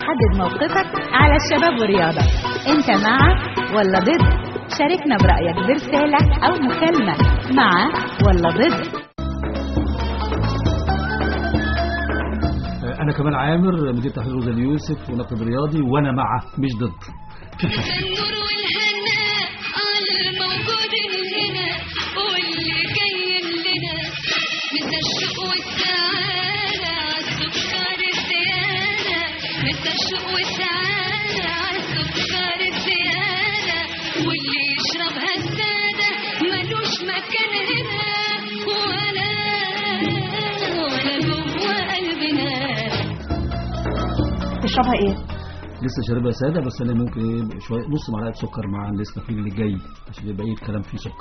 تحدد موقفك على الشباب والرياضة انت مع ولا ضد شاركنا برأيك برسالة أو مكالمة مع ولا ضد انا كمان عامر مدير تحرير روزا اليوسف ونقد رياضي وانا مع مش ضد النور والهناء على الموجود هنا واللي جاي لنا مسا الشوق والسعادة عالسكر الزيادة مسا الشوق والسعادة عالسكر الزيادة واللي يشربها السادة ملوش مكان هنا ولا ولا جوه قلبنا تشربها ايه لسه شاربها ساده بس انا ممكن ايه شويه نص معلقه سكر مع النسكافيه اللي جاي عشان يبقى ايه الكلام فيه سكر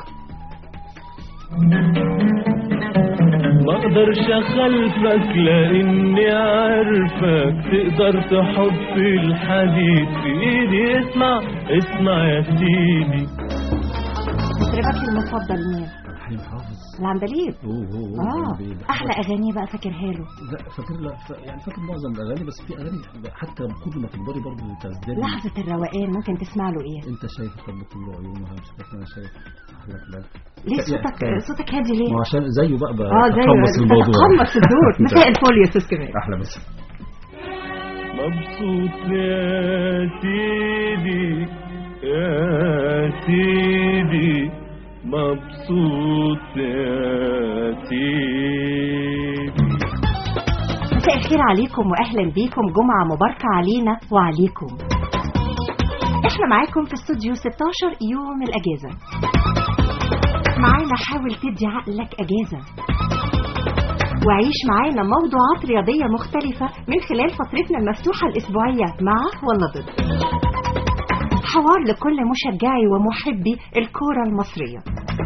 ما اقدرش اخالفك لاني عارفك تقدر تحط الحديد في ايدي اسمع اسمع يا سيدي مطربك المفضل مين حليم حافظ العندليب اوه اوه أوه، اه بي- بي- احلى اغانيه بقى فاكرها له لا فاكر لا ف- يعني فاكر معظم الاغاني بس في اغاني حتى كل ما تكبري برضه تزدادي لحظة الروقان ممكن تسمع له ايه انت شايف الحب كله عيونه همسك انا شايف احلى كلام ليه يعني- صوتك صوتك هادي ليه ما هو عشان زيه بقى بقى اه زي تقمص الموضوع تقمص الدور مساء الفل يا استاذ كمال احلى بس مبسوط يا سيدي يا سيدي مبسوط يا سيدي مساء الخير عليكم واهلا بيكم جمعة مباركة علينا وعليكم احنا معاكم في استوديو 16 يوم الاجازة معانا حاول تدي عقلك اجازة وعيش معانا موضوعات رياضية مختلفة من خلال فترتنا المفتوحة الأسبوعية مع ولا ضد حوار لكل مشجعي ومحبي الكورة المصرية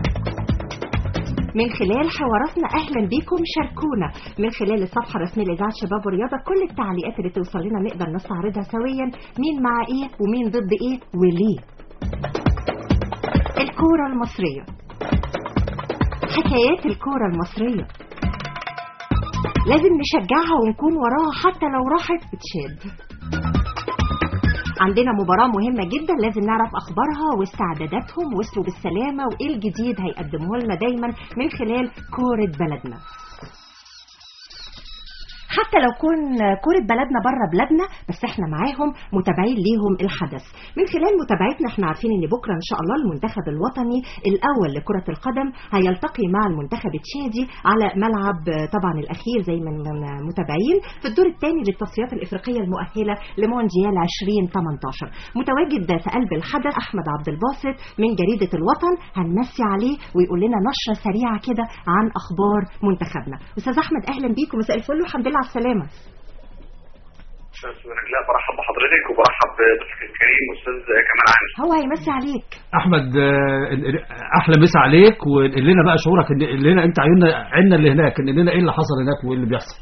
من خلال حواراتنا اهلا بيكم شاركونا من خلال الصفحه الرسميه لاذاعه شباب ورياضه كل التعليقات اللي توصل لنا نقدر نستعرضها سويا مين مع ايه ومين ضد ايه وليه الكوره المصريه حكايات الكوره المصريه لازم نشجعها ونكون وراها حتى لو راحت بتشاد عندنا مباراة مهمة جدا لازم نعرف أخبارها واستعداداتهم وصلوا بالسلامة وإيه الجديد هيقدموه لنا دايما من خلال كورة بلدنا حتى لو كون كورة بلدنا بره بلادنا بس احنا معاهم متابعين ليهم الحدث من خلال متابعتنا احنا عارفين ان بكره ان شاء الله المنتخب الوطني الاول لكرة القدم هيلتقي مع المنتخب التشادي على ملعب آه، طبعا الاخير زي ما ما متابعين في الدور الثاني للتصفيات الافريقيه المؤهله لمونديال 2018 متواجد في قلب الحدث احمد عبد الباسط من جريده الوطن هنمسي عليه ويقول لنا نشره سريعه كده عن اخبار منتخبنا استاذ احمد اهلا بيكم مساء الفل والحمد لله على السلامه استاذ رجلاء برحب بحضرتك وبرحب بضيفك الكريم استاذ كمال علي هو هيمسي عليك احمد آه، ال- ال- احلى مسا عليك وقول لنا بقى شعورك ان قول لنا انت عيوننا عيننا اللي هناك ان لنا ايه اللي حصل هناك وايه اللي بيحصل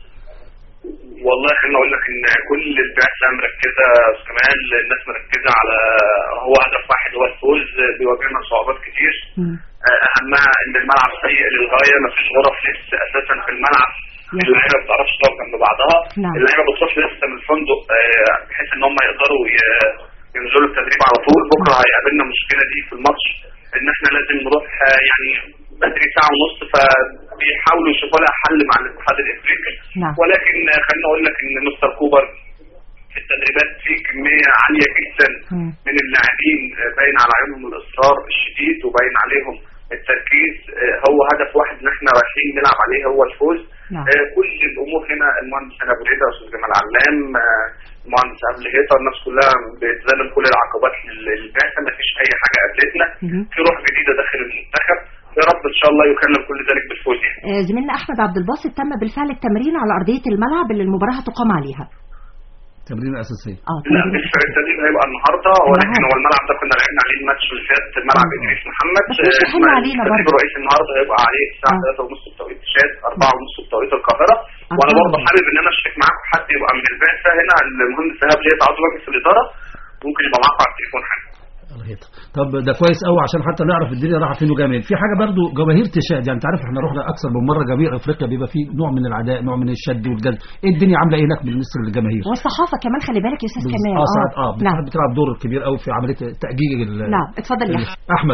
والله خليني اقول لك ان كل البعثه مركزه يا أستاذ كمال الناس مركزه على هو هدف واحد هو الفوز بيواجهنا صعوبات كتير مم. آه، اهمها ان الملعب سيء للغايه ما فيش غرف لبس اساسا في الملعب يا اللعيبه ما بتعرفش تقف جنب بعضها نعم. اللعيبه بتروح لسه من الفندق آه، بحيث ان هم يقدروا ي- ينزلوا التدريب على طول بكره هيقابلنا المشكله دي في الماتش ان احنا لازم نروح آه، يعني بدري ساعه ونص فبيحاولوا يشوفوا لها حل مع الاتحاد الافريقي نعم. ولكن آه، خليني اقول لك ان مستر كوبر في التدريبات في كميه عاليه جدا مم. من اللاعبين آه، باين على عيونهم الاصرار الشديد وباين عليهم التركيز آه، هو هدف واحد ان احنا رايحين نلعب عليه هو الفوز نعم. آه، كل الامور هنا المهندس انا ابو ريده استاذ جمال علام آه، المهندس قبل هيطه الناس كلها بتزلم كل العقبات للبعثه ما فيش اي حاجه قابلتنا مهم. في روح جديده داخل المنتخب يا رب ان شاء الله يكلم كل ذلك بالفوز يعني. آه، زميلنا احمد عبد الباسط تم بالفعل التمرين على ارضيه الملعب اللي المباراه هتقام عليها تمرين اساسيه اه لا تمرين. بالفعل التدريب هيبقى النهارده ولكن النهاردة. هو الملعب ده كنا لعبنا عليه الماتش اللي فات ملعب مم. ادريس محمد بس مش آه، مهم علينا التدريب برضه. الرئيسي النهارده هيبقى عليه الساعه آه. 3 ونص بتوقيت الشاد 4 ونص بتوقيت القاهره وانا أربعة برضه ونص. حابب ان انا اشترك معاكم حد يبقى من البعثه هنا المهندس ايهاب ليه عضو مجلس الاداره ممكن يبقى معاكم على التليفون حاجه الله الهيطه طب ده كويس قوي عشان حتى نعرف الدنيا رايحه فين وجايه منين في حاجه برضو جماهير تشاد يعني انت عارف احنا رحنا اكثر من مره جماهير افريقيا بيبقى فيه نوع من العداء نوع من الشد والجذب ايه الدنيا عامله ايه هناك بالنسبه للجماهير والصحافه كمان خلي بالك يا استاذ كمال اه ساعات اه نعم بتلعب- بتلعب دور كبير قوي في عمليه تاجيج ال- نعم اتفضل يا احمد احمد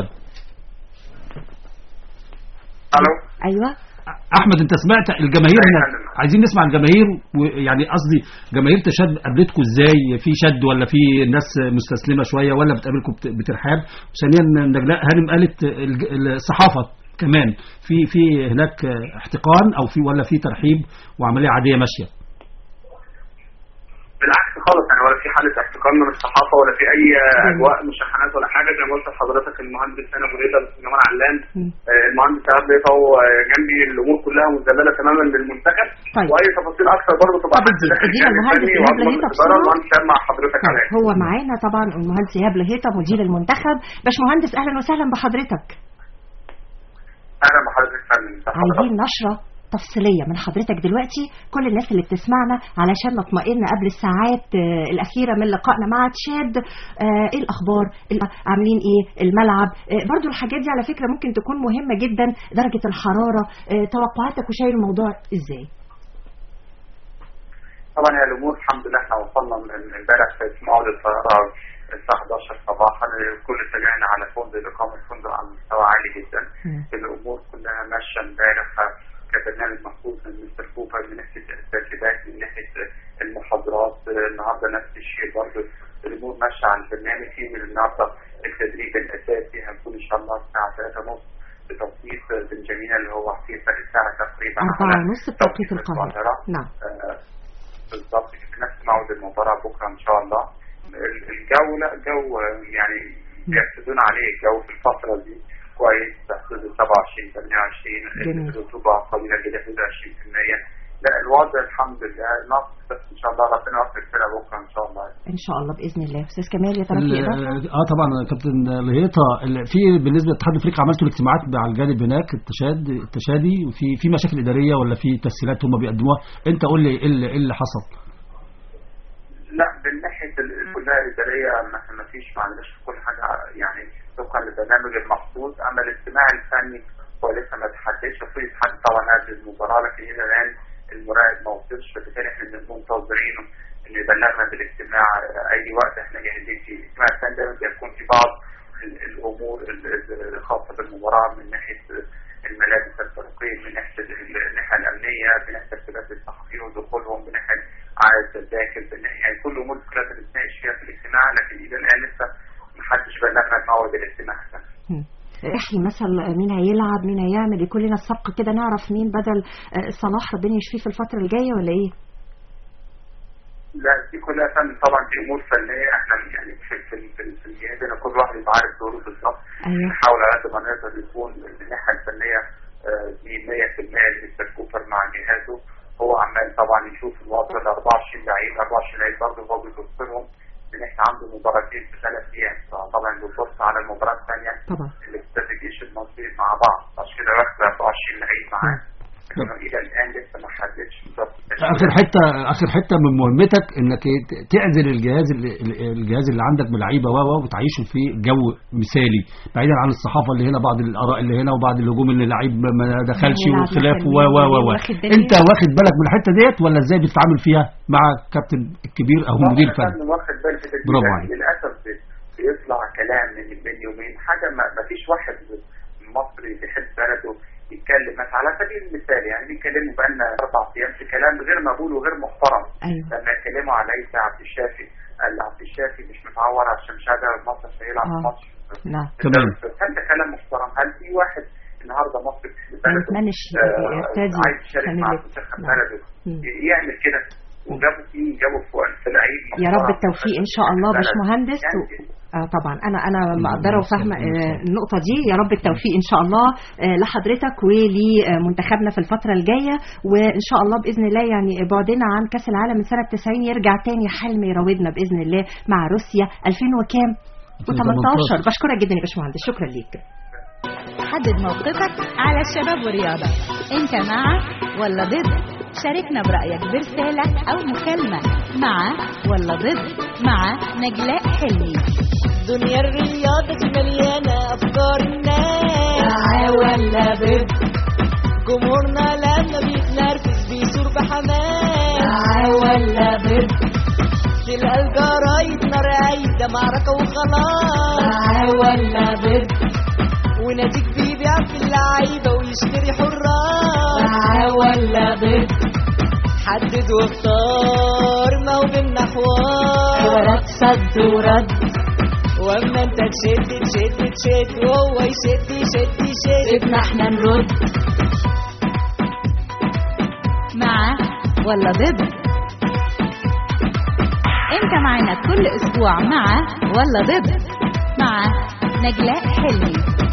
الو ايوه احمد انت سمعت الجماهير أيوة هناك يا فندم. عايزين نسمع الجماهير ويعني قصدي جماهير تشاد قابلتكم ازاي في شد ولا في ناس مستسلمه شويه ولا بتقابلكم بت- بترحاب ثانيا نجلاء هانم قالت الج- الصحافه كمان في في هناك احتقان او في ولا في ترحيب وعمليه عاديه ماشيه بالعكس خالص يعني ولا في حاله احتقان من الصحافه ولا في اي اجواء مشاحنات ولا حاجه زي ما قلت لحضرتك المهندس هنا ابو رضا جمال علام مم. آه، المهندس ايهاب رضا وجنبي الامور كلها مذلله تماما للمنتخب طيب. واي تفاصيل اكثر برضه تبقى طب عند ادينا- داخل ادينا الجانب المهندس الفني إيهاب وأضمن لهيطة الإدارة بسرعة. وأنا سامع حضرتك طيب عليا هو معانا طبعا المهندس ايهاب لهيطه مدير المنتخب باشمهندس اهلا وسهلا بحضرتك اهلا بحضرتك يا فندم ده عايزين حضرتك. نشرة تفصيلية من حضرتك دلوقتي كل الناس اللي بتسمعنا علشان نطمئن قبل الساعات آه، الأخيرة من لقائنا مع تشاد آه، ايه الأخبار ال- عاملين ايه الملعب آه، برضو الحاجات دي على فكرة ممكن تكون مهمة جدا درجة الحرارة آه، توقعاتك وشايل الموضوع ازاي طبعا هي الامور الحمد لله احنا وصلنا من امبارح في موعد الطياره الساعه 11 صباحا الكل اتجهنا على فندق الاقامه فندق على مستوى عالي جدا مم. الامور كلها ماشيه امبارح كبرنامج مخصوص من مستر كوبر من ناحيه الترتيبات من ناحيه المحاضرات النهارده نفس الشيء برضه الامور ماشيه على البرنامج في من النهارده التدريب الاساسي هنكون ان شاء الله الساعه 3:30 بتوقيت بنجامين اللي هو في فرق ساعه تقريبا أربعة على ونص بتوقيت القاهرة نعم آه، بالظبط في نفس موعد المباراة بكرة إن شاء الله ال- الجو لا جو آه، يعني بيعتمدون عليه الجو في الفترة دي كويس تحدود 27 28 جميل. الرطوبة قليلة جدا حدود 20% لا الوضع الحمد لله نقص بس إن شاء الله ربنا يوفق الفرقة بكرة إن شاء الله ان شاء الله باذن الله استاذ كمال يا ترى في ال- اضافه اه طبعا يا كابتن لهيطه ال- في بالنسبه لاتحاد افريقيا عملتوا الاجتماعات على الجانب هناك التشاد التشادي وفي في مشاكل اداريه ولا في تسهيلات هم بيقدموها انت قول لي ايه اللي, إيه اللي حصل لا من ناحيه ال- كلها اداريه ما ما فيش ما عندناش في كل حاجه يعني طبقا للبرنامج المخصوص اما الاجتماع الفني هو لسه ما تحددش المفروض يتحدد طبعا قبل المباراه لكن الى الان المراقب ما وصلش فبالتالي احنا منتظرينه انه يبلغنا بالاجتماع اي وقت احنا جاهزين فيه الاجتماع الثاني دايما بيكون في بعض ال- الامور ال- ال- الخاصه بالمباراه من ناحيه الملابس الفريقين من ناحيه ال- الناحيه الامنيه من ناحيه ترتيبات الصحفيين ودخولهم من ناحيه عدد التذاكر من ناحيه يعني كل الامور كلها بنتناقش فيها في الاجتماع لكن الى الان لسه ما حدش بلغنا بموعد الاجتماع ده. مم. احكي مثلا مين هيلعب مين هيعمل يكون لنا السبق كده نعرف مين بدل آه، صلاح ربنا يشفيه في الفتره الجايه ولا ايه لا دي كلها فن طبعا دي امور فنيه احنا يعني في في في, في الجهاز هنا كل واحد يبقى عارف دوره بالظبط ايوه نحاول على قد ما نقدر يكون الناحيه الفنيه آه، دي 100% مستر كوبر مع جهازه هو عمال طبعا يشوف الوضع ال 24 لعيب 24 لعيب برضه هو بيبصرهم ان احنا عنده مباراتين في ثلاث ايام طبعا بيبص على المباراه الثانيه طبعا اللي بتتفق الجيش المصري مع بعض عشان كده واخد 24 لعيب معاه لكنه الى الان لسه ما حددش بالظبط اخر حته اخر حته من مهمتك انك إيه ت- تعزل الجهاز اللي الجهاز اللي عندك من لعيبه و و وتعيشه في جو مثالي بعيدا عن الصحافه اللي هنا بعض الاراء اللي هنا وبعض الهجوم اللي لعيب ما دخلش يلعب وخلاف مثلاً و و و و واخد بالي. انت واخد بالك من الحته ديت ولا ازاي بتتعامل فيها مع كابتن الكبير او مدير فن فني واخد بالي في برافو التدريب. عليك. للاسف بي- بيطلع كلام من بين يومين حاجه ما ما فيش واحد مصري بيحب بلده يتكلم مثلا على سبيل المثال يعني بيتكلموا بقالنا اربع ايام في كلام غير مقبول وغير محترم ايوه لما يتكلموا على ليس عبد الشافي قال عبد الشافي مش متعور عشان مش قادر مصر هيلعب آه. ماتش نعم تمام. هل ده كلام محترم؟ هل في واحد النهارده مصري بيحب ما بلده يتمنش آه، يرتدي عايز يشارك مع فانيلة. منتخب نعم. بلده مم. يعمل كده وجابوا فيه جابوا في في لعيب يا رب محترم. التوفيق ان شاء الله بلد. باشمهندس يعني و... اه طبعا انا انا مقدره وفاهمه آه، النقطه دي يا رب التوفيق ان شاء الله آه، لحضرتك ولمنتخبنا في الفتره الجايه وان شاء الله باذن الله يعني بعدنا عن كاس العالم من سنه 90 يرجع تاني حلم يراودنا باذن الله مع روسيا 2000 وكام و18 بشكرك جدا يا باشمهندس شكرا ليك حدد موقفك على الشباب والرياضة انت مع ولا ضد شاركنا برأيك برسالة أو مكالمة مع ولا ضد مع نجلاء حلمي دنيا الرياضة دي مليانة أفكار الناس معاه ولا ضد جمهورنا لما بيتنرفز بيثور بحماس معاه ولا ضد تلقى الجرايد نار عايدة معركة وخلاص معاه ولا ضد وناديك بيبيع في اللعيبة ويشتري حراس معاه ولا ضد حدد واختار ما هو بينا حوار حوارات صد ورد واما انت تشد تشد تشد وهو يشد يشد يشد سيبنا احنا نرد مع ولا ضد انت معانا كل اسبوع مع ولا ضد مع نجلاء حلمي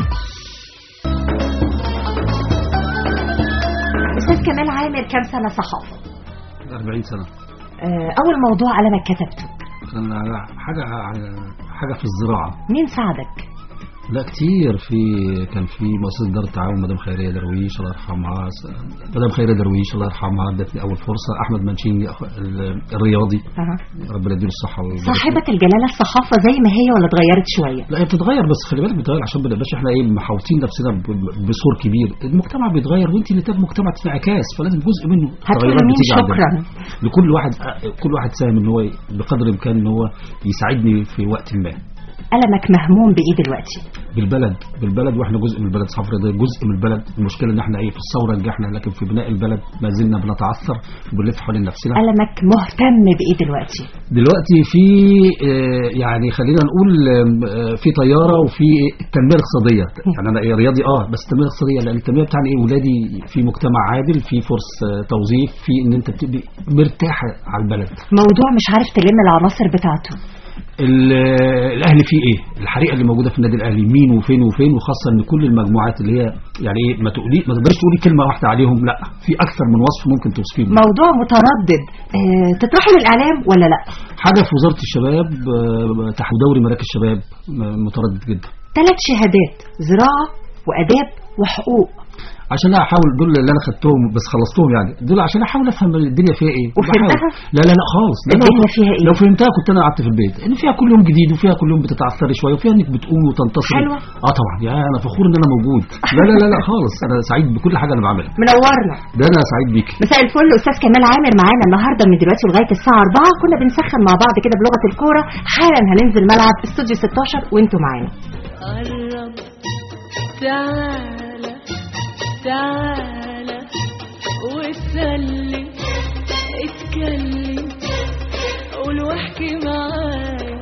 استاذ كمال عامر كام سنه صحافه 40 سنه آه، اول موضوع قلمك كتبته كان على حاجه حاجه في الزراعه مين ساعدك لا كتير في كان في مؤسسه دار التعاون مدام خيريه درويش الله يرحمها س- مدام خيريه درويش الله يرحمها ادتني اول فرصه احمد منشيني أخ- ال- الرياضي أها. ربنا يديله الصحه ويبارك له. صاحبة الجلالة الصحافة زي ما هي ولا اتغيرت شوية لا هي بتتغير بس خلي بالك بتتغير عشان ما نبقاش احنا ايه محاوطين نفسنا ب- ب- بسور كبير المجتمع بيتغير وانت اللي تبقى مجتمع في انعكاس فلازم جزء منه هتقول تغيرات لمين بتيجي عندنا. شكرا لكل واحد كل واحد ساهم ان هو بقدر الامكان ان هو يساعدني في وقت ما قلمك مهموم بإيه دلوقتي بالبلد بالبلد واحنا جزء من البلد صفرا ده جزء من البلد المشكله ان احنا ايه في الثوره نجحنا لكن في بناء البلد ما زلنا بنتعثر وبنلف حوالين نفسنا قلمك مهتم بإيه دلوقتي دلوقتي في آه، يعني خلينا نقول آم، آه، في طياره وفي التنميه الاقتصاديه يعني انا إيه رياضي اه بس التنميه الاقتصاديه لان التنميه بتاعني ايه ولادي في مجتمع عادل في فرص آه، توظيف في ان انت بتبقى مرتاح على البلد موضوع مش عارف تلم العناصر بتاعته ال- الاهلي فيه ايه الحريقه اللي موجوده في النادي الاهلي مين وفين وفين وخاصه ان كل المجموعات اللي هي يعني ايه ما تقولي ما تقدرش تقولي كلمه واحده عليهم لا في اكثر من وصف ممكن توصفيه بيه. موضوع متردد اه تطرحه للإعلام ولا لا حاجه في وزاره الشباب آه، تحت دوري مراكز الشباب آه، متردد جدا ثلاث شهادات زراعة وآداب وحقوق عشان احاول دول اللي انا خدتهم بس خلصتهم يعني دول عشان احاول افهم الدنيا فيها ايه وفهمتها؟ بحاول. لا لا لا خالص لا لا الدنيا فيها إيه؟ لو فهمتها كنت انا قعدت في البيت ان فيها كل يوم جديد وفيها كل يوم بتتعثري شويه وفيها انك بتقومي وتنتصري حلوة؟ اه طبعا يا انا فخور ان انا موجود لا لا لا لا خالص انا سعيد بكل حاجه انا بعملها منورنا ده انا سعيد بيكي مساء الفل استاذ كمال عامر معانا النهارده من دلوقتي لغايه الساعه 4 كنا بنسخن مع بعض كده بلغه الكوره حالا هننزل ملعب استوديو 16 وانتوا معانا قرب تعالى تعالى واتسلي اتكلم قول واحكي معايا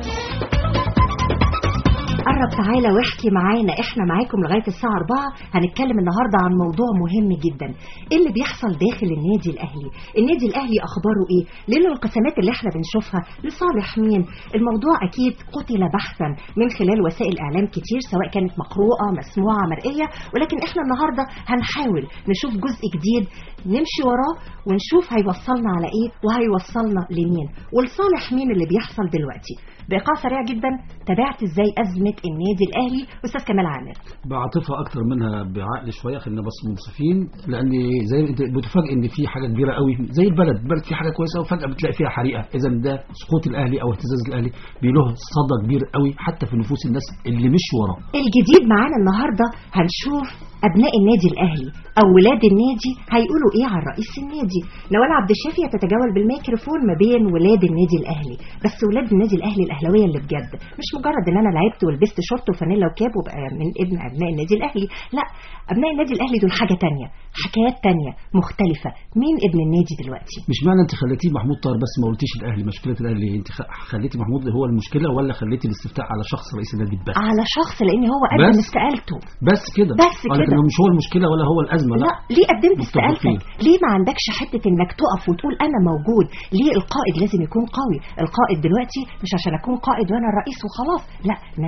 قرب تعالى واحكي معانا احنا معاكم لغايه الساعه 4 هنتكلم النهارده عن موضوع مهم جدا ايه اللي بيحصل داخل النادي الاهلي النادي الاهلي اخباره ايه ليه الانقسامات اللي احنا بنشوفها لصالح مين الموضوع اكيد قتل بحثا من خلال وسائل اعلام كتير سواء كانت مقروءه مسموعه مرئيه ولكن احنا النهارده هنحاول نشوف جزء جديد نمشي وراه ونشوف هيوصلنا على ايه وهيوصلنا لمين ولصالح مين اللي بيحصل دلوقتي بايقاع سريع جدا تابعت ازاي ازمه النادي الاهلي استاذ كمال عامر بعاطفه اكتر منها بعقل شويه خلينا بس منصفين لان زي ما انت بتفاجئ ان في حاجه كبيره قوي زي البلد البلد في حاجه كويسه وفجاه بتلاقي فيها حريقه اذا ده سقوط الاهلي او اهتزاز الاهلي بيله صدى كبير قوي حتى في نفوس الناس اللي مش وراه الجديد معانا النهارده هنشوف ابناء النادي الاهلي او ولاد النادي هيقولوا ايه عن رئيس النادي نوال عبد الشافي تتجول بالميكروفون ما بين ولاد النادي الاهلي بس ولاد النادي الاهلي الاهلاويه اللي بجد مش مجرد ان انا لعبت ولبست شورت وفانيلا وكاب وبقى من ابن ابناء النادي الاهلي لا ابناء النادي الاهلي دول حاجه تانية حكايات تانية مختلفه مين ابن النادي دلوقتي مش معنى انت خليتيه محمود طاهر بس ما قلتيش الاهلي مشكله الاهلي انت خ- خليتي محمود هو المشكله ولا خليتي الاستفتاء على شخص رئيس النادي بس على شخص لان هو قدم بس؟ استقالته بس كده بس آه، لكن كده. هو مش هو المشكله ولا هو الازمه لا, لا ليه قدمت متفقين. استقالتك ليه ما عندكش حته انك تقف وتقول انا موجود ليه القائد لازم يكون قوي القائد دلوقتي مش عشان اكون قائد وانا الرئيس وخلاص لا ان انا اكون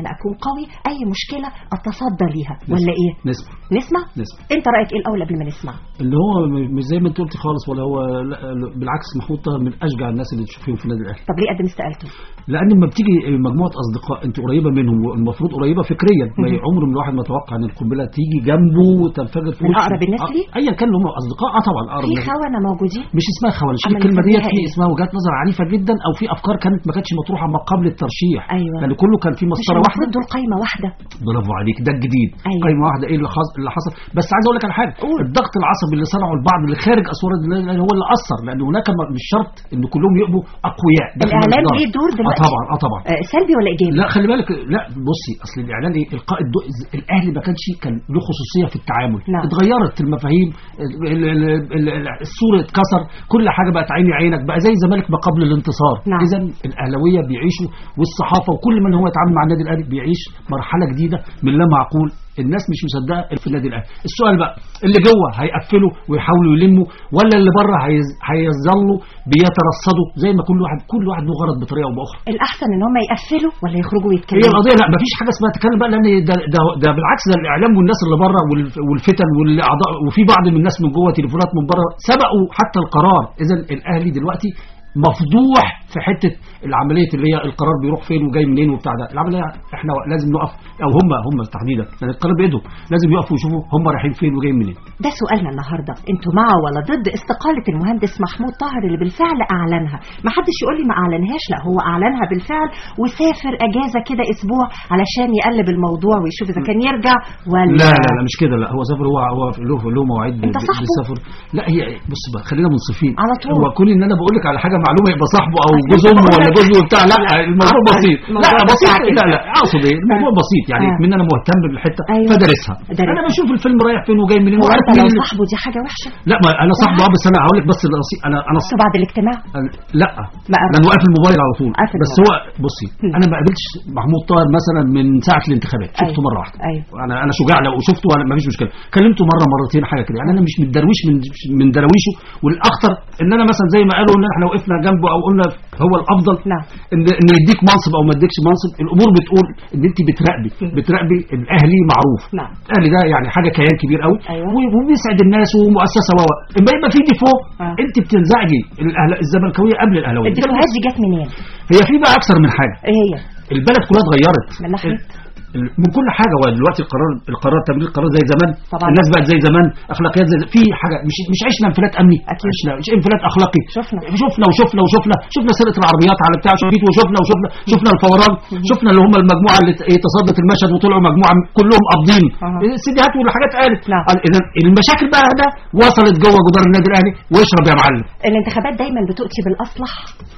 قوي اي مشكله اتصدى ليها ولا ايه نسمع نسمع نسمع انت رايك ايه الاول قبل ما نسمع اللي هو م- مش زي ما انت قلتي خالص ولا هو لا بالعكس محمود طاهر من اشجع الناس اللي تشوفيهم في النادي الاهلي طب ليه قدم استقالته لان لما بتيجي مجموعه اصدقاء انت قريبه منهم والمفروض قريبه فكريا ما مهم. عمر من الواحد ما توقع ان القنبله تيجي جنبه وتنفجر في من وشه. أقرب الناس آه، ليه؟ ايا كان اللي هم اصدقاء اه طبعا اقرب في الناس. خونه موجودين مش اسمها خوانش أما الكلمه ديت نسميها في إيه؟ اسمها وجهات نظر عنيفه جدا او في افكار كانت ما كانتش مطروحه ما قبل الترشيح أيوة. يعني كله كان في مش مسطره واحده المفروض دول قايمه واحده برافو عليك ده الجديد أيوة. قايمه واحده ايه اللي حصل اللي حصل بس عايز اقول لك على حاجه قول. الضغط العصبي اللي صنعه البعض اللي خارج اسوار النادي الأهلي هو اللي اثر لان هناك م- مش شرط ان كلهم يبقوا اقوياء ده كان الاعلام مقدار. ليه دور اه دلوقتي طبعا اه طبعا آه، سلبي ولا ايجابي لا خلي بالك لا بصي اصل الاعلان ايه القاء الضوء الاهلي ما كانش كان له خصوصيه في التعامل نعم. اتغيرت المفاهيم ال- ال- ال- ال- ال- السور اتكسر كل حاجه بقت عيني عينك بقى زي الزمالك ما قبل الانتصار نعم. اذا الاهلاويه بيعيشوا والصحافه وكل من هو يتعامل مع النادي الاهلي بيعيش مرحله جديده من لا معقول الناس مش مصدقه في النادي الاهلي السؤال بقى اللي جوه هيقفلوا ويحاولوا يلموا ولا اللي بره هيز- هيظلوا بيترصدوا زي ما كل واحد كل واحد له غرض بطريقه او باخرى الاحسن ان هم يقفلوا ولا يخرجوا هي ويتكلموا القضيه لا مفيش حاجه اسمها تتكلم بقى لان ده, ده, ده بالعكس ده الاعلام والناس اللي بره والف- والفتن والاعضاء وفي بعض من الناس من جوه تليفونات من بره سبقوا حتى القرار اذا الاهلي دلوقتي مفضوح في حته العمليه اللي هي القرار بيروح فين وجاي منين وبتاع ده العمليه احنا لازم نقف او هم هم تحديدا لان القرار بايدهم لازم يقفوا يشوفوا هم رايحين فين وجايين منين ده سؤالنا النهارده انتوا مع ولا ضد استقاله المهندس محمود طاهر اللي بالفعل اعلنها ما حدش يقول لي ما اعلنهاش لا هو اعلنها بالفعل وسافر اجازه كده اسبوع علشان يقلب الموضوع ويشوف اذا كان يرجع ولا لا لا لا مش كده لا هو سافر هو هو له له مواعيد أنت ل- صاحبه؟ للسفر لا هي بص بقى خلينا منصفين على طول. هو كون ان انا بقول لك على حاجه معلومه يبقى صاحبه او أصل جوز أنت امه بقول ولا لك- جوزه وبتاع لا الموضوع عفواً، بسيط الموضوع لا بسيط بتاعك لا أنت. لا اقصد ايه الموضوع آه. بسيط يعني آه. من انا مهتم بالحته أيوة. فدرسها دارسها. انا بشوف الفيلم رايح فين وجاي منين هو وعارف انت لو مين اللي- صاحبه دي حاجه وحشه لا ما انا صاحبه اه بس انا هقول لك بس الرصيد انا انا بس بعد الاجتماع أنا- لا ما أعرف. لانه قافل الموبايل على طول قافل بس هو الموبايل. بصي هم. انا ما قابلتش محمود طاهر مثلا من ساعه الانتخابات شفته أيوة. مره واحده ايوه انا انا شجاع لو شفته انا ما فيش مشكله كلمته مره مرتين حاجه كده يعني انا مش من درويش من من دراويشه والاخطر ان انا مثلا زي ما قالوا ان احنا وقفنا جنبه او قلنا هو الافضل نعم. ان ان يديك منصب او ما يديكش منصب الامور بتقول ان انت بتراقبي بتراقبي الاهلي معروف نعم. الاهلي ده يعني حاجه كيان كبير قوي أيوة. و- وبيسعد الناس ومؤسسه و اما يبقى في ديفو آه. انت بتنزعجي الأهل- الزملكاويه قبل الاهلاويه الدفوهات دي جت منين؟ هي في بقى اكثر من حاجه ايه هي؟ البلد كلها اتغيرت من ناحية؟ ال- من كل حاجه هو دلوقتي القرار القرار تمرير القرار زي زمان طبعا. الناس بقت زي زمان اخلاقيات زي في حاجه مش مش عشنا انفلات امني أكيد. عشنا مش انفلات اخلاقي شفنا. شفنا وشفنا وشفنا شفنا سرقه العربيات على بتاع شفيت وشفنا وشفنا شفنا الفوران شفنا اللي هم المجموعه اللي ت- إيه تصدت المشهد وطلعوا مجموعه كلهم قابضين أها. السيديهات والحاجات قالت نعم. اذا المشاكل بقى ده وصلت جوه جدار النادي الاهلي واشرب يا معلم الانتخابات دايما بتؤتي بالاصلح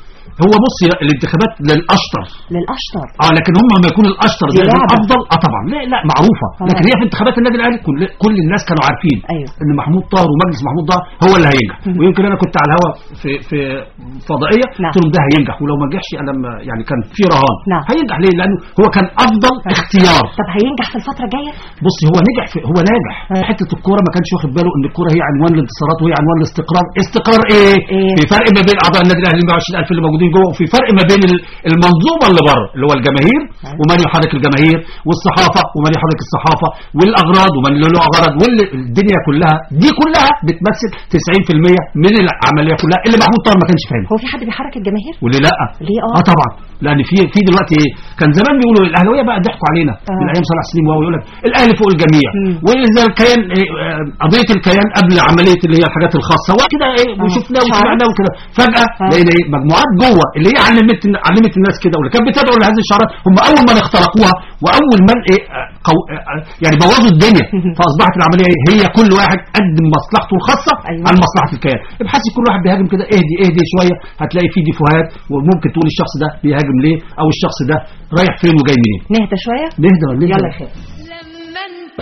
هو بص يا- الانتخابات للاشطر للاشطر اه لكن هم لما يكون الاشطر دي ده لعبة. الافضل اه طبعا لا لا معروفه آه. لكن هي في انتخابات النادي الاهلي كل كل الناس كانوا عارفين أيوة. ان محمود طاهر ومجلس محمود طاهر هو اللي هينجح ويمكن انا كنت على الهواء في في فضائيه نعم. قلت لهم ده هينجح ولو ما نجحش انا لما- يعني كان في رهان نعم. هينجح ليه لانه هو كان افضل اختيار طب هينجح في الفتره الجايه؟ بص هو نجح في هو ناجح آه. حته الكوره ما كانش واخد باله ان الكوره هي عنوان الانتصارات وهي عنوان الاستقرار استقرار ايه, إيه؟ في فرق ما بين اعضاء النادي الاهلي 120000 اللي موجودين جوه وفي فرق ما بين ال- المنظومه اللي بره اللي هو الجماهير أيوة. ومن يحرك الجماهير والصحافه ومن يحرك الصحافه والاغراض ومن له اغراض والدنيا كلها دي كلها بتمثل 90% من العمليه كلها اللي محمود طاهر ما كانش فاهمها هو في حد بيحرك الجماهير؟ وليه لا ليه اه؟ اه طبعا لان في في دلوقتي ايه كان زمان بيقولوا الاهلاويه بقى ضحكوا علينا آه. من ايام صلاح سليم وهو يقول لك الاهلي فوق الجميع مم. واذا الكيان إيه، آه، قضيه الكيان قبل عمليه اللي هي الحاجات الخاصه وكده ايه آه. وشفناه شعرت. وسمعناه وكده فجاه آه. لقينا ايه مجموعات جوه اللي هي علمت علمت الناس كده واللي كانت بتدعو لهذه الشعارات هم اول من اخترقوها واول من ايه آه، قو... آه، يعني بوظوا الدنيا فاصبحت العمليه إيه؟ هي كل واحد قدم مصلحته الخاصه أيوة. على مصلحه الكيان ابحثي كل واحد بيهاجم كده اهدي اهدي شويه هتلاقي في ديفوهات وممكن تقول الشخص ده بيهاجم ليه او الشخص ده رايح فين وجاي منين نهدى شويه؟ نهدى ولا نهدى يلا يا خير لما انت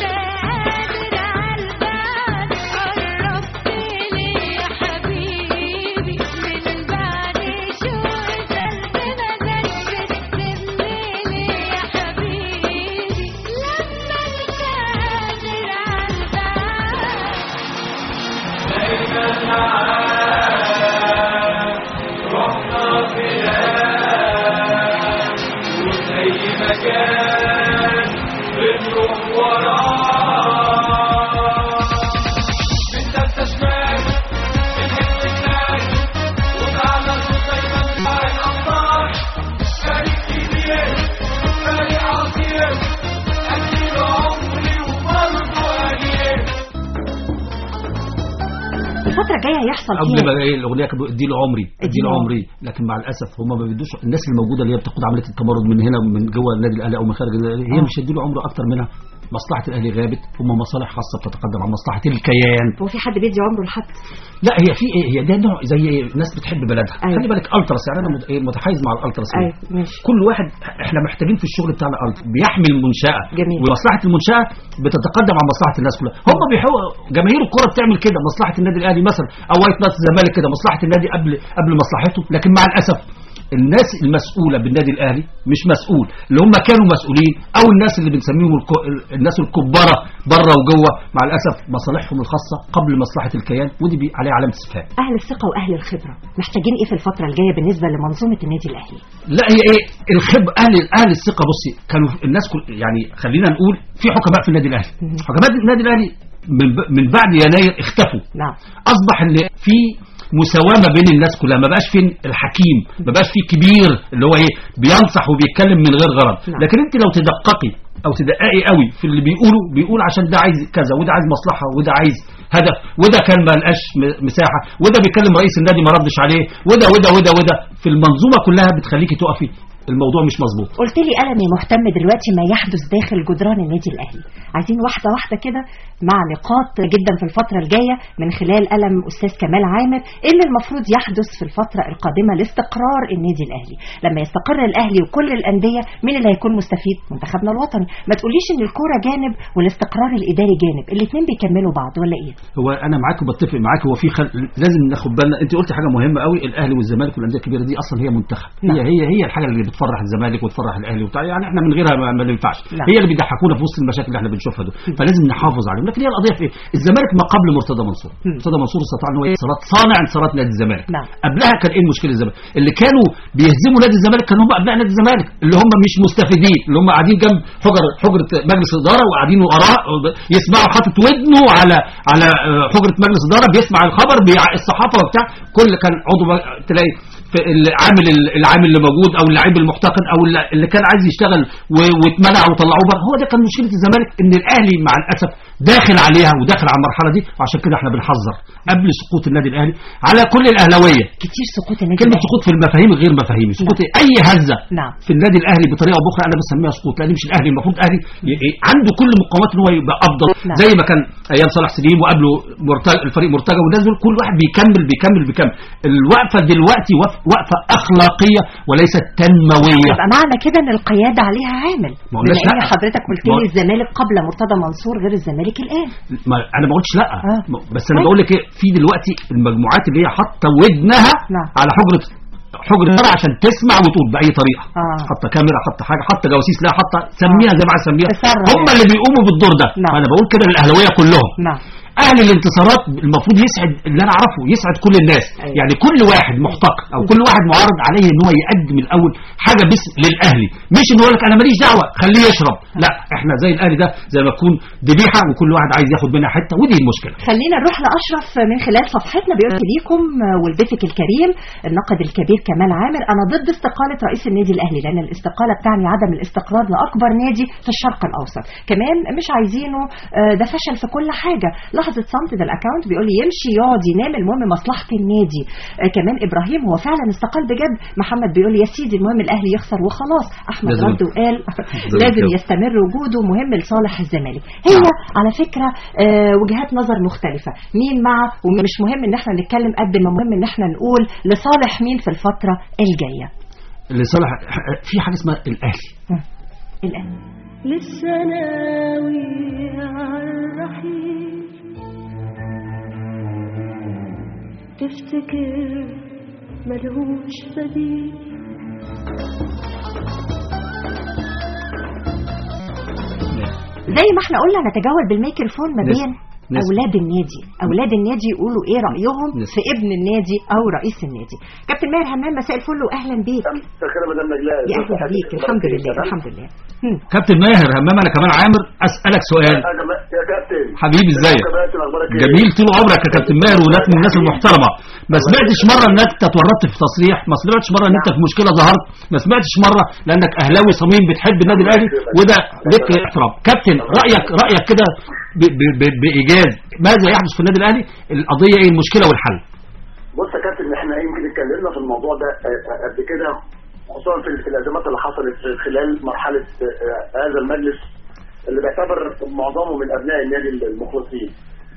قادر عالبعد قربت لي يا حبيبي من بعد شوق قلبي ما زال بتسيبني لي يا حبيبي لما انت قادر عالبعد رحنا بلاد وزي ما كان الجايه هيحصل قبل فيها ما ايه الاغنيه كانت ادي له عمري ادي له اديله عمري لكن مع الاسف هم ما بيدوش الناس اللي موجوده اللي هي بتقود عمليه التمرد من هنا من جوه النادي الاهلي او من خارج النادي الأهلي، هي آه. مش هيدوا له عمره اكتر منها مصلحه الاهلي غابت هم مصالح خاصه بتتقدم عن مصلحه الكيان هو في حد بيدي عمره لحد لا هي في ايه هي ده نوع زي إيه؟ ناس بتحب بلدها أيوة. خلي بالك التراس يعني انا مت- إيه متحيز مع الالتراس ليه؟ ايوه ماشي كل واحد احنا محتاجين في الشغل بتاعنا الت بيحمي المنشاه جميل. ومصلحه المنشاه بتتقدم عن مصلحه الناس كلها هم بيحقوا جماهير الكره بتعمل كده مصلحه النادي الاهلي مثلا او وايت ناس الزمالك كده مصلحه النادي قبل قبل مصلحته لكن مع الاسف الناس المسؤوله بالنادي الاهلي مش مسؤول اللي هم كانوا مسؤولين او الناس اللي بنسميهم الكو... الناس الكباره بره وجوه مع الاسف مصالحهم الخاصه قبل مصلحه الكيان ودي بي عليها علامه استفهام اهل الثقه واهل الخبره محتاجين ايه في الفتره الجايه بالنسبه لمنظومه النادي الاهلي لا هي ايه الخب اهل اهل الثقه بصي كانوا الناس كل يعني خلينا نقول في حكماء في النادي الاهلي مم. حكماء النادي الاهلي من, ب- من بعد يناير اختفوا نعم اصبح ان في مساواه ما بين الناس كلها ما بقاش فين الحكيم ما بقاش في كبير اللي هو ايه بينصح وبيتكلم من غير غرض نعم. لكن انت لو تدققي او تدققي قوي في اللي بيقوله بيقول عشان ده عايز كذا وده عايز مصلحه وده عايز هدف وده كان ما لقاش م- مساحه وده بيكلم رئيس النادي ما ردش عليه وده وده وده وده في المنظومه كلها بتخليكي تقفي الموضوع مش مظبوط قلت لي ألمي مهتم دلوقتي ما يحدث داخل جدران النادي الأهلي عايزين واحدة واحدة كده مع نقاط جدا في الفترة الجاية من خلال قلم أستاذ كمال عامر إيه اللي المفروض يحدث في الفترة القادمة لاستقرار النادي الأهلي لما يستقر الأهلي وكل الأندية مين اللي هيكون مستفيد منتخبنا الوطني ما تقوليش إن الكورة جانب والاستقرار الإداري جانب الاثنين بيكملوا بعض ولا إيه هو انا معاك وبتفق معاك هو في خل... لازم ناخد بالنا انت قلت حاجه مهمه قوي الاهلي والزمالك والانديه الكبيره دي اصلا هي منتخب نعم. هي هي هي الحاجه اللي بتفرح الزمالك وتفرح الاهلي وبتاع يعني احنا من غيرها ما, ما ينفعش نعم. هي اللي بيضحكونا في وسط المشاكل اللي احنا بنشوفها دول فلازم نحافظ عليهم لكن هي القضيه في ايه الزمالك ما قبل مرتضى منصور مم. مرتضى منصور استطاع ان هو صارت صانع انتصارات نادي الزمالك نعم. قبلها كان ايه المشكله الزمالك اللي كانوا بيهزموا نادي الزمالك كانوا هم ابناء نادي الزمالك اللي هم مش مستفيدين اللي هم قاعدين جنب حجر حجره مجلس الاداره وقاعدين وراء يسمعوا حاطط ودنه على على آه، حجره مجلس الاداره بيسمع الخبر بيع الصحافه وبتاع كل كان عضو م- تلاقي في العامل العامل اللي موجود او اللعيب المحتقن او اللي اللي كان عايز يشتغل و- واتمنع وطلعوه بره هو ده كان مشكله الزمالك ان الاهلي مع الاسف داخل عليها وداخل على المرحله دي وعشان كده احنا بنحذر قبل سقوط النادي الاهلي على كل الاهلاويه كتير سقوط النادي كلمه الأهلي سقوط في المفاهيم غير مفاهيم سقوط اي هزه نعم. في النادي الاهلي بطريقه او باخرى انا بسميها سقوط لان مش الاهلي المفروض الاهلي ي- ي- عنده كل المقومات ان هو يبقى افضل نعم. زي ما كان ايام صلاح سليم وقبله مرتج الفريق مرتجى والناس دول كل واحد بيكمل بيكمل بيكمل الوقفه دلوقتي وف- وقفه اخلاقيه وليست تنمويه يبقى معنى كده ان القياده عليها عامل ما بما قلناش ان لا. حضرتك قلت ما- لي الزمالك قبل مرتضى منصور غير الزمالك الان ما انا ما قلتش لا آه. بس انا طيب. بقول لك ايه في دلوقتي المجموعات اللي هي حاطه ودنها نعم. على حجره حجره نار عشان تسمع وتقول باي طريقه آه. حاطه كاميرا حاطه حاجه حاطه جواسيس لا حاطه سميها زي ما عايز تسميها تسرع هم يعني. اللي بيقوموا بالدور ده نعم. فانا بقول كده للاهلاويه كلهم نعم اهل الانتصارات المفروض يسعد اللي انا اعرفه يسعد كل الناس أيوة. يعني كل واحد محتقر او كل واحد معارض عليه ان هو يقدم الاول حاجه باسم للاهلي مش ان هو يقول لك انا ماليش دعوه خليه يشرب لا احنا زي الاهلي ده زي ما تكون ذبيحه وكل واحد عايز ياخد منها حته ودي المشكله خلينا نروح لاشرف من خلال صفحتنا بيقول ليكم ولضيفك الكريم الناقد الكبير كمال عامر انا ضد استقاله رئيس النادي الاهلي لان الاستقاله بتعني عدم الاستقرار لاكبر نادي في الشرق الاوسط كمان مش عايزينه آه، ده فشل في كل حاجه لحظه صمت ده الاكونت بيقول لي يمشي يقعد ينام المهم مصلحه النادي آه، كمان ابراهيم هو فعلا استقال بجد محمد بيقول لي يا سيدي المهم الاهلي يخسر وخلاص احمد لازم- رد وقال لازم لازم كده. يستمر وجوده مهم لصالح الزمالك هي على فكرة آه، وجهات نظر مختلفة مين مع ومش مهم ان احنا نتكلم قد ما مهم ان احنا نقول لصالح مين في الفترة الجاية لصالح في حاجه اسمها الاهلي الآن لسه ناوي عالرحيل تفتكر ملهوش بديل زي ما احنا قلنا نتجول بالميكروفون ما نس- بين نس- اولاد النادي اولاد النادي يقولوا ايه رايهم نس- في ابن النادي او رئيس النادي كابتن ماهر همام مساء الفل واهلا بيك فاكر مدام نجلاء يا اهلا بيك الحمد لله الحمد لله هم. كابتن ماهر همام انا كمان عامر اسالك سؤال يا جماعة- يا كابتن حبيبي ازيك يا كابتن اخبارك ايه؟ جميل طول عمرك يا كابتن ماهر وناس من الناس المحترمه ما سمعتش مره انك تتورطت في تصريح ما سمعتش مره ان انت في مشكله ظهرت ما سمعتش مره لانك اهلاوي صميم بتحب النادي الاهلي وده لك احترام كابتن رايك رايك كده ب- ب- ب- بايجاز ماذا يحدث في النادي الاهلي القضيه ايه المشكله والحل بص يا كابتن احنا يمكن اتكلمنا في الموضوع ده آه، آه، قبل كده خصوصا في في الازمات اللي حصلت خلال مرحله آه، هذا المجلس اللي بيعتبر معظمه من ابناء النادي المخلصين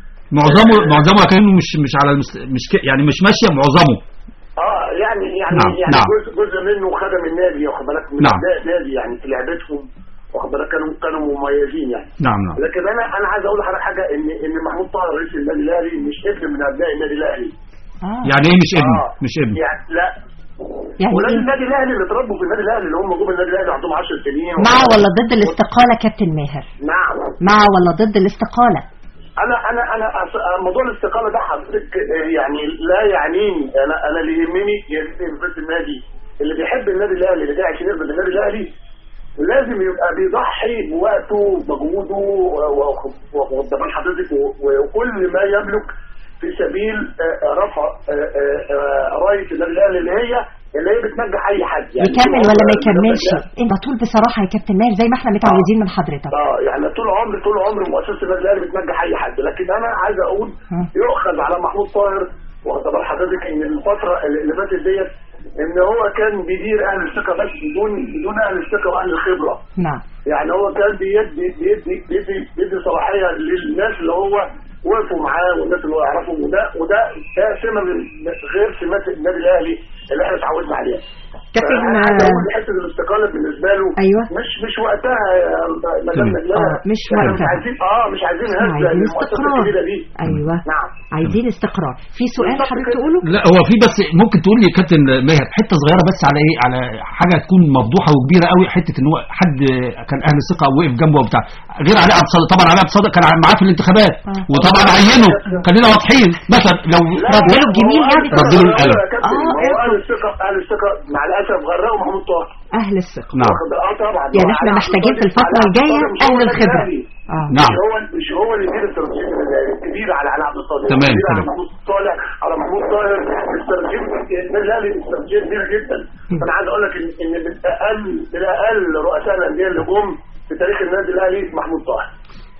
معظمه معظمه كانه مش مش على المست... مش ك... يعني مش ماشيه معظمه اه يعني يعني نعم، يعني نعم. جزء جزء منه خدم النادي واخد بالك من نعم. ابناء النادي يعني في لعبتهم واخد بالك كانوا كانوا مميزين يعني نعم نعم لكن انا انا عايز اقول لحضرتك حاجه ان ان محمود طاهر رئيس النادي الاهلي مش ابن من ابناء النادي الاهلي آه. يعني ايه مش ابن آه. مش ابن يعني لا يعني ولاد إيه؟ النادي الاهلي اللي اتربوا في النادي الاهلي اللي هم جم النادي الاهلي عندهم 10 سنين مع ولا ضد الاستقالة كابتن ماهر نعم مع ولا ضد الاستقالة انا انا انا أص- موضوع الاستقاله ده حضرتك آه، يعني لا يعنيني انا انا اللي يهمني يهمني بس النادي اللي بيحب النادي الاهلي اللي جاي عشان يخدم النادي الاهلي لازم يبقى بيضحي بوقته بمجهوده و- و- و- واخد بال حضرتك و- وكل ما يملك في سبيل آه، آه، رفع آه، آه، آه، رايه النادي الاهلي اللي هي اللي هي بتنجح اي حد يكمل ولا ما يكملش لا. انت طول بصراحة يا كابتن ماهر زي ما احنا متعودين من حضرتك اه يعني طول عمري طول عمري مؤسسه النادي الاهلي بتنجح اي حد لكن انا عايز اقول ها. يؤخذ على محمود طاهر واخد بال حضرتك ان الفتره اللي اللي فاتت ديت ان هو كان بيدير اهل الثقه بس بدون بدون اهل الثقه واهل الخبره نعم يعني هو كان بيدي بيدي بيدي بيدي صلاحيه للناس اللي هو وقفوا معاه والناس اللي هو يعرفهم وده وده ده سمه من غير سمات النادي الاهلي اللي احنا اتعودنا عليها. كابتن فأنا عايز اقول حته الاستقاله بالنسبه له أيوة. مش مش وقتها يا مدام تمام. نجلاء آه، مش يعني مش وقتها. عايزين اه مش عايزين احنا هزه عايزين للمؤسسه استقرار الكبيره دي ايوه نعم عايزين استقرار في سؤال بالظبط حضرتك كده. تقوله لا هو في بس ممكن تقول لي كابتن ماهر حته صغيره بس على ايه على حاجه تكون مفضوحه وكبيره قوي حته ان هو حد كان اهل الثقه وقف جنبه وبتاع غير علاء عبد الصادق طبعا علاء عبد الصادق كان معاه في الانتخابات آه. وطبعا عينه خلينا واضحين مثلا لو ردوا له الجميل يعني ردوا له القلم. اه آه، هو اهل الثقه اهل الثقه مع الاسف غرقوا محمود طاهر اهل الثقة نعم واخد- اه طبعا يعني احنا محتاجين في الفترة الجاية اهل الخبرة اه نعم. مش هو مش هو اللي يدير الاستراتيجيه الكبيره على علاء عبد الصادق تمام، الكبيرة على تمام. محمود صالح على محمود طاهر الاستراتيجيه النادي الاهلي استراتيجيه كبيره جدا فانا عايز اقول لك ان ان من اقل من اقل رؤساء الانديه اللي جم في تاريخ النادي الاهلي محمود طاهر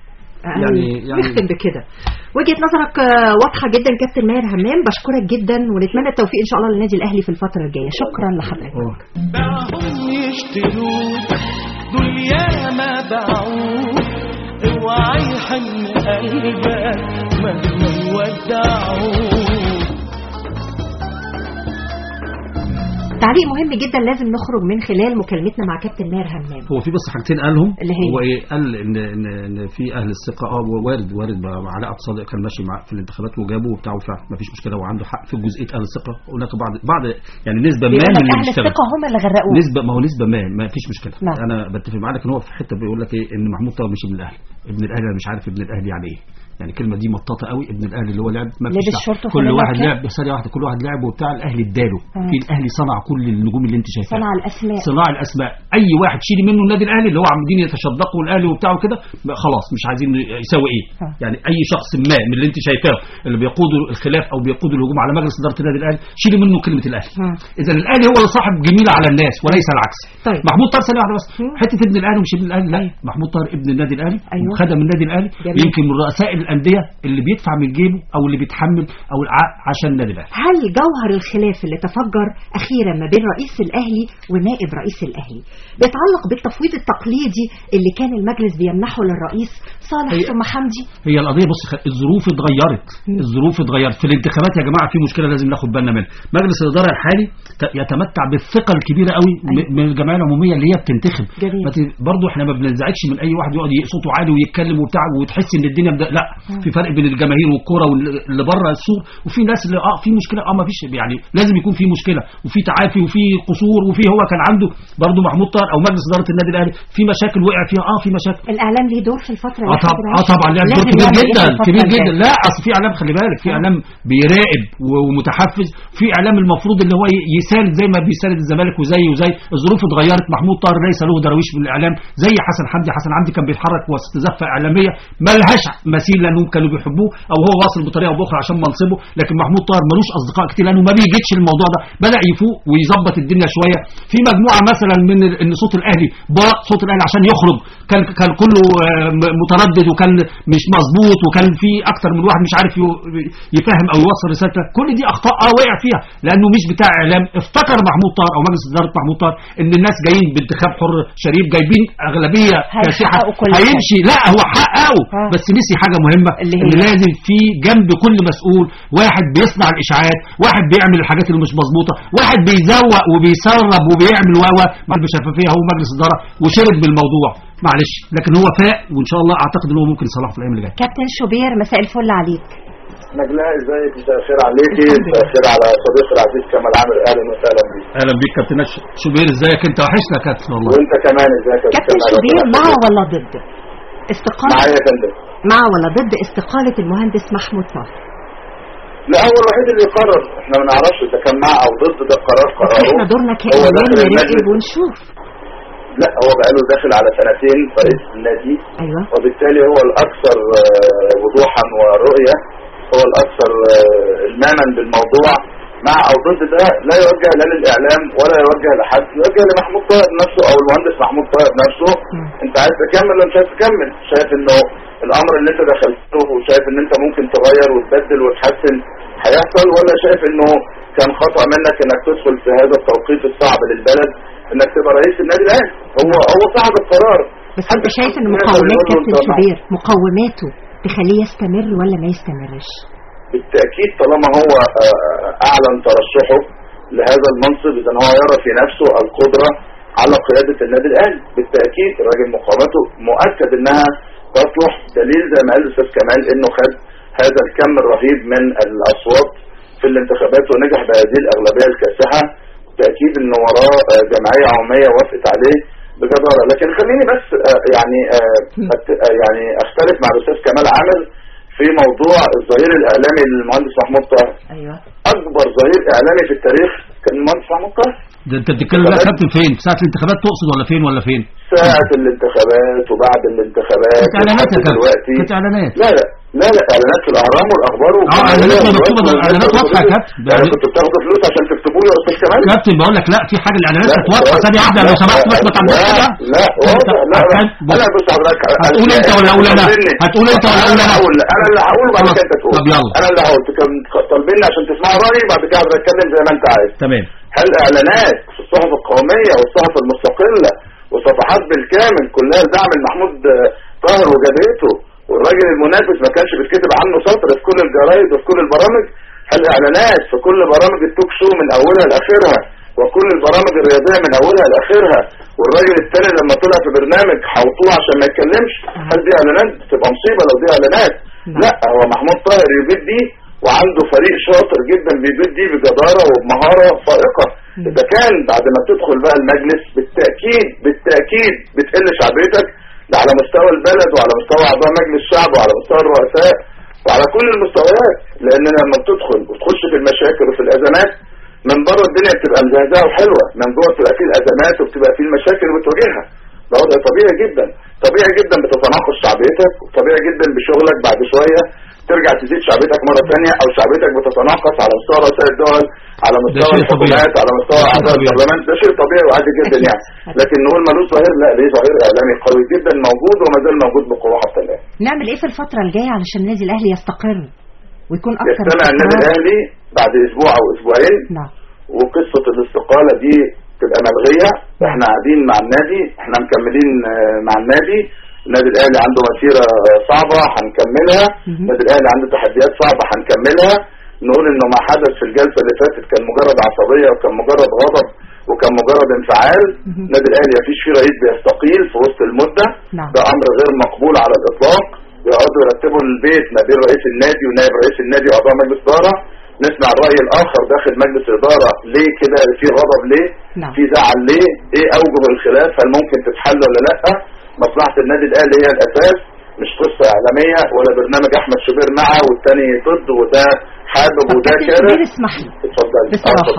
يعني- يعني- نختم بكده وجهة نظرك آه، واضحة جدا كابتن ماهر همام بشكرك جدا ونتمنى التوفيق ان شاء الله للنادي الاهلي في الفترة الجاية شكرا لحضرتك باعهم يشتروك دول ياما باعوك اوعى يحن قلبك مهما يودعوك تعليق مهم جدا لازم نخرج من خلال مكالمتنا مع كابتن ماهر همام هو في بس حاجتين قالهم اللي هي؟ هو ايه قال ان ان ان في اهل الثقه اه وارد وارد بقى علاء عبد الصادق كان ماشي معاه في الانتخابات وجابه وبتاع وفعلا ما فيش مشكله وعنده حق في جزئيه اهل الثقه هناك بعض بعض يعني نسبه ما بيقول من لك اللي اهل بيشتغل الثقة هم اللي غرقوه نسبه ما هو نسبه ما ما فيش مشكله نعم. انا بتفق معاك ان هو في حته بيقول لك ايه ان محمود طاهر مش ابن الاهلي ابن الاهلي انا مش عارف ابن الاهلي يعني ايه يعني الكلمه دي مطاطه قوي ابن الاهلي اللي هو لعب ما فيش لبس دعوة. شورت كل وفانيلا واحد وكاب. لعب ثانيه واحده كل واحد لعب وبتاع الاهلي اداله آه. في الاهلي صنع كل النجوم اللي انت شايفاها صنع الاسماء صناع الاسماء اي واحد شيلي منه النادي الاهلي اللي هو عمالين يتشدقوا الاهلي وبتاعه كده بقى خلاص مش عايزين يساوي ايه آه. يعني اي شخص ما من اللي انت شايفاه اللي بيقودوا الخلاف او بيقودوا الهجوم على مجلس اداره النادي الاهلي شيلي منه كلمه الاهلي آه. اذا الاهلي هو اللي صاحب جميله على الناس وليس العكس طيب. محمود طاهر ثانيه واحده بس مم. حته ابن الاهلي ومش ابن الاهلي لا محمود طاهر ابن النادي الاهلي أيوة. وخدم النادي الاهلي جميل. يمكن من رؤساء الانديه اللي بيدفع من جيبه او اللي بيتحمل او الع- عشان النادي الاهلي هل جوهر الخلاف اللي تفجر اخيرا ما بين رئيس الاهلي ونائب رئيس الاهلي بيتعلق بالتفويض التقليدي اللي كان المجلس بيمنحه للرئيس صالح هي- ثم حمدي هي القضيه بص خ- الظروف اتغيرت الظروف اتغيرت في الانتخابات يا جماعه في مشكله لازم ناخد بالنا منها مجلس الاداره الحالي ت- يتمتع بالثقه الكبيره قوي م- أيوة. من الجمعيه العموميه اللي هي بتنتخب جميل. ما ت- برضه احنا ما بننزعجش من اي واحد يقعد ي- صوته عالي ويتكلم وبتاع وتحس ان الدنيا بدا لا في فرق بين الجماهير والكوره واللي بره السور وفي ناس اللي اه في مشكله اه ما فيش يعني لازم يكون في مشكله وفي تعافي وفي قصور وفي هو كان عنده برضه محمود طاهر او مجلس اداره النادي الاهلي في مشاكل وقع فيها اه في مشاكل الاعلام ليه دور في الفتره اه اللي احنا طبعا اه بنعيشها؟ طبعا لها دور لازم كبير يعمل إيه جدا في الفترة كبير جدا الجاية؟ لا اصل في اعلام خلي بالك في اعلام بيراقب و- ومتحفز في اعلام المفروض اللي هو ي- يساند زي ما بيساند الزمالك وزي وزي الظروف اتغيرت محمود طاهر ليس له درويش من الاعلام زي حسن حمدي حسن حمدي كان بيتحرك وسط زفه اعلاميه ما لهاش مثيل لا لانهم كانوا بيحبوه او هو واصل بطريقه او باخرى عشان منصبه لكن محمود طاهر ملوش اصدقاء كتير لانه ما بيجيتش الموضوع ده بدا يفوق ويظبط الدنيا شويه في مجموعه مثلا من ال- ان صوت الاهلي براء صوت الاهلي عشان يخرج كان كان كله آه، م- متردد وكان مش مظبوط وكان في اكتر من واحد مش عارف يو- يفهم او يوصل رسالته كل دي اخطاء اه وقع فيها لانه مش بتاع اعلام افتكر محمود طاهر او مجلس اداره محمود طاهر ان الناس جايين بانتخاب حر شريف جايبين اغلبيه كاسحه هيحققوا كل هيمشي لا هو حققه آه. بس نسي حاجه مهمه اللي ان هي؟ لازم في جنب كل مسؤول واحد بيصنع الاشاعات واحد بيعمل الحاجات اللي مش مظبوطه واحد بيزوق وبيسرب وبيعمل واوا مع بشفافيه هو مجلس اداره وشرب بالموضوع معلش لكن هو فاق وان شاء الله اعتقد ان هو ممكن يصلحه في الايام اللي جايه كابتن شوبير مساء الفل عليك نجلاء ازيك مساء الخير عليكي مساء الخير على صديقي العزيز كمال عامر اهلا وسهلا بيك اهلا بيك كابتن نش- شوبير ازيك انت وحشنا يا كابتن والله وانت كمان ازيك يا كابتن كمال؟ شوبير ربنا مع يخليك. ولا ضد استقالة معايا يا فندم مع ولا ضد استقالة المهندس محمود طاهر لا هو الوحيد اللي يقرر احنا ما نعرفش اذا كان مع او ضد ده قرار بس قراره احنا دورنا هو كإعلام داخل نراقب المجلس ونشوف لا هو بقاله داخل على سنتين رئيس النادي ايوه وبالتالي هو الاكثر آه، وضوحا ورؤية هو الاكثر آه، الماما بالموضوع مع او ضد ده لا يوجه لا للاعلام ولا يوجه لحد يوجه لمحمود طاهر نفسه او المهندس محمود طاهر نفسه مم. انت عايز تكمل ولا مش عايز تكمل شايف انه الامر اللي انت دخلته وشايف ان انت ممكن تغير وتبدل وتحسن هيحصل ولا شايف انه كان خطأ منك انك تدخل في هذا التوقيت الصعب للبلد انك تبقى رئيس النادي الاهلي هو هو صاحب القرار بس انت حتى شايف ان يقدر مقومات يقول له كابتن انت مع- شوبير مقوماته تخليه يستمر ولا ما يستمرش بالتأكيد طالما هو آه، أعلن ترشحه لهذا المنصب إذا هو يرى في نفسه القدرة على قيادة النادي الأهلي بالتأكيد الراجل مقامته مؤكد إنها تصلح دليل زي ما قال الأستاذ كمال إنه خد هذا الكم الرهيب من الأصوات في الانتخابات ونجح بهذه الأغلبية الكاسحة بالتأكيد إنه وراه آه، جمعية عمومية وافقت عليه بجدارة لكن خليني بس آه، يعني آه، أت- آه، يعني أختلف مع الأستاذ كمال عامر في موضوع الظهير الاعلامي للمهندس محمود طاهر ايوه اكبر ظهير اعلامي في التاريخ كان المهندس محمود طاهر ده انت بتتكلم ده يا كابتن فين في ساعه الانتخابات تقصد ولا فين ولا فين ساعة الانتخابات وبعد الانتخابات كانت اعلانات يا لحد كابتن دلوقتي كانت اعلانات لا لا لا لا اعلانات في الاهرام والاخبار اه اعلانات مكتوبه والجمهورية اعلانات والناس واضحه يا والناس. كابتن يعني يعني كنتوا بتاخدوا فلوس عشان تكتبوا لي يا استاذ كمال كابتن بقول لك لا في حاجه الاعلانات لا، كانت واضحه لا، ثانيه واحده لو لا، سمحت بس ما لا، تعملش كده لا واضح لا لا بص. انا بص حضرتك هتقول انت ولا اقول انا؟ طالبيني. هتقول انت ولا اقول انا؟ هقول انا اللي هقول بعد خلاص. كده انت تقول طب يلا. انا اللي هقول كان طالبيني عشان تسمعوا رايي بعد كده حضرتك اتكلم زي ما انت عايز تمام هل اعلانات في الصحف القوميه والصحف المستقله وصفحات بالكامل كلها دعم محمود آه، طاهر وجبهته والراجل المنافس ما كانش بيتكتب عنه سطر في كل الجرايد وفي كل البرامج هل اعلانات في كل برامج التوك شو من اولها لاخرها وكل البرامج الرياضيه من اولها لاخرها والراجل التاني لما طلع في برنامج حوطوه عشان ما يتكلمش هل دي اعلانات تبقى مصيبه لو دي اعلانات لا هو محمود طاهر يجيب دي وعنده فريق شاطر جدا بيجيب دي بجداره وبمهاره فائقه اذا كان بعد ما تدخل بقى المجلس بالتاكيد بالتاكيد بتقل شعبيتك ده على مستوى البلد وعلى مستوى اعضاء مجلس الشعب وعلى مستوى الرؤساء وعلى كل المستويات لان لما بتدخل وتخش في المشاكل وفي الازمات من بره الدنيا بتبقى مزهزهه وحلوه من جوه بتبقى فيه الازمات وبتبقى فيه المشاكل اللي بتواجهها ده وضع طبيعي جدا طبيعي جدا بتتناقص شعبيتك وطبيعي جدا بشغلك بعد شويه ترجع تزيد شعبيتك مره ثانيه او شعبيتك بتتناقص على مستوى رؤساء الدول على مستوى شيء طبيعي. الحكومات على مستوى ده شيء اعضاء طبيعي. البرلمان ده شيء طبيعي وعادي جدا يعني لكن نقول ملوش ظهير لا ليه ظهير اعلامي قوي جدا موجود وما زال موجود بقوه حتى الان نعمل ايه في الفترة الجاية علشان النادي الاهلي يستقر ويكون اكثر يجتمع النادي استقرار؟ الاهلي بعد اسبوع او اسبوعين نعم وقصة الاستقالة دي تبقى ملغية احنا قاعدين مع النادي احنا مكملين آه، مع النادي النادي الاهلي عنده مسيرة آه، صعبة هنكملها مهم. النادي الاهلي عنده تحديات صعبة هنكملها نقول انه ما حدث في الجلسة اللي فاتت كان مجرد عصبية وكان مجرد غضب وكان مجرد انفعال مهم. النادي الاهلي مفيش فيه رئيس بيستقيل في وسط المدة نعم. ده امر غير مقبول على الاطلاق يقعدوا يرتبوا البيت ما بين رئيس النادي ونائب رئيس النادي واعضاء مجلس اداره نسمع الراي الاخر داخل مجلس الاداره ليه كده في غضب ليه نعم. في زعل ليه ايه اوجه الخلاف هل ممكن تتحل ولا لا مصلحه النادي الاهلي هي الاساس مش قصه اعلاميه ولا برنامج احمد شوبير معه والتاني ضد وده حابب وده كابتن كاره شوبير اسمح لي اتفضلي آه، بصراحة اتفضلي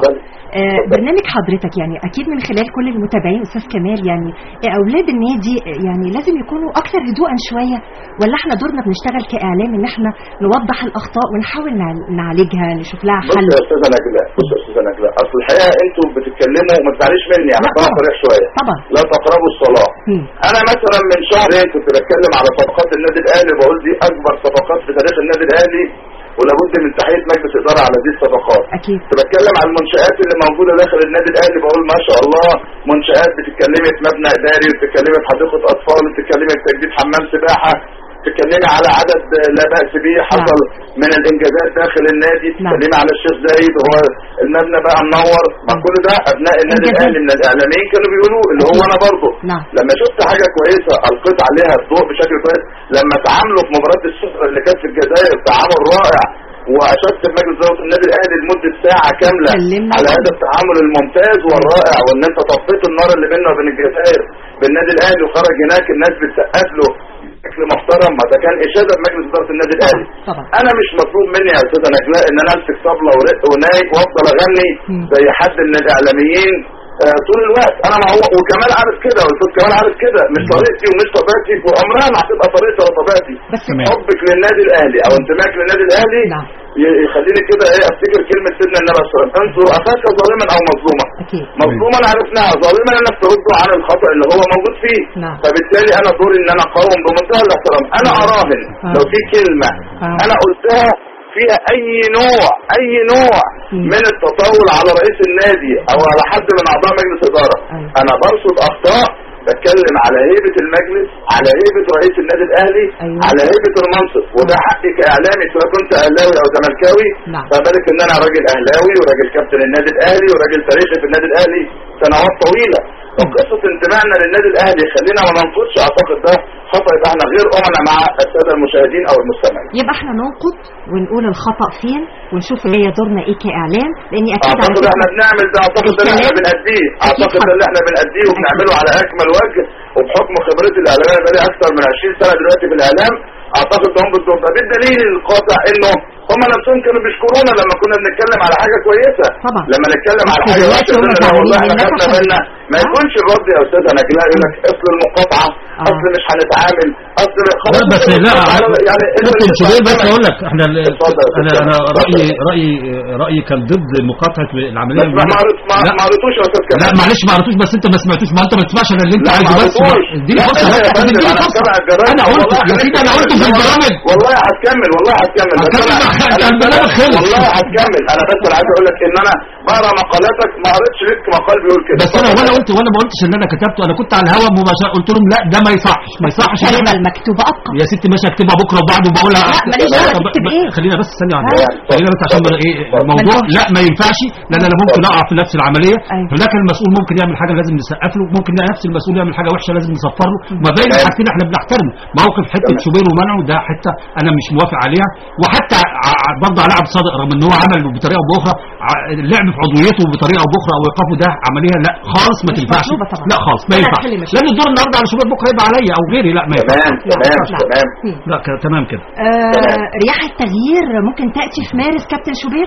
آه، برنامج حضرتك يعني اكيد من خلال كل المتابعين استاذ كمال يعني آه، اولاد النادي آه، يعني لازم يكونوا اكثر هدوءا شويه ولا احنا دورنا بنشتغل كاعلام ان احنا نوضح الاخطاء ونحاول نع- نعالجها نشوف لها بص حل يا استاذه نجلاء بص يا استاذه نجلاء اصل الحقيقه انتوا بتتكلموا وما تزعليش مني يعني لا انا طبعا. صريح شويه طبعا لا تقربوا الصلاه مم. انا مثلا من شهرين كنت بتكلم على صفقات النادي الاهلي بقول دي اكبر صفقات في تاريخ النادي الاهلي ولابد من تحيه مجلس اداره على هذه الصفقات اكيد كنت بتكلم على المنشآت اللي موجودة داخل النادي الأهلي بقول ما شاء الله منشآت بتتكلمي في مبنى إداري وبتتكلمي في حديقة أطفال وبتتكلمي في تجديد حمام سباحة بتتكلمي على عدد لا بأس به حصل من الإنجازات داخل النادي بتتكلمي على الشيخ زايد هو المبنى بقى منور ما كل ده أبناء النادي إنجازات. الأهلي من الإعلاميين كانوا بيقولوا اللي هو أنا برضه نعم لما شفت حاجة كويسة ألقيت عليها الضوء بشكل كويس لما تعاملوا في مباراة السفر اللي كانت في الجزائر تعامل رائع واشدت بمجلس اداره النادي الاهلي لمده ساعه كامله كلمنا على عنه. هذا التعامل الممتاز والرائع وان انت طفيت النار اللي بيننا وبين الجزائر بالنادي الاهلي وخرج هناك الناس بتسقف له بشكل محترم ما ده كان اشاده بمجلس اداره النادي الاهلي طبعا انا مش مطلوب مني يا استاذه نجلاء ان انا امسك طبله ورق وناي وافضل اغني مم. زي حد من الاعلاميين آه، طول الوقت انا مع وكمان عارف كده والاستاذ كمان عارف كده مش طريقتي ومش طبيعتي وعمرها ما هتبقى طريقتي ولا طبيعتي بس تمام. حبك للنادي الاهلي او انتمائك للنادي الاهلي نعم ي- يخليني كده ايه افتكر كلمه سيدنا النبي صلى الله عليه وسلم انصر اخاك ظالما او مظلوما اكيد مظلوما عرفناها ظالما انك ترده عن الخطا اللي هو موجود فيه نعم فبالتالي انا دوري ان انا اقاوم بمنتهى الاحترام انا اراهن آه. لو في كلمه آه. انا قلتها فيها اي نوع اي نوع مم. من التطاول على رئيس النادي او على حد من اعضاء مجلس اداره أيوة. انا برصد اخطاء بتكلم على هيبة المجلس على هيبة رئيس النادي الاهلي أيوة. على هيبة المنصب وده حقي كاعلامي سواء كنت اهلاوي او زملكاوي نعم. فبالك ان انا راجل اهلاوي وراجل كابتن النادي الاهلي وراجل تاريخي في النادي الاهلي سنوات طويله وقصه انتمائنا للنادي الاهلي خلينا ما ننقضش اعتقد ده خطا يبقى احنا غير امنا مع الساده المشاهدين او المستمعين يبقى احنا ننقد ونقول الخطأ فين ونشوف هي دورنا ايه كاعلام لاني اكيد على اعتقد احنا فكرة بنعمل ده اعتقد ده اللي احنا الكلام- بنأديه اعتقد أكيد ده اللي احنا بنأديه وبنعمله على اكمل وجه وبحكم خبرتي الاعلاميه بقالي اكثر من 20 سنه دلوقتي في الاعلام اعتقد ده هم بالدور ده بالدليل القاطع انه هم نفسهم كانوا بيشكرونا لما كنا بنتكلم على حاجه كويسه طبعا. لما نتكلم على بس حاجه دلوقتي وحشه هم يقولوا لنا والله احنا زعلانين خدنا منك بالنا ما آه. يكونش الرد يا استاذ انا كده يقول لك اصل المقاطعه آه. اصل مش هنتعامل اصل لا خلاص بس لا يعني كابتن شوبير بس اقول لك احنا ال- اتفضل يا انا أستاذ انا كمال. رايي رايي رايي كان ضد مقاطعه العمليه بس ما ما ما لا ما قريتوش يا استاذ كمال لا معلش ما عرفتوش بس انت ما سمعتوش ما انت ما تسمعش الا اللي انت لا، عايزه ما بس عرفتوش. اديني لا، فرصه لا، يا بس فندم، اديني أنا فرصه متابع الجرايد. انا قلت والله يا سيدي انا قلت في البرامج والله هتكمل والله هتكمل بس هتكمل أنا- بقى، أنا كان البرنامج خلص. والله هتكمل انا بس انا عايز اقول لك ان انا بقرا مقالاتك ما قريتش لك مقال بيقول كده بس انا وانا قلت وانا ما قلتش ان انا كتبته انا كنت على الهوا مباشره قلت لهم لا ده ما يصحش ما يصحش إن الكلمة إحنا- المكتوبة ابقى يا ستي ماشي اكتبها بكره وبعده وبقولها لا، ماليش دعوة طب- تكتب ب- إيه؟ خلينا بس ثانيه واحده آه. خلينا بس عشان ما- ايه الموضوع ما ينفعش. لا ما ينفعش لان انا ممكن اقع في نفس العمليه أيوة. فلكن المسؤول ممكن يعمل حاجه لازم نسقف له ممكن نفس المسؤول يعمل حاجه وحشه لازم نصفر له ما بين تمام. الحاجتين احنا بنحترمه موقف حته تمام. شوبير ومنعه ده حته انا مش موافق عليها وحتى ع- برضه على عبد صادق رغم ان هو عمل بطريقه او باخرى ع- اللعب في عضويته بطريقه او باخرى او ايقافه ده عمليه لا خالص ما مش تنفعش مطلوبة طبعا. لا خالص ما لا، ينفعش حل مشاكل. لان الدور النهارده على شوبير بكره يبقى عليا او غيري لا ما ينفعش تمام تمام لا. تمام مم. لا ك- تمام كده آه رياح التغيير ممكن تأتي في مارس كابتن شوبير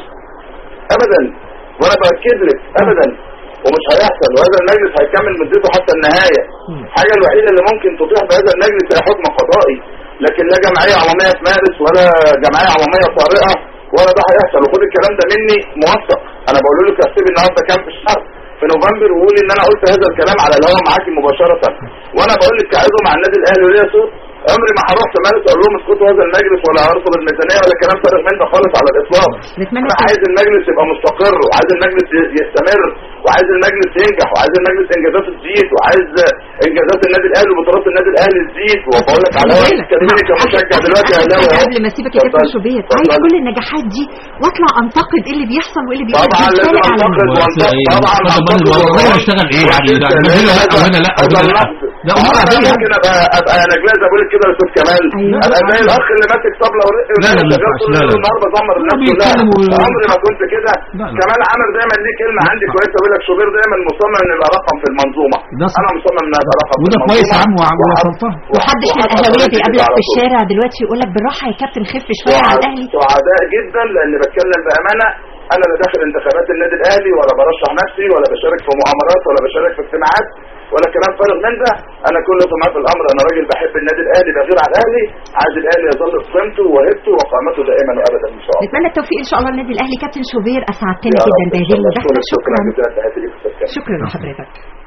ابدا وانا باكد لك ابدا ومش هيحصل وهذا المجلس هيكمل مدته حتى النهايه مم. الحاجه الوحيده اللي ممكن تطيح بهذا المجلس هي حكم قضائي لكن لا جمعيه عموميه في مارس ولا جمعيه عموميه طارئه ولا ده هيحصل وخد الكلام ده مني موثق انا بقول لك اكتب النهارده كام في الشهر في نوفمبر وقول ان انا قلت هذا الكلام على الهواء معاكي مباشره وانا بقول لك كعضو مع النادي الاهلي وليا صوت عمري ما هروح في مارس اقول لهم اسكتوا هذا المجلس ولا هرفض الميزانيه ولا كلام فارغ من ده خالص على الاطلاق نتمنى انا كده. عايز المجلس يبقى مستقر وعايز المجلس ي- يستمر وعايز المجلس ينجح وعايز المجلس انجازاته تزيد وعايز انجازات النادي الاهلي وبطولات النادي الاهلي تزيد وبقول لك على خلي هوا بالك. تكلمني كمشجع دلوقتي آخر اهلاوي حاجة اهو قبل ما اسيبك يا كابتن اتفضل. شوبير عايز اتفضل. كل النجاحات دي واطلع انتقد ايه اللي بيحصل وايه اللي بيحصل طبعا دي لازم رسالة انتقد عالمية. وانتقد إيه، طبعا طب انتقد أنا وأقول. والله اشتغل إيه يعني؟ وأقول يعني هذا- هنا لا وهنا لا هذا وهنا لا. اللحظة. لا، أمور أنا عادية. ممكن ابقى ابقى انا جلاز اقول لك كده يا استاذ كمال أيوة. ابقى زي الاخ اللي ماسك طبله ورق لا، لا، ما شغال ينفعش. طول لا، لا. الليل والنهار بدمر الناس كلها بيتكلم و- عمري ما كنت كده لا، لا. كمال عامر دايما ليه كلمه عندي كويسه بيقول لك شوبير دايما مصمم ان يبقى رقم في المنظومه ده صح. انا مصمم ان ابقى رقم في وده المنظومه كويس يا عم وع- وحط- ووصلتها. محدش من وحط الاهلاويه حضرتك بيقابلك على في طول. الشارع دلوقتي يقول لك بالراحه يا كابتن خف شويه على الاهلي سعداء جدا لان بتكلم بامانه انا لا داخل انتخابات النادي الاهلي ولا برشح نفسي ولا بشارك في مؤامرات ولا بشارك في اجتماعات ولا كلام فارغ من ده انا كل ما في الامر انا راجل بحب النادي الاهلي بغير على الاهلي عايز الاهلي يظل بقيمته وهيبته وقامته دائما وابدا ان شاء الله نتمنى التوفيق ان شاء الله النادي الاهلي كابتن شوبير اسعدتني يا جدا رب إن بهذه شاء الله. المداخله شكرا شكرا جزيلا تحياتي ليك أستاذ كامل. شكرا لحضرتك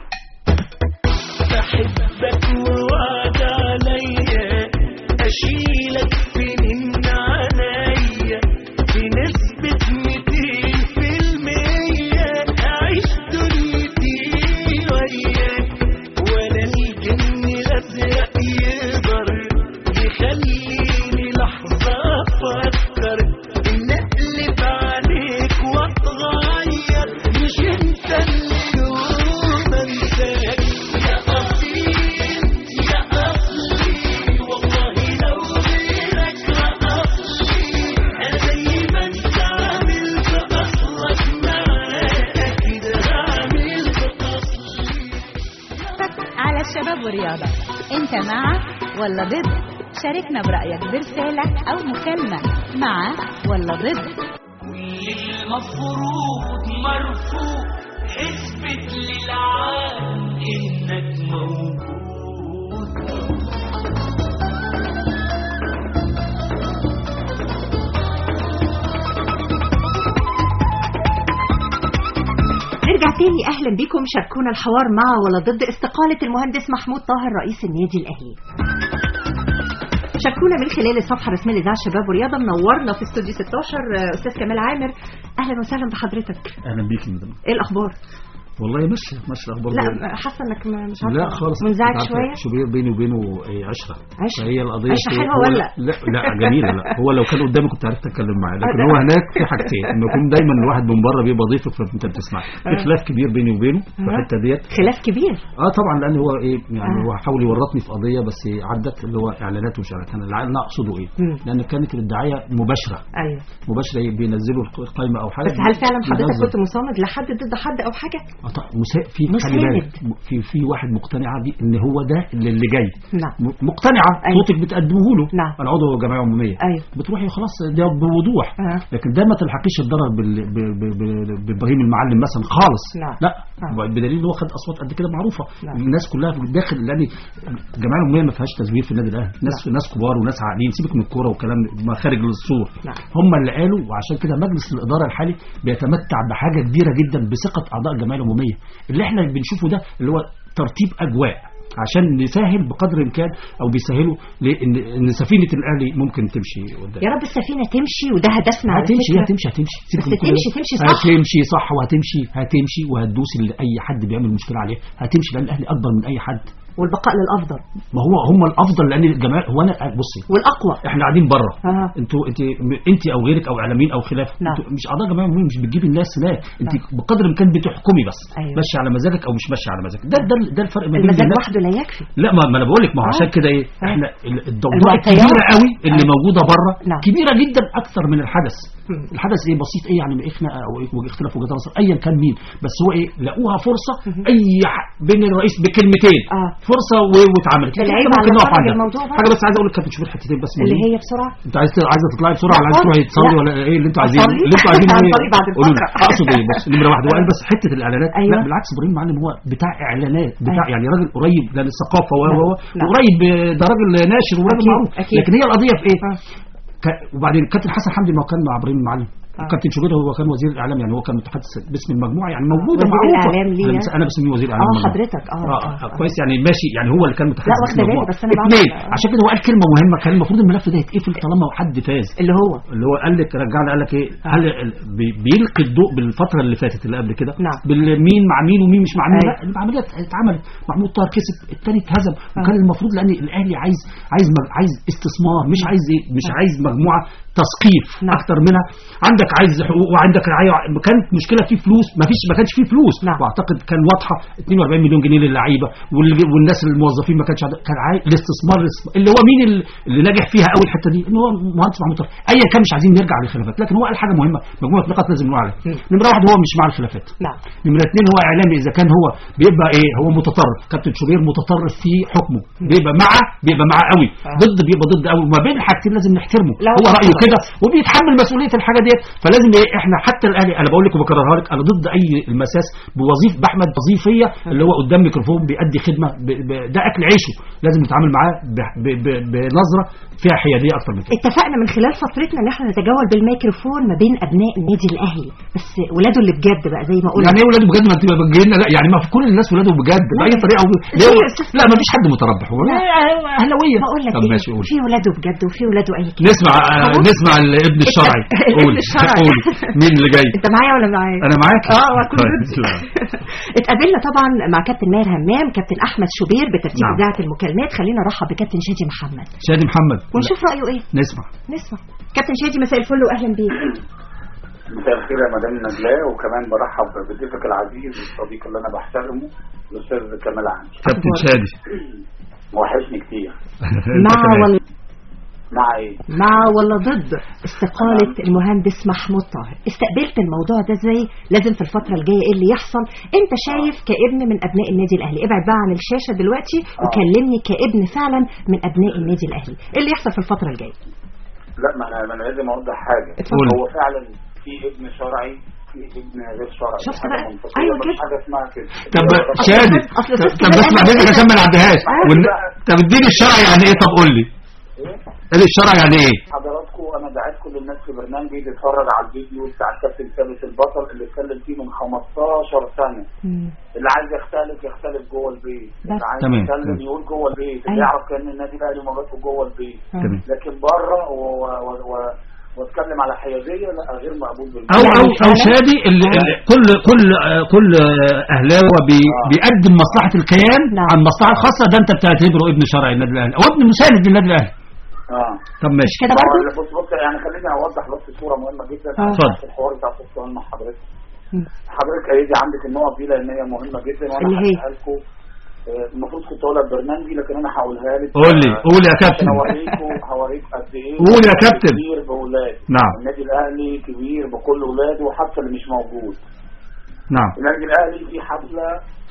بحبك ووعد عليا اشيلك في من عينيا بنسبة 200% اعيش دنيتي وياك ولا الجن الازرق يقدر يخليني لحظة افكر ان اقلب عليك واتغير مش انت اللي يوم انساك يا اصيل يا اصلي والله لو غيرك اصلي انا زي ما انت عملت اصلك معاك اكيد هعمل اصلي على الشباب والرياضة انت مع ولا ضد شاركنا برأيك برسالة او مكالمة مع ولا ضد كل المفروض مرفوض اثبت للعالم انك موجود نرجع تاني اهلا بكم شاركونا الحوار مع ولا ضد استقالة المهندس محمود طاهر رئيس النادي الاهلي شاركونا من خلال الصفحة الرسمية لإذاعة الشباب والرياضة منورنا في استوديو 16 آه، أستاذ كمال عامر أهلا وسهلا بحضرتك اهلا بيك يا مدام إيه الأخبار؟ والله ماشي ماشي الاخبار لا دي. حاسة إنك ما- مش عارفة لا خالص منزعج أنت عارفة شوية شوبير بيني وبينه إيه، عشره عشرة. فهي القضيه عشرة في- حلوة هو ولا؟ لا لا جميله لا هو لو كان قدامي كنت عرفت اتكلم معاه لكن آه، هو لا. هناك في حاجتين انه يكون دايما الواحد من بره بيبقى ضيفك فانت بتسمع في آه. خلاف كبير بيني وبينه في آه. الحته ديت خلاف كبير اه طبعا لان هو ايه يعني آه. هو حاول يورطني في قضيه بس عدت اللي هو اعلانات ومش اعلانات انا اللي انا اقصده ايه مم. لان كانت الدعايه مباشره أيوه مباشره إيه؟ بينزلوا القائمه او حاجه بس هل فعلا حضرتك بينزل. كنت مصمد لحد ضد حد أو حاجة؟ آه طبعاً، مسا- في خلي مساند. بالك م- في في واحد مقتنعه بيه ان هو ده اللي, اللي جاي نعم م- مقتنعه أيوة. صوتك بتقدمه له نعم. انا عضو جمعيه عموميه أيوه بتروحي خلاص ده بوضوح آه. لكن ده ما تلحقيش الضرر بال- ب- ب- ب- بابراهيم المعلم مثلا خالص نعم. لا آه. بدليل ان هو خد اصوات قد كده معروفه نعم. الناس كلها في الداخل لان الجمعيه العموميه ما فيهاش تزوير في النادي الاهلي ناس ناس كبار وناس عاقلين سيبك من الكوره وكلام ما خارج للصور نعم. هم اللي قالوا وعشان كده مجلس الاداره الحالي بيتمتع بحاجه كبيره جدا بثقه اعضاء الجمعيه العموميه اللي احنا بنشوفه ده اللي هو ترتيب اجواء عشان نسهل بقدر الامكان او بيسهلوا لان ان سفينه الاهلي ممكن تمشي قدام يا رب السفينة تمشي وده هدفنا على هتمشي فكرة. هتمشي هتمشي سيبك بس من كل تمشي ده. تمشي صح هتمشي صح وهتمشي هتمشي وهتدوس اللي اي حد بيعمل مشكله عليه هتمشي لان الاهلي اكبر من اي حد والبقاء للأفضل ما هو هم الافضل لان الجماعه هو انا بصي والأقوى احنا قاعدين بره آه. انتوا انت انت او غيرك او اعلاميين او خلاف نعم. انتوا مش اعضاء جمعيه عموميه مش بتجيبي الناس هناك انت نعم. بقدر الامكان بتحكمي بس أيوة. ماشي على مزاجك او مش ماشي على مزاجك ده ده ده الفرق ما بين المزاج الناس وحده لا يكفي لا ما, ما انا بقول لك ما هو آه. عشان كده ايه آه. احنا ال- الضوضاء المعطيات. الكبيره قوي اللي آه. موجوده بره نعم. كبيره جدا اكثر من الحدث مم. الحدث ايه بسيط ايه يعني ايه خناقه او ايه اختلاف وجهات نظر ايا كان مين بس هو ايه لقوها فرصه مهم. اي ح- بين الرئيس بكلمتين آه. فرصه و- واتعملت لكن العيب إحنا على ممكن نقف فرج عندها. الموضوع بقى. حاجه بس عايز اقول لك كابتن شوفي حتتين بس اللي مهمين. هي بسرعة انت عايز عايزه تطلعي بسرعه ولا لا عايز تروحي خالص. تصلي لا. ولا ايه اللي انتوا عايزينه أصلي. اللي انتوا عايزينه ايه هنصلي بعد قولوا لي الفقرة. اقصد ايه بس نمره واحد وقال بس حته الاعلانات أيوة. لا بالعكس ابراهيم معلم هو بتاع اعلانات بتاع أيوة. يعني راجل قريب للثقافه و نعم. و نعم. وقريب ده راجل ناشر وراجل أكيد. معروف أكيد. لكن هي القضيه في ايه؟ آه. ك- وبعدين كابتن حسن حمدي ما هو كان مع ابراهيم المعلم آه. كابتن شوبير هو كان وزير الاعلام يعني هو كان متحدث باسم المجموعه يعني موجوده وزير معروفه الإعلام ليه؟ انا بس- انا بسميه وزير الاعلام اه المجموعة. حضرتك اه, اه, آه. آه كويس يعني ماشي يعني هو اللي كان متحدث لا، واخدة باسم بالي، المجموعة. بس أنا بعمل- اثنين عشان كده هو قال كلمه مهمه كان المفروض الملف ده يتقفل طالما حد فاز اللي هو اللي هو قال لك رجعنا قال لك ايه هل ال- بي- بيلقي الضوء بالفتره اللي فاتت اللي قبل كده نعم. بالمين مع مين ومين مش مع مين أيوة. لا العمليه اتعملت محمود طاهر كسب الثاني اتهزم وكان المفروض لان الاهلي عايز عايز مج- عايز استثمار مش عايز ايه مش عايز مجموعه تثقيف نعم. اكتر منها عندك عايز حقوق وعندك رعايه كانت مشكله في فلوس ما فيش ما كانش في فلوس نعم. واعتقد كان واضحه 42 مليون جنيه للعيبه وال- والناس الموظفين ما كانش عندها- كان عايز الاستثمار اللي هو مين ال- اللي نجح فيها اول الحته دي ان هو مهندس محمود طاهر ايا كان مش عايزين نرجع للخلافات لكن هو قال حاجه مهمه مجموعه نقاط لازم نقول عليها مم. نمره واحد هو مش مع الخلافات نعم نمرة اتنين هو اعلامي اذا كان هو بيبقى ايه هو متطرف كابتن شوبير متطرف في حكمه بيبقى مع بيبقى مع قوي آه. ضد بيبقى ضد قوي وما بين الحاجتين لازم نحترمه لا، هو هو رايه طبعا. كده وبيتحمل مسؤوليه الحاجه ديت فلازم ايه احنا حتى الاهلي انا بقول لك وبكررها لك انا ضد اي المساس بوظيف باحمد وظيفيه اللي هو قدام ميكروفون بيأدي خدمه ب... ب... ده اكل عيشه لازم نتعامل معاه ب... ب... ب... بنظره فيها حياديه اكتر من كده اتفقنا من خلال فترتنا ان احنا نتجول بالميكروفون ما بين ابناء النادي الاهلي بس ولاده اللي بجد بقى زي ما قلنا يعني ايه ولاده بجد ما تبقى بتجينا لا يعني ما في كل الناس ولاده بجد باي طريقه أو... ليه ليه يا أستاذ لا ما فيش حد متربح هو لا. اهلاويه بقول لك طب ايه ماشي قول في ولاده بجد وفي ولاده اي كلام نسمع آه، خلاص؟ نسمع الابن الشرعي الابن قول الشرعي. قول مين اللي جاي انت معايا ولا معايا انا معاك اه وكل طيب، ضدي. لا. اتقابلنا طبعا مع كابتن ماهر همام كابتن احمد شوبير بترتيب نعم. اذاعه المكالمات خلينا نرحب بكابتن شادي محمد شادي محمد ونشوف رايه ايه نسمع نسمع كابتن شادي مساء الفل واهلا بيك مساء الخير يا مدام نجلاء وكمان برحب بضيفك العزيز الصديق اللي انا بحترمه الاستاذ كمال عندي كابتن شادي وحشني كتير أنت مع كمان. ولا مع ايه؟ مع ولا ضد استقالة المهندس محمود طاهر استقبلت الموضوع ده ازاي لازم في الفترة الجاية ايه اللي يحصل انت شايف كابن من ابناء النادي الاهلي ابعد بقى عن الشاشة دلوقتي وكلمني كابن فعلا من ابناء النادي الاهلي ايه اللي يحصل في الفترة الجاية لا ما انا ما انا لازم اوضح حاجه اتفضل. هو فعلا في ابن شرعي في ابن غير شرعي شفت حاجة بقى؟ منطقية، أيوة مفيش كده. حاجه اسمها كده طب هو شادي أصل أستاذ طب كمال اسمع قال منك كده. عشان ما نعديهاش آه، ون... بقى. طب اديني الشرع يعني ايه طب قول لي إيه؟ ايه الشرع يعني ايه حضراتكم انا دعيت كل الناس في برنامجي تتفرج على الفيديو بتاع الكابتن ثابت البطل اللي اتكلم فيه من 15 سنه مم. اللي عايز يختلف يختلف جوه البيت بس. اللي عايز تمام. يتكلم يقول جوه البيت اللي أيوة. يعرف كان النادي الاهلي ومبادئه جوه البيت تمام لكن بره و- و- و- واتكلم على حياديه لا غير مقبول بالمره او يعني او او فعلا؟ شادي اللي اللي كل كل آه، كل آه، اهلاوي بي آه. بيقدم مصلحه الكيان نعم. عن المصلحه الخاصه ده انت بتعتبره ابن شرعي النادي الاهلي او ابن مساند للنادي الاهلي اه طب ماشي كده برضه هو- بص بص يعني خليني اوضح بس صوره مهمه جدا آه. اتفضل. في الحوار بتاع السؤال مع حضرتك مم. حضرتك هيجي عندك النقط دي لان هي مهمه جدا وانا اللي هي؟ هحكيها لكم آه، المفروض كنت اقولها في برنامجي لكن انا هقولها لك قول لي آه، قول يا عشان كابتن اوريكم هوريك قد ايه قول يا كابتن. كبير باولاده نعم. النادي الاهلي كبير بكل اولاده وحتى اللي مش موجود نعم النادي الاهلي في حفله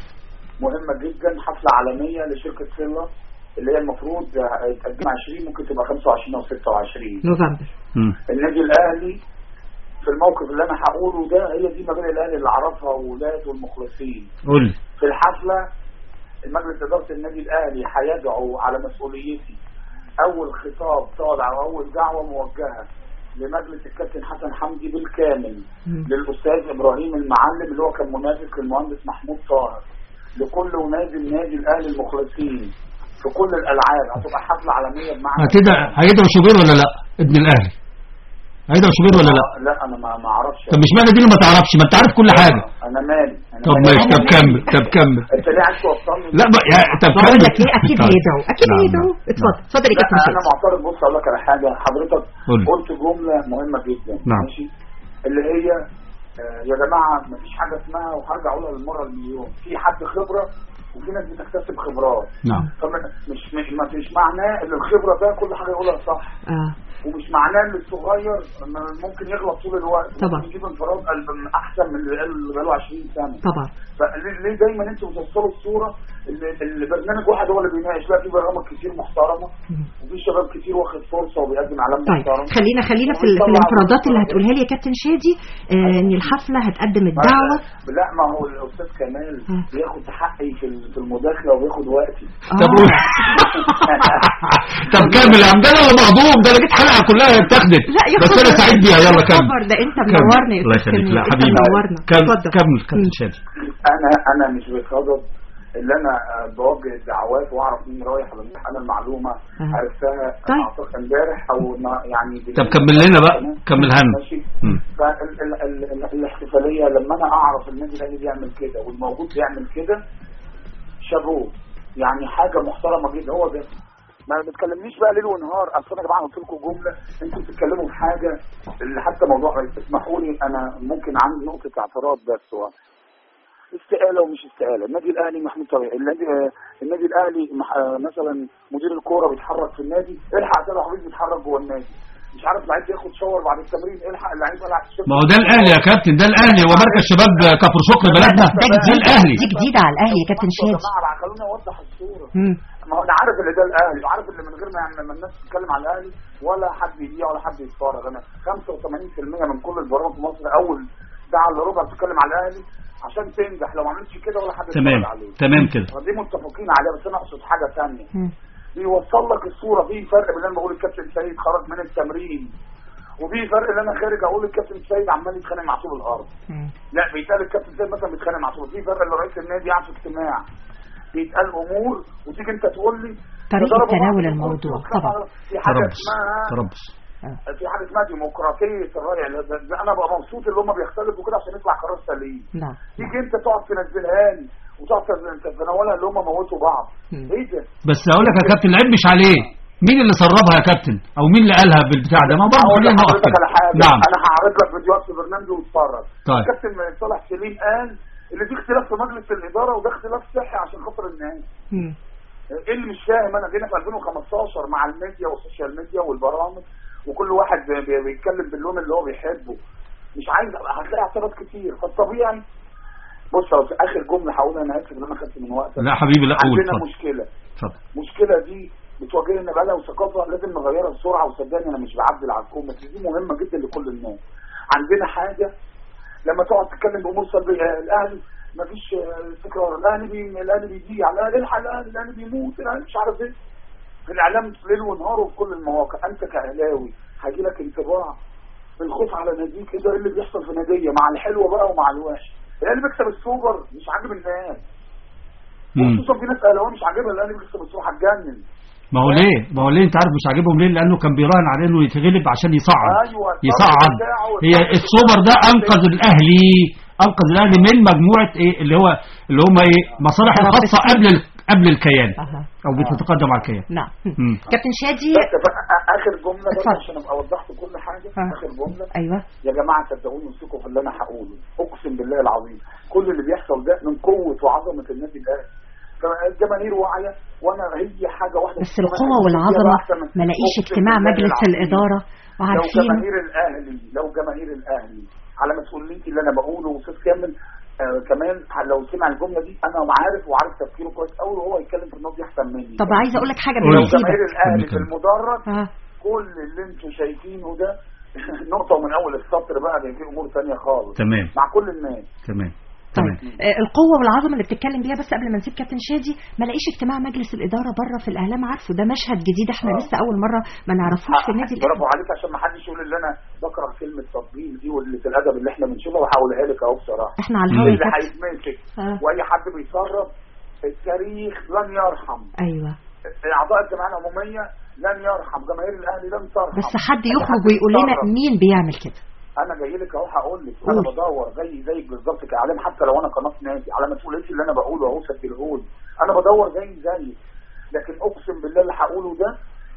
مهمه جدا حفله عالميه لشركه سيلا اللي هي المفروض يتقدم 20 ممكن تبقى 25 او 26 نوفمبر مم. النادي الاهلي في الموقف اللي انا هقوله ده هي دي مبادئ الاهلي اللي عرفها ولاده والمخلصين قول لي في الحفله المجلس اداره النادي الاهلي هيدعو على مسؤوليتي اول خطاب طالع واول دعوه موجهه لمجلس الكابتن حسن حمدي بالكامل مم. للاستاذ ابراهيم المعلم اللي هو كان منافس للمهندس محمود طاهر لكل ونادي النادي الاهلي المخلصين في كل الالعاب هتبقى حفله عالميه بمعنى هتدعى هيدعو شوبير ولا لا ابن الاهلي هيدعو شوبير ولا لا لا انا ما ما اعرفش طب مش معنى دي اللي ما تعرفش ما انت عارف كل حاجه انا مالي أنا طب مالي. ماشي طب كمل طب كمل انت ليه عايز توصلني لا بقى يا طب بقول كمل لك ايه اكيد طيب. هيدعو اكيد نعم، هيدعو نعم. اتفضل اتفضل يا لا كابتن انا شادي معترض بص اقول لك على حاجه حضرتك قول لي. قلت جمله مهمه جدا نعم. ماشي اللي هي آه يا جماعه مفيش حاجه اسمها وهرجع اقولها للمره المليون في حد خبره وفي ناس بتكتسب خبرات نعم فمش مش ما مش معناه ان الخبره ده كل حاجه يقولها صح اه ومش معناه ان الصغير م- ممكن يغلط طول الوقت طبعا. ممكن يجيب انفراد قلب احسن من اللي قال- اللي بقاله 20 سنه طبعا فليه ليه دايما انتوا بتوصلوا الصوره اللي اللي برنامج واحد هو اللي بيناقش لا في برامج كتير محترمه وفي شباب كتير واخد فرصه وبيقدم اعلام طيب محترم خلينا خلينا في, ال- في وبيطلع الانفرادات اللي برامج. هتقولها لي يا كابتن شادي آه ان الحفله هتقدم ما- الدعوه لا ما هو الاستاذ كمال ها. بياخد حقي في ال- في المداخله وبياخد وقتي طب قول طب كمل يا عم ده انا مهضوم ده انا جيت حلقه كلها اتاخدت لا يا بس انا خبر. سعيد بيها يلا يا كمل خبر ده انت كمل. منورني يا الله أستاذ يخليك كمال. لا انت حبيبي منورنا كمل اتفضل كمل كمل شادي انا انا مش بصدد اللي انا آه، بوجه الدعوات واعرف مين رايح ولا مين انا المعلومه أها. عرفتها طيب. اعتقد امبارح او ما- يعني طب كمل لنا بقى كملها لنا ماشي مم. فالاحتفاليه لما انا اعرف النادي الاهلي بيعمل كده والموجود بيعمل كده شابوه يعني حاجه محترمه جدا هو ده ما بتكلمنيش بقى ليل ونهار اصل انا يا جماعه قلت لكم جمله انتوا بتتكلموا في حاجه اللي حتى موضوع اسمحوا لي انا ممكن عندي نقطه اعتراض بس هو استقاله ومش استقاله النادي الاهلي محمود طبيعي النادي النادي الاهلي مح- مثلا مدير الكوره بيتحرك في النادي الحق ده حبيبي بيتحرك جوه النادي مش عارف لعيب ياخد شاور بعد التمرين الحق اللعيب يلعب الشبكة. ما هو ده الاهلي يا كابتن ده الاهلي هو مركز شباب كفر شكر بلدنا ده ده جديد الاهلي دي جديده على الاهلي يا كابتن يا شادي جماعه خلوني اوضح الصوره مم. ما هو انا عارف اللي ده الاهلي وعارف اللي من غير ما يعني لما الناس تتكلم على الاهلي ولا حد يبيع ولا حد يتفرج انا 85% من كل البرامج في مصر اول ساعه الا ربع بتتكلم على الاهلي عشان تنجح لو ما عملتش كده ولا حد تمام يتفرج عليه تمام كده دي متفقين عليها بس انا اقصد حاجه ثانيه مم. بيوصل لك الصوره في فرق بين لما بقول الكابتن سيد خرج من التمرين وفي فرق ان انا خارج اقول الكابتن سيد عمال يتخانق مع طول الارض مم. لا بيتقال الكابتن سيد مثلا بيتخانق مع طول في فرق اللي رئيس النادي قاعد في اجتماع بيتقال امور وتيجي انت تقول لي طريقة تضربوا بعض تناول في الموضوع، الكورة. طبعا. في حاجه تربص اسمها تربص في حاجه اسمها ديمقراطيه الراي ده- ده- ده انا ببقى مبسوط اللي هم بيختلفوا كده عشان يطلع قرار سليم نعم تيجي انت تقعد تنزلها لي وتقعد تز- تتناولها اللي هم موتوا بعض مم. ايه ده؟ بس اقول لك يا كابتن العيب مش عليه مين اللي سربها يا كابتن او مين اللي قالها بالبتاع ده ما برضه هقول خلينا نقف لحضرتك على كده حاجه نعم انا هعرض لك فيديوهات في برنامجي واتفرج طيب. الكابتن صالح سليم قال اللي في اختلاف في مجلس الاداره وده اختلاف صحي عشان خاطر الناس مم. ايه اللي مش فاهم انا جينا في 2015 مع الميديا والسوشيال ميديا والبرامج وكل واحد بي- بي- بيتكلم باللون اللي هو بيحبه مش عايز هتلاقي اعتراض كتير فالطبيعي بص يا أستاذ، اخر جمله هقولها انا اسف ان انا خدت من وقتك لا حبيبي لا قول عندنا اتفضل مشكله اتفضل المشكله دي بتواجهنا بقالها وثقافه لازم نغيرها بسرعه وصدقني انا مش بعدل على الكون بس دي مهمه جدا لكل الناس عندنا حاجه لما تقعد تتكلم بامور سلبيه آه، الاهلي ما فيش استقرار الاهلي بي... الاهلي بيضيع الاهلي الحق الاهلي الاهلي بيموت الاهلي مش عارف ايه في الاعلام ليل ونهار وفي كل المواقع انت كاهلاوي هيجي لك انطباع بالخوف على ناديك ايه ده إيه اللي بيحصل في ناديه مع الحلو بقى ومع الوحش الاهلي بيكسب السوبر مش عاجب الناس مم. خصوصا في ناس اهلاويه مش عاجبها الاهلي بيكسب السوبر هتجنن ما هو ليه ما هو ليه انت عارف مش عاجبهم ليه لانه كان بيراهن عليه انه يتغلب عشان يصعد ايوه يصعد بتاعه هي السوبر ده انقذ الاهلي انقذ الاهلي من مجموعه ايه اللي هو اللي هم ايه مصالح الخاصه قبل ال- قبل الكيان أها. او بتتقدم على الكيان نعم مم. كابتن شادي بس ف- اخر جمله بس اتفضل. عشان ابقى وضحت كل حاجه آه. اخر جمله ايوه يا جماعه صدقوني امسكوا في اللي انا هقوله اقسم بالله العظيم كل اللي بيحصل ده من قوه وعظمه النادي الاهلي فالجماهير واعيه وانا هي حاجه واحده بس القوة والعظمة ما لاقيش اجتماع مجلس الإدارة لو وعارفين جماهير الاهلي لو جماهير الاهلي على مسؤوليتي اللي انا بقوله واستاذ كامل آه كمان لو سمع الجمله دي انا عارف وعارف تفكيره كويس قوي وهو يتكلم في النقطه دي احسن مني طب عايزه اقول لك حاجه قول. لو بنصيبك جماهير الاهلي في كمل. المدرج اه كل اللي انتم شايفينه ده نقطه من اول السطر بقى ده في امور ثانيه خالص تمام مع كل الناس تمام طيب تمام آه، القوة والعظمة اللي بتتكلم بيها بس قبل ما نسيب كابتن شادي ما لاقيش اجتماع مجلس الإدارة بره في الإعلام عارفه ده مشهد جديد احنا آه. لسه أول مرة ما نعرفوش في النادي برافو الأهلي عليك عشان ما حدش يقول ان انا بكره كلمه تطبيل دي واللي في الادب اللي احنا بنشوفها وهقولها لك اهو بصراحه احنا على الهوا يا اللي كابتن هيتمسك آه. واي حد بيتصرف التاريخ لن يرحم أيوه اعضاء الجمعيه العموميه لن يرحم جماهير الاهلي لن ترحم بس حد أي يخرج حد ويقول لنا يتصرف. مين بيعمل كده انا جاي لك اهو هقول لك انا قول. بدور زي زيك بالظبط كاعلام حتى لو انا قناه نادي على مسؤوليتي اللي انا بقوله اهو سجلهولي انا بدور زي زيك لكن اقسم بالله اللي هقوله ده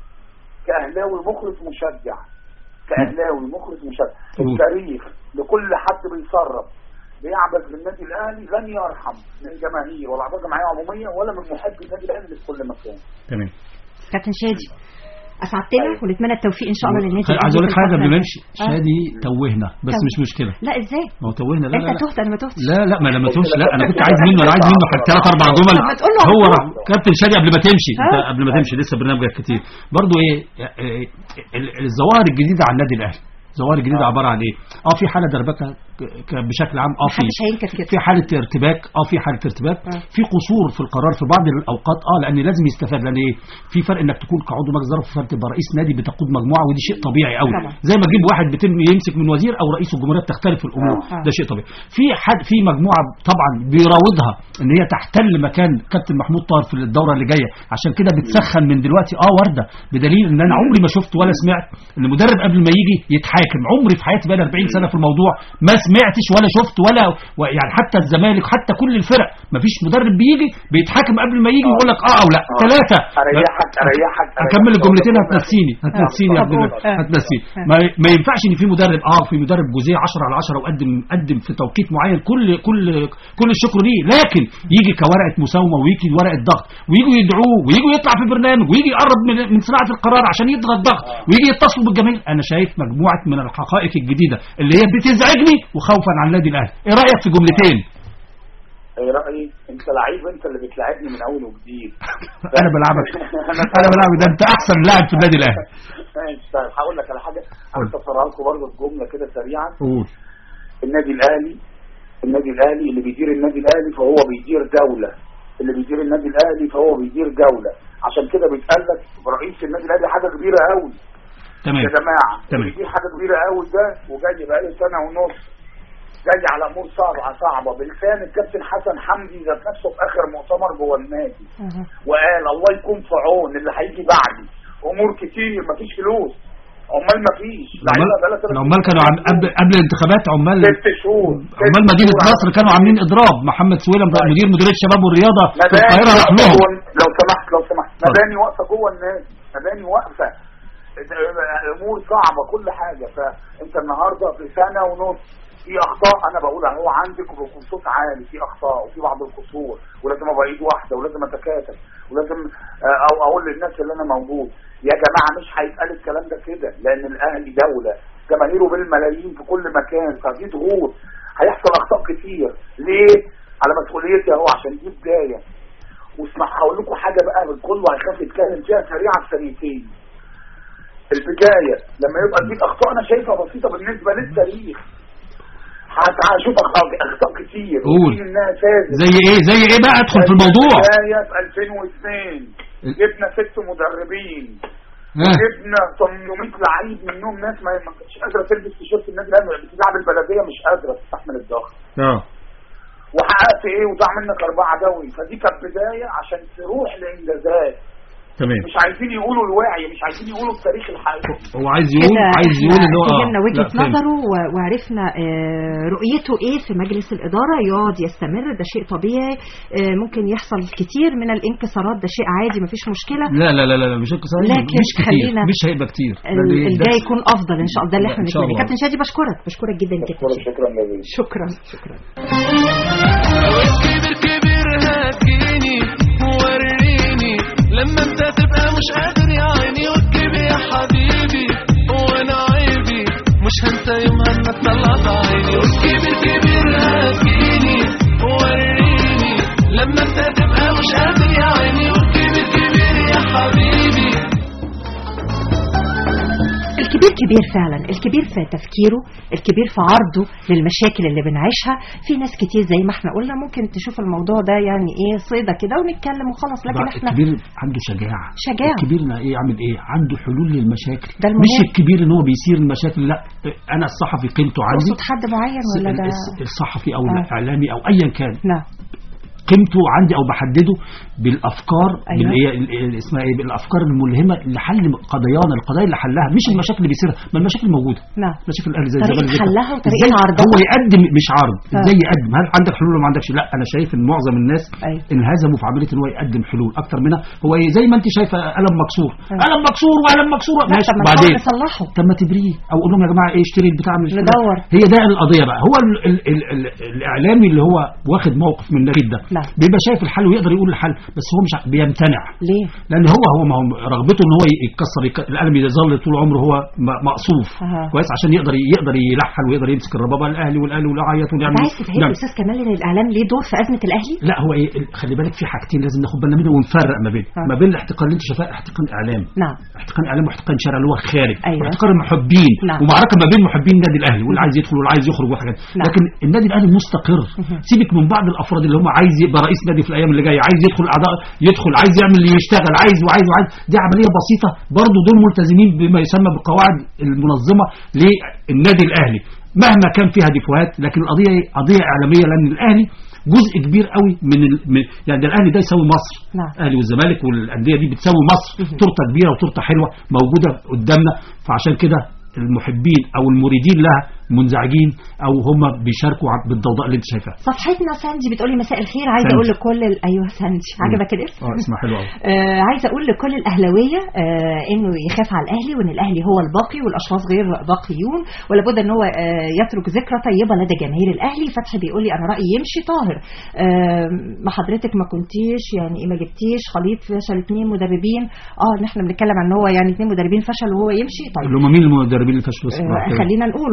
كاهلاوي مخلص مشجع كاهلاوي مخلص مشجع قول. التاريخ لكل حد بيتصرف بيعبث بالنادي الاهلي لن يرحم من جماهير ولا اعضاء جمعيه عموميه ولا من محبي النادي الاهلي في كل مكان تمام كابتن شادي أسعدتنا أيوة. ونتمنى التوفيق إن شاء الله للنادي عايز اقول لك في حاجه الفترة قبل ما دي. امشي آه. شادي توهنا بس توه. مش مشكله لا إزاي ما هو توهنا لا لا أنت لا تهت أنا ما تهتش لا لا ما لما تمشي لا انا كنت عايز منه انا عايز منه حتى ثلاث اربع جمل طب ما تقول له هو على راح كابتن شادي قبل ما تمشي ها؟ انت قبل ما تمشي لسه برنامجك كتير برضو ايه إيه، ال- الظواهر الجديده على النادي الاهلي الظواهر الجديده عباره عن ايه اه في حاله دربكه ك- ك- بشكل عام اه في محدش هينكر كده في حاله ارتباك اه في حاله ارتباك آه. في قصور في القرار في بعض الاوقات اه لان لازم يستفاد لان ايه في فرق انك تكون كعضو مجلس اداره وفي فرق تبقى رئيس نادي بتقود مجموعه ودي شيء طبيعي قوي طبعا. زي ما تجيب واحد بتم يمسك من وزير او رئيس الجمهوريه بتختلف الامور آه. ده شيء طبيعي في حد في مجموعه طبعا بيراودها ان هي تحتل مكان كابتن محمود طاهر في الدوره اللي جايه عشان كده بتسخن من دلوقتي اه ورده بدليل ان انا عمري ما شفت ولا سمعت ان مدرب قبل ما يجي يتحاكم عمري في حياتي بقى 40 سنه في الموضوع ما سمعتش ولا شفت ولا و- يعني حتى الزمالك حتى كل الفرق ما فيش مدرب بيجي بيتحاكم قبل ما يجي ويقول لك اه او لا آه. ثلاثه اريحك اريحك هكمل الجملتين هتنسيني هتنسيني يا طب ابن قول. آه. هتنسيني ما, ما ينفعش ان في مدرب اه في مدرب جزئيه 10 على 10 وقدم قدم في توقيت معين كل كل كل الشكر ليه لكن يجي كورقه مساومه ويجي ورقه ضغط ويجوا يدعوه ويجوا يطلع في برنامج ويجي يقرب من من صناعه القرار عشان يضغط ضغط ويجي يتصلوا بالجماهير انا شايف مجموعه من الحقائق الجديده اللي هي بتزعجني وخوفا على النادي الاهلي ايه رايك في جملتين ايه رايي انت لعيب انت اللي بتلعبني من اول وجديد انا بلعبك انا بلعبك ده انت احسن لاعب في النادي الاهلي ماشي طيب هقول لك على حاجه هختصرها لكم برضه في جمله كده سريعه قول النادي الاهلي النادي الاهلي اللي بيدير النادي الاهلي فهو بيدير دوله اللي بيدير النادي الاهلي فهو بيدير دوله عشان كده بيتقال لك رئيس النادي الاهلي حاجه كبيره قوي تمام يا جماعه تمام. دي حاجه كبيره قوي ده وجاي بقاله سنه ونص جاي على امور صعبه صعبه بلسان الكابتن حسن حمدي ذات نفسه في اخر مؤتمر جوه النادي وقال الله يكون في عون اللي هيجي بعدي امور كتير مفيش فلوس عمال مفيش لعيبه بقالها ثلاث العمال كانوا عم قبل قبل الانتخابات عمال ست شهور عمال مدينه نصر كانوا عاملين اضراب محمد سويلم مدير مديريه الشباب والرياضه في مباني القاهره راح واقفة لهم جوه- لو سمحت لو سمحت مباني واقفه جوه النادي مباني واقفه امور صعبه كل حاجه فانت النهارده في سنه ونص في اخطاء انا بقول اهو عندك بصوت عالي في اخطاء وفي بعض القصور ولازم ابقى ايد واحده ولازم اتكاتف ولازم آه، او اقول للناس اللي انا موجود يا جماعه مش هيتقال الكلام ده كده لان الاهلي دوله جماهيره بالملايين في كل مكان ففي ضغوط هيحصل اخطاء كتير ليه؟ على مسؤوليتي اهو عشان دي بدايه واسمع هقول لكم حاجه بقى كله هيخاف يتكلم فيها سريعه في ثانيتين البدايه لما يبقى دي اخطاء انا شايفها بسيطه بالنسبه للتاريخ هت- هشوف اخطاء اخطاء كتير قول. وفي انها ساذجه زي ايه زي ايه بقى ادخل في الموضوع البدايه في 2002 جبنا ست مدربين ها. جبنا 800 لعيب منهم ناس ما ما كانتش قادره تلبس تيشيرت النادي الاهلي بتلعب البلديه مش قادره تستحمل الضغط اه وحققت ايه وضاع منك اربعه دوري فدي كانت بدايه عشان تروح لانجازات تمام مش عايزين يقولوا الوعي مش عايزين يقولوا التاريخ الحقيقي هو عايز يقول كده عايز احنا يقول ان هو اه فهمنا وجهة لا، فهمت. نظره و- وعرفنا آه، رؤيته ايه في مجلس الإدارة يقعد يستمر ده شيء طبيعي آه، ممكن يحصل كتير من الانكسارات ده شيء عادي مفيش مشكلة لا لا لا لا لا، مش انكسار لكن مش كتير خلينا مش هيبقى كتير ده ال- دي- الجاي ده- يكون افضل ان شاء الله ده اللي لا، احنا إن شاء بنتمناه الله. كابتن شادي بشكرك بشكرك جدا جدا شكرا جزيلا شكرا شكرا كبر كبر هاتيني وريني لما انت تبقى مش قادر يا عيني وتجيب يا حبيبي وانا عيبي مش هنسى يومها انك طلعت عيني وكبر كبر هاتيني وريني لما انت تبقى مش قادر يا عيني وكبر كبر يا حبيبي الكبير كبير فعلا الكبير في تفكيره الكبير في عرضه للمشاكل اللي بنعيشها في ناس كتير زي ما احنا قلنا ممكن تشوف الموضوع ده يعني ايه صيدة كده ونتكلم وخلاص لكن بقى احنا الكبير عنده شجاعة شجاعة. الكبير لا ايه عامل ايه عنده حلول للمشاكل ده المهم. مش الكبير ان هو بيثير المشاكل لا انا الصحفي قيمته عندي تقصد حد معين ولا ده الس- الصحفي او آه. الاعلامي او ايا كان نعم قيمته عندي او بحدده بالافكار أيوة. باللي هي ال- ال- اسمها ايه بالافكار الملهمه لحل قضايانا القضايا اللي حلها مش المشاكل اللي بيصيرها ما المشاكل موجوده نعم مشاكل الاهلي زي طريقة الزمالك زي حلها كده. وطريقة إزاي عرضها. هو يقدم مش عرض آه. ازاي يقدم هل عندك حلول ولا ما عندكش لا انا شايف ان معظم الناس أيوة. انهزموا في عمليه ان هو يقدم حلول اكتر منها هو إيه زي ما انت شايفه قلم مكسور آه. قلم مكسور وقلم مكسور لا ماشي طب ما بعدين نحاول نصلحه طب ما تبريه او قول لهم يا جماعه ايه اشتري البتاع من الفلان. ندور. هي ده القضيه بقى هو ال ال ال ال الاعلامي اللي هو واخد موقف من النجد ده نعم. بيبقى شايف الحل ويقدر يقول الحل بس هو مش ع- بيمتنع ليه لان هو هو ما هو رغبته ان هو يتكسر يك- القلم يظل طول عمره هو م- مقصوف أها. كويس عشان يقدر يقدر يلحن ويقدر يمسك الربابه الاهلي والاهلي ويعيط انت ونعمل عايز تفهم يا استاذ كمال ان الاعلام ليه دور في ازمه الاهلي لا هو ايه ال- خلي بالك في حاجتين لازم ناخد بالنا منهم ونفرق ما بين آه. ما بين الاحتقان اللي انت شايفاه احتقان اعلام نعم احتقان اعلام واحتقان شارع اللي هو خارج أيوة. واحتقان المحبين نعم. ومعركه ما بين محبين النادي الاهلي واللي عايز يدخل واللي عايز يخرج وحاجات نعم. لكن النادي الاهلي مستقر سيبك من بعض الافراد اللي هم عايز يبقى رئيس نادي في الايام اللي جايه عايز يدخل اعضاء يدخل عايز يعمل يشتغل عايز وعايز وعايز دي عمليه بسيطه برضه دول ملتزمين بما يسمى بالقواعد المنظمه للنادي الاهلي مهما كان فيها ديفوهات لكن القضيه إيه؟ قضيه اعلاميه لان الاهلي جزء كبير قوي من, ال... من يعني ده الاهلي ده يساوي مصر نعم. الاهلي والزمالك والانديه دي بتساوي مصر تورته كبيره وتورته حلوه موجوده قدامنا فعشان كده المحبين او المريدين لها منزعجين او هم بيشاركوا ع- بالضوضاء اللي انت شايفاها صفحتنا ساندي بتقولي مساء الخير عايزه ساندي. اقول لكل ال... ايوه ساندي عجبك الاسم اه اسمها حلو قوي آه عايزه اقول لكل الاهلاويه آه انه يخاف على الاهلي وان الاهلي هو الباقي والاشخاص غير باقيون ولابد ان هو آه يترك ذكرى طيبه لدى جماهير الاهلي فتحي بيقول لي انا رايي يمشي طاهر آه ما حضرتك ما كنتيش يعني ايه ما جبتيش خليط فشل اثنين مدربين اه ان احنا بنتكلم عن ان هو يعني اثنين مدربين فشلوا وهو يمشي طيب اللي هم مين المدربين اللي فشلوا آه، خلينا نقول وعايز اعرف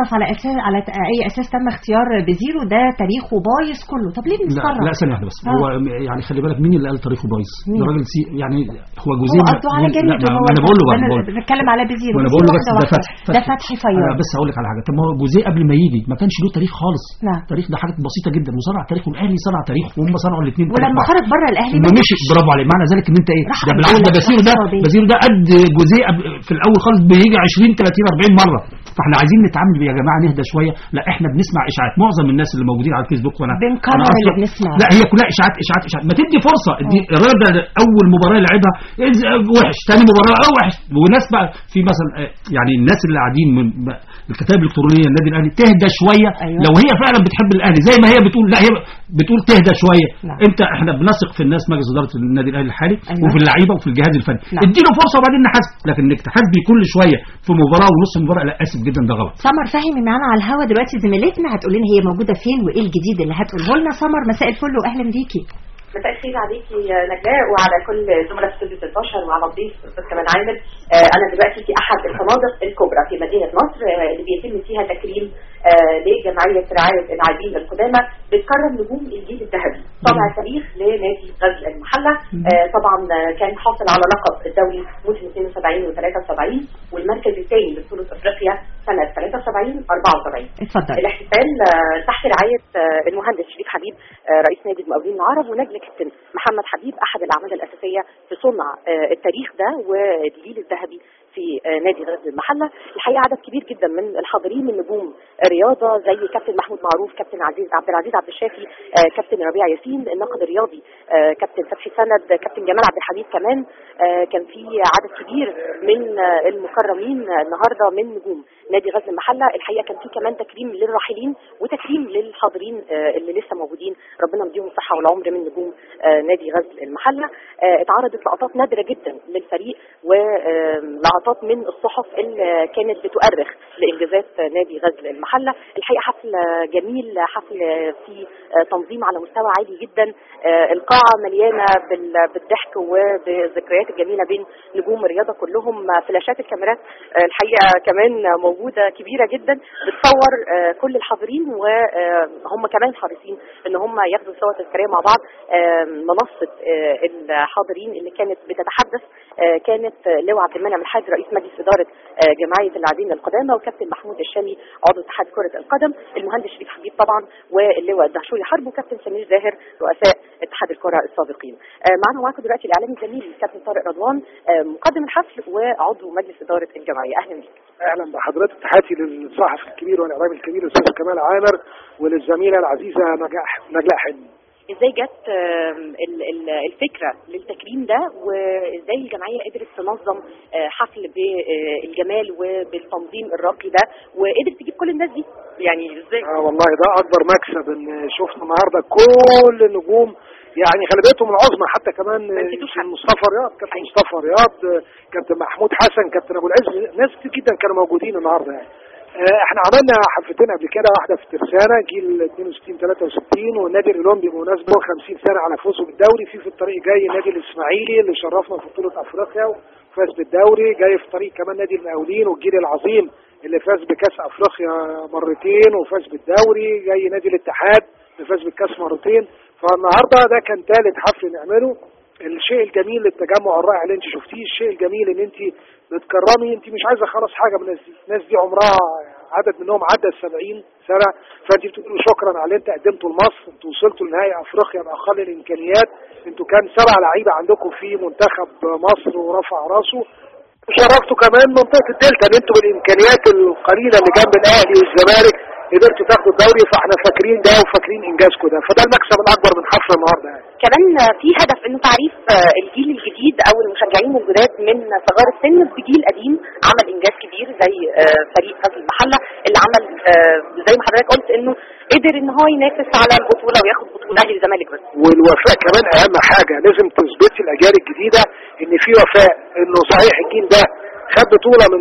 نعرف على اساس على ت- اي اساس تم اختيار بزيرو ده تاريخه بايظ كله طب ليه لا بنستغرب لا ثانيه واحده بس آه. هو يعني خلي بالك مين اللي قال تاريخه بايظ مين؟ ده راجل سي يعني هو هو جوزيه قصده على لا، جريده ما- هو ما انا بقول له بقى أنا بقول بنتكلم على بزيرو وانا بس بقول له بس واحدة ده واحدة. فتحي ده فتحي انا فياض بس هقول لك على حاجه طب ما هو جوزيه قبل ما يجي ما كانش له تاريخ خالص نعم. تاريخ ده حاجه بسيطه جدا وصنع تاريخ والاهلي صنع تاريخ وهم صنعوا الاثنين ولما خرج بره الاهلي ما مشي برافو عليك معنى ذلك ان انت ايه راح ده بالعكس ده الدولة، بازيرو ده راح السعودية. بازيرو ده قد جوزيه قبل- في الاول خالص بيجي 20 30 40 مره فاحنا عايزين نتعامل يا جماعه نهدى شويه لا احنا بنسمع اشاعات معظم الناس اللي موجودين على الفيسبوك وانا بنكرر أنا اللي أصلاً- بنسمعه. لا هي كلها اشاعات اشاعات اشاعات ما تدي فرصه دي الراجل ده اول مباراه لعبها إز- وحش ثاني مباراه اه وحش وناس بقى في مثلا آه، يعني الناس اللي قاعدين من بقى الكتائب الالكترونيه النادي الاهلي تهدى شويه أيوة. لو هي فعلا بتحب الاهلي زي ما هي بتقول لا هي بتقول تهدى شويه نعم. انت احنا بنثق في الناس مجلس اداره النادي الاهلي الحالي أيوة. وفي اللعيبه وفي الجهاز الفني نعم. اديله فرصه وبعدين نحاسب لكن انك تحاسبي كل شويه في مباراه ونص مباراه لا اسف جدا ده غلط سمر فهمي معانا على الهوا دلوقتي زميلتنا هتقول لنا هي موجوده فين وايه الجديد اللي هتقوله لنا سمر مساء الفل واهلا بيكي مساء الخير عليكي يا نجلاء وعلى كل زملاء في استوديو 16 وعلى الضيف الاستاذ كمال عامر آه، انا دلوقتي في احد الفنادق الكبرى في مدينه نصر آه، اللي بيتم فيها تكريم آه، لجمعيه رعايه اللاعبين القدامى بتكرم نجوم الجيل الذهبي طبع تاريخ لنادي غزل المحله آه، طبعا آه، كان حاصل على لقب الدوري موسم 72 و73 والمركز الثاني ببطوله افريقيا سنه 73 74 اتفضل الاحتفال آه، تحت رعاية آه، المهندس شريف حبيب آه، رئيس نادي المقاولين العرب ونجل كابتن محمد حبيب أحد الأعمال الأساسية في صنع آه، التاريخ ده والجيل الذهبي في آه، نادي غزل المحلة الحقيقة عدد كبير جدا من الحاضرين من نجوم الرياضة زي كابتن محمود معروف كابتن عزيز عبد العزيز عبد الشافي آه، كابتن ربيع ياسين الناقد الرياضي آه، كابتن فتحي سند كابتن جمال عبد الحميد كمان آه، كان في عدد كبير من آه، المكرمين آه، النهارده من نجوم نادي غزل المحله الحقيقه كان في كمان تكريم للراحلين وتكريم للحاضرين آه، اللي لسه موجودين ربنا يديهم الصحه والعمر من نجوم آه، نادي غزل المحله آه، اتعرضت لقطات نادره جدا للفريق ولقطات من الصحف اللي كانت بتؤرخ لانجازات نادي غزل المحله الحقيقه حفل جميل حفل في آه، تنظيم على مستوى عالي جدا آه، القاعه مليانه بال- بالضحك وبالذكريات الجميله بين نجوم الرياضه كلهم آه، فلاشات الكاميرات آه، الحقيقه كمان موجوده كبيره جدا بتصور آه، كل الحاضرين وهم كمان حريصين ان هم ياخدوا صور تذكاريه مع بعض آه، منصه آه، الحاضرين اللي كانت بتتحدث آه، كانت آه، لواء عبد المنعم الحاج رئيس مجلس اداره آه، جمعيه اللاعبين القدامى وكابتن محمود الشامي عضو اتحاد كره القدم المهندس شريف حبيب طبعا واللواء الدهشوري حرب وكابتن سمير زاهر رؤساء اتحاد الكره السابقين آه، معنا معاكم دلوقتي الاعلامي الزميل كابتن طارق رضوان آه، مقدم الحفل وعضو مجلس اداره الجمعيه اهلا بك اهلا بحضرتك تحياتي للصحفي الكبير والاعلامي الكبير الاستاذ كمال عامر وللزميله العزيزه نجاح نجلاء حلمي ازاي جت آم، ال- ال- الفكره للتكريم ده وازاي الجمعيه قدرت تنظم آه، حفل بالجمال وبالتنظيم الراقي ده وقدرت تجيب كل الناس دي يعني ازاي اه والله ده اكبر مكسب ان شفنا النهارده كل النجوم يعني غالبيتهم العظمى حتى كمان كابتن مصطفى رياض كابتن مصطفى رياض آه، كابتن محمود حسن كابتن ابو العز ناس كتير جدا كانوا موجودين النهارده يعني آه، احنا عملنا حفلتين قبل كده واحده في ترسانه جيل 62 63 والنادي الاولمبي بمناسبه 50 سنه على فوزه بالدوري في في الطريق جاي النادي الاسماعيلي اللي شرفنا في بطوله افريقيا وفاز بالدوري جاي في الطريق كمان نادي المقاولين والجيل العظيم اللي فاز بكاس افريقيا مرتين وفاز بالدوري جاي نادي الاتحاد اللي فاز بالكاس مرتين فالنهارده ده كان ثالث حفل نعمله الشيء الجميل التجمع الرائع اللي انت شفتيه الشيء الجميل ان انت بتكرمي انت مش عايزه خلاص حاجه من الناس دي الناس دي عمرها عدد منهم عدى ال 70 سنه فانت بتقولوا شكرا على اللي انت قدمته لمصر انتوا وصلتوا لنهائي افريقيا باقل الامكانيات انتوا كان سبع لعيبه عندكم في منتخب مصر ورفع راسه شرفتوا كمان منطقه الدلتا ان انتوا بالامكانيات القليله اللي جنب الاهلي والزمالك قدرتوا تاخدوا الدوري فاحنا فاكرين ده وفاكرين انجازكم ده فده المكسب الاكبر من حفله النهارده يعني كمان في هدف انه تعريف آه، الجيل الجديد او المشجعين الجداد من صغار السن بجيل قديم عمل انجاز كبير زي آه، فريق غزل المحله اللي عمل آه، زي ما حضرتك قلت انه قدر ان هو ينافس على البطوله وياخد بطوله اهلي والزمالك بس والوفاء كمان اهم حاجه لازم تثبتي الاجيال الجديده ان في وفاء انه صحيح الجيل ده خد بطوله من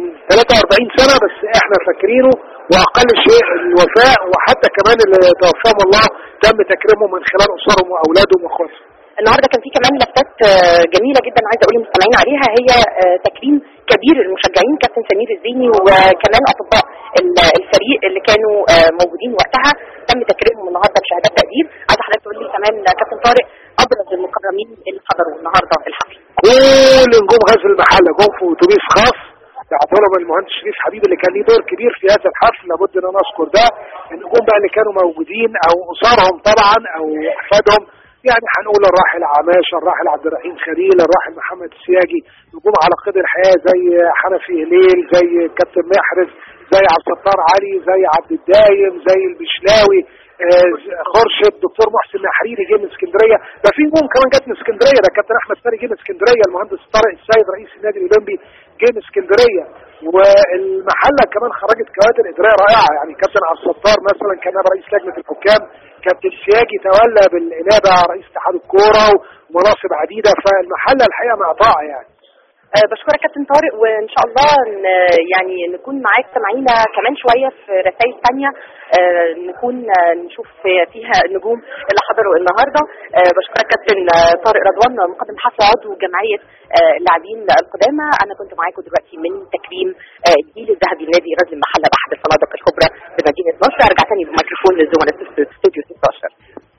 43 سنه بس احنا فاكرينه واقل شيء الوفاء وحتى كمان اللي توفاهم الله تم تكريمهم من خلال اسرهم واولادهم واخواتهم النهارده كان في كمان لفتات آه، جميله جدا عايزه اقول للمستمعين عليها هي آه، تكريم كبير المشجعين كابتن سمير الزيني وكمان اطباء ال- الفريق اللي كانوا آه، موجودين وقتها تم تكريمهم النهارده بشهادات تقدير عايز حضرتك تقول لي كمان آه، كابتن طارق ابرز المكرمين اللي حضروا النهارده الحفل كل نجوم غزل المحله جم في اتوبيس خاص يعتبرهم المهندس شريف حبيب اللي كان ليه دور كبير في هذا الحفل لابد ان انا اذكر ده النجوم بقى اللي كانوا موجودين او اسرهم طبعا او احفادهم يعني هنقول الراحل عماشه الراحل عبد الرحيم خليل الراحل محمد السياجي نجوم على قيد الحياه زي حنفي هليل زي كابتن محرز زي عبد الستار علي زي عبد الدايم زي البشلاوي آه، خرشد دكتور محسن نحريري جه من اسكندريه ده في نجوم كمان جت من اسكندريه ده كابتن احمد ساري جه من اسكندريه المهندس طارق السيد رئيس النادي الاولمبي جه من اسكندريه والمحله كمان خرجت كوادر اداريه رائعه يعني كابتن عبد الستار مثلا كان نائب رئيس لجنه الحكام كابتن سياجي تولى بالانابه رئيس اتحاد الكوره ومناصب عديده فالمحله الحقيقه معطاءه يعني آه، بشكرك كابتن طارق وان شاء الله ن- يعني نكون معاك سامعينا كمان شويه في رسائل تانية آه، نكون آه، نشوف فيها النجوم اللي حضروا النهارده آه، بشكرك كابتن آه، طارق رضوان مقدم الحفل عضو جمعيه آه، اللاعبين القدامى انا كنت معاكم دلوقتي من تكريم آه، الجيل الذهبي لنادي غزل المحله باحد الفنادق الكبرى بمدينه نصر ارجع تاني بالميكروفون للزملاء في استوديو 16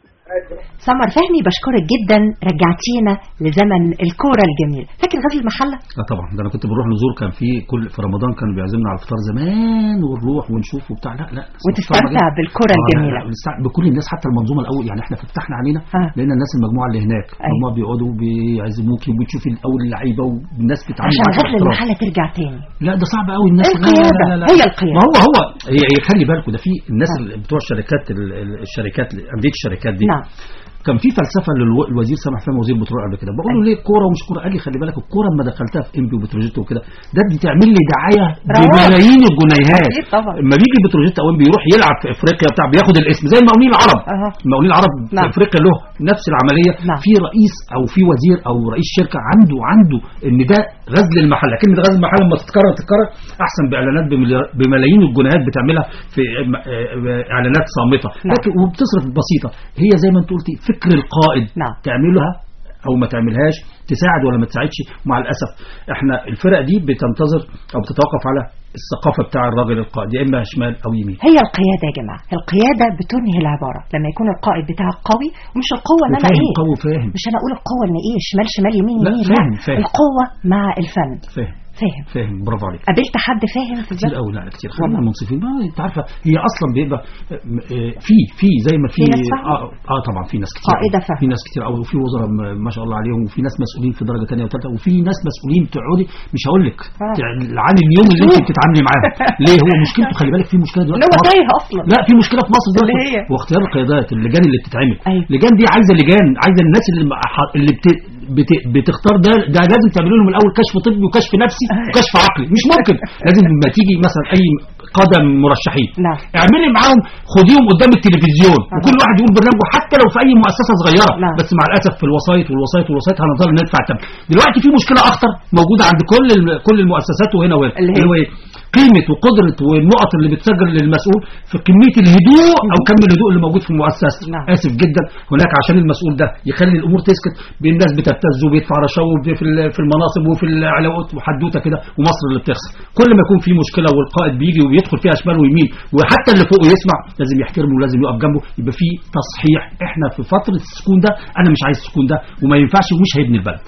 سمر فهمي بشكرك جدا رجعتينا لزمن الكوره الجميل فاكر غزل المحله اه طبعا ده انا كنت بروح نزور كان في كل في رمضان كانوا بيعزمنا على الفطار زمان ونروح ونشوف وبتاع لا لا وتستمتع بالكرة آه، لا، الجميلة. لا، بنستع- بكل الناس حتى المنظومه الاول يعني احنا فتحنا علينا آه. لقينا الناس المجموعه اللي هناك أيوة. هم بيقعدوا بيعزموكي وبتشوفي الاول اللعيبه والناس بتتعامل عشان معاك غزل باحترام. المحله ترجع تاني لا ده صعب قوي الناس لا، القيادة، لا، لا، لا. هي القيادة. ما هو هو هي هي خلي بالكم ده في الناس اللي بتوع الشركات ال- ال- الشركات انديه الشركات دي نعم كان في فلسفه للوزير سامح فهمي وزير البترول قبل كده بقول له ليه الكوره ومش كوره قال لي خلي بالك الكوره اما دخلتها في انبي وبتروجيت وكده ده بتعمل لي دعايه روعة. بملايين الجنيهات أكيد طبعا. اما بيجي بتروجيت او بيروح يلعب في افريقيا بتاع بياخد الاسم زي المقاولين العرب أها. المقاولين العرب في نعم. افريقيا له نفس العمليه نعم. في رئيس او في وزير او رئيس شركه عنده عنده ان ده غزل المحله كلمه غزل المحله لما تتكرر تتكرر احسن باعلانات بمليار- بملايين الجنيهات بتعملها في م- آه، اعلانات صامته نعم. لكن وبتصرف بسيطه هي زي ما انت قلتي فكر القائد نعم. تعملها او ما تعملهاش تساعد ولا ما تساعدش مع الاسف احنا الفرق دي بتنتظر او بتتوقف على الثقافه بتاع الراجل القائد يا اما شمال او يمين هي القيادة يا جماعة القيادة بتنهي العبارة لما يكون القائد بتاعك قوي ومش القوة ان انا وفاهم ايه قوي فاهم مش انا اقول القوة ان ايه شمال شمال يمين لا، يمين فاهم، فاهم. القوة مع الفن فاهم فاهم فاهم برافو عليك قابلت حد فاهم في كتير الزمن قوي لا لا كتير خلينا منصفين ما انت عارفه هي اصلا بيبقى آه، في في زي ما في في ناس فاهمة؟ اه, آه طبعا في ناس كتير قائدة قوي. فاهمة. في ناس كتير قوي وفي وزراء م- ما شاء الله عليهم وفي ناس مسؤولين في درجه ثانيه وثالثه وفي ناس مسؤولين تقعدي مش هقول لك آه. عن اليوم اللي انت بتتعاملي معاهم ليه هو مشكلته خلي بالك في مشكله دلوقتي اللي هو في مصر. تايه اصلا لا في مشكله في مصر دلوقتي اللي هي؟ واختيار القيادات اللجان اللي بتتعمل أيوة. اللجان دي عايزه لجان عايزه الناس اللي ح- اللي بت... بت... بتختار ده ده لازم تعملوا لهم الاول كشف طبي وكشف نفسي وكشف عقلي مش ممكن لازم لما تيجي مثلا اي قدم مرشحين نعم. اعملي معاهم خديهم قدام التلفزيون أها. وكل واحد يقول برنامجه حتى لو في اي مؤسسه صغيره نعم. بس مع الاسف في الوسائط والوسائط والوسائط هنظل ندفع الثمن دلوقتي في مشكله اخطر موجوده عند كل ال- كل المؤسسات وهنا وهنا اللي هي؟ اللي هو ايه قيمه وقدره والنقط اللي بتسجل للمسؤول في كميه الهدوء او كم الهدوء اللي موجود في المؤسسه نعم. اسف جدا هناك عشان المسؤول ده يخلي الامور تسكت الناس بتبتز وبيدفع رشاوى في ال- في المناصب وفي العلاوات وحدوته كده ومصر اللي بتخسر كل ما يكون في مشكله والقائد بيجي وبيدخل فيها شمال ويمين وحتى اللي فوقه يسمع لازم يحترمه ولازم يقف جنبه يبقى في تصحيح احنا في فتره السكون ده انا مش عايز السكون ده وما ينفعش ومش هيبني البلد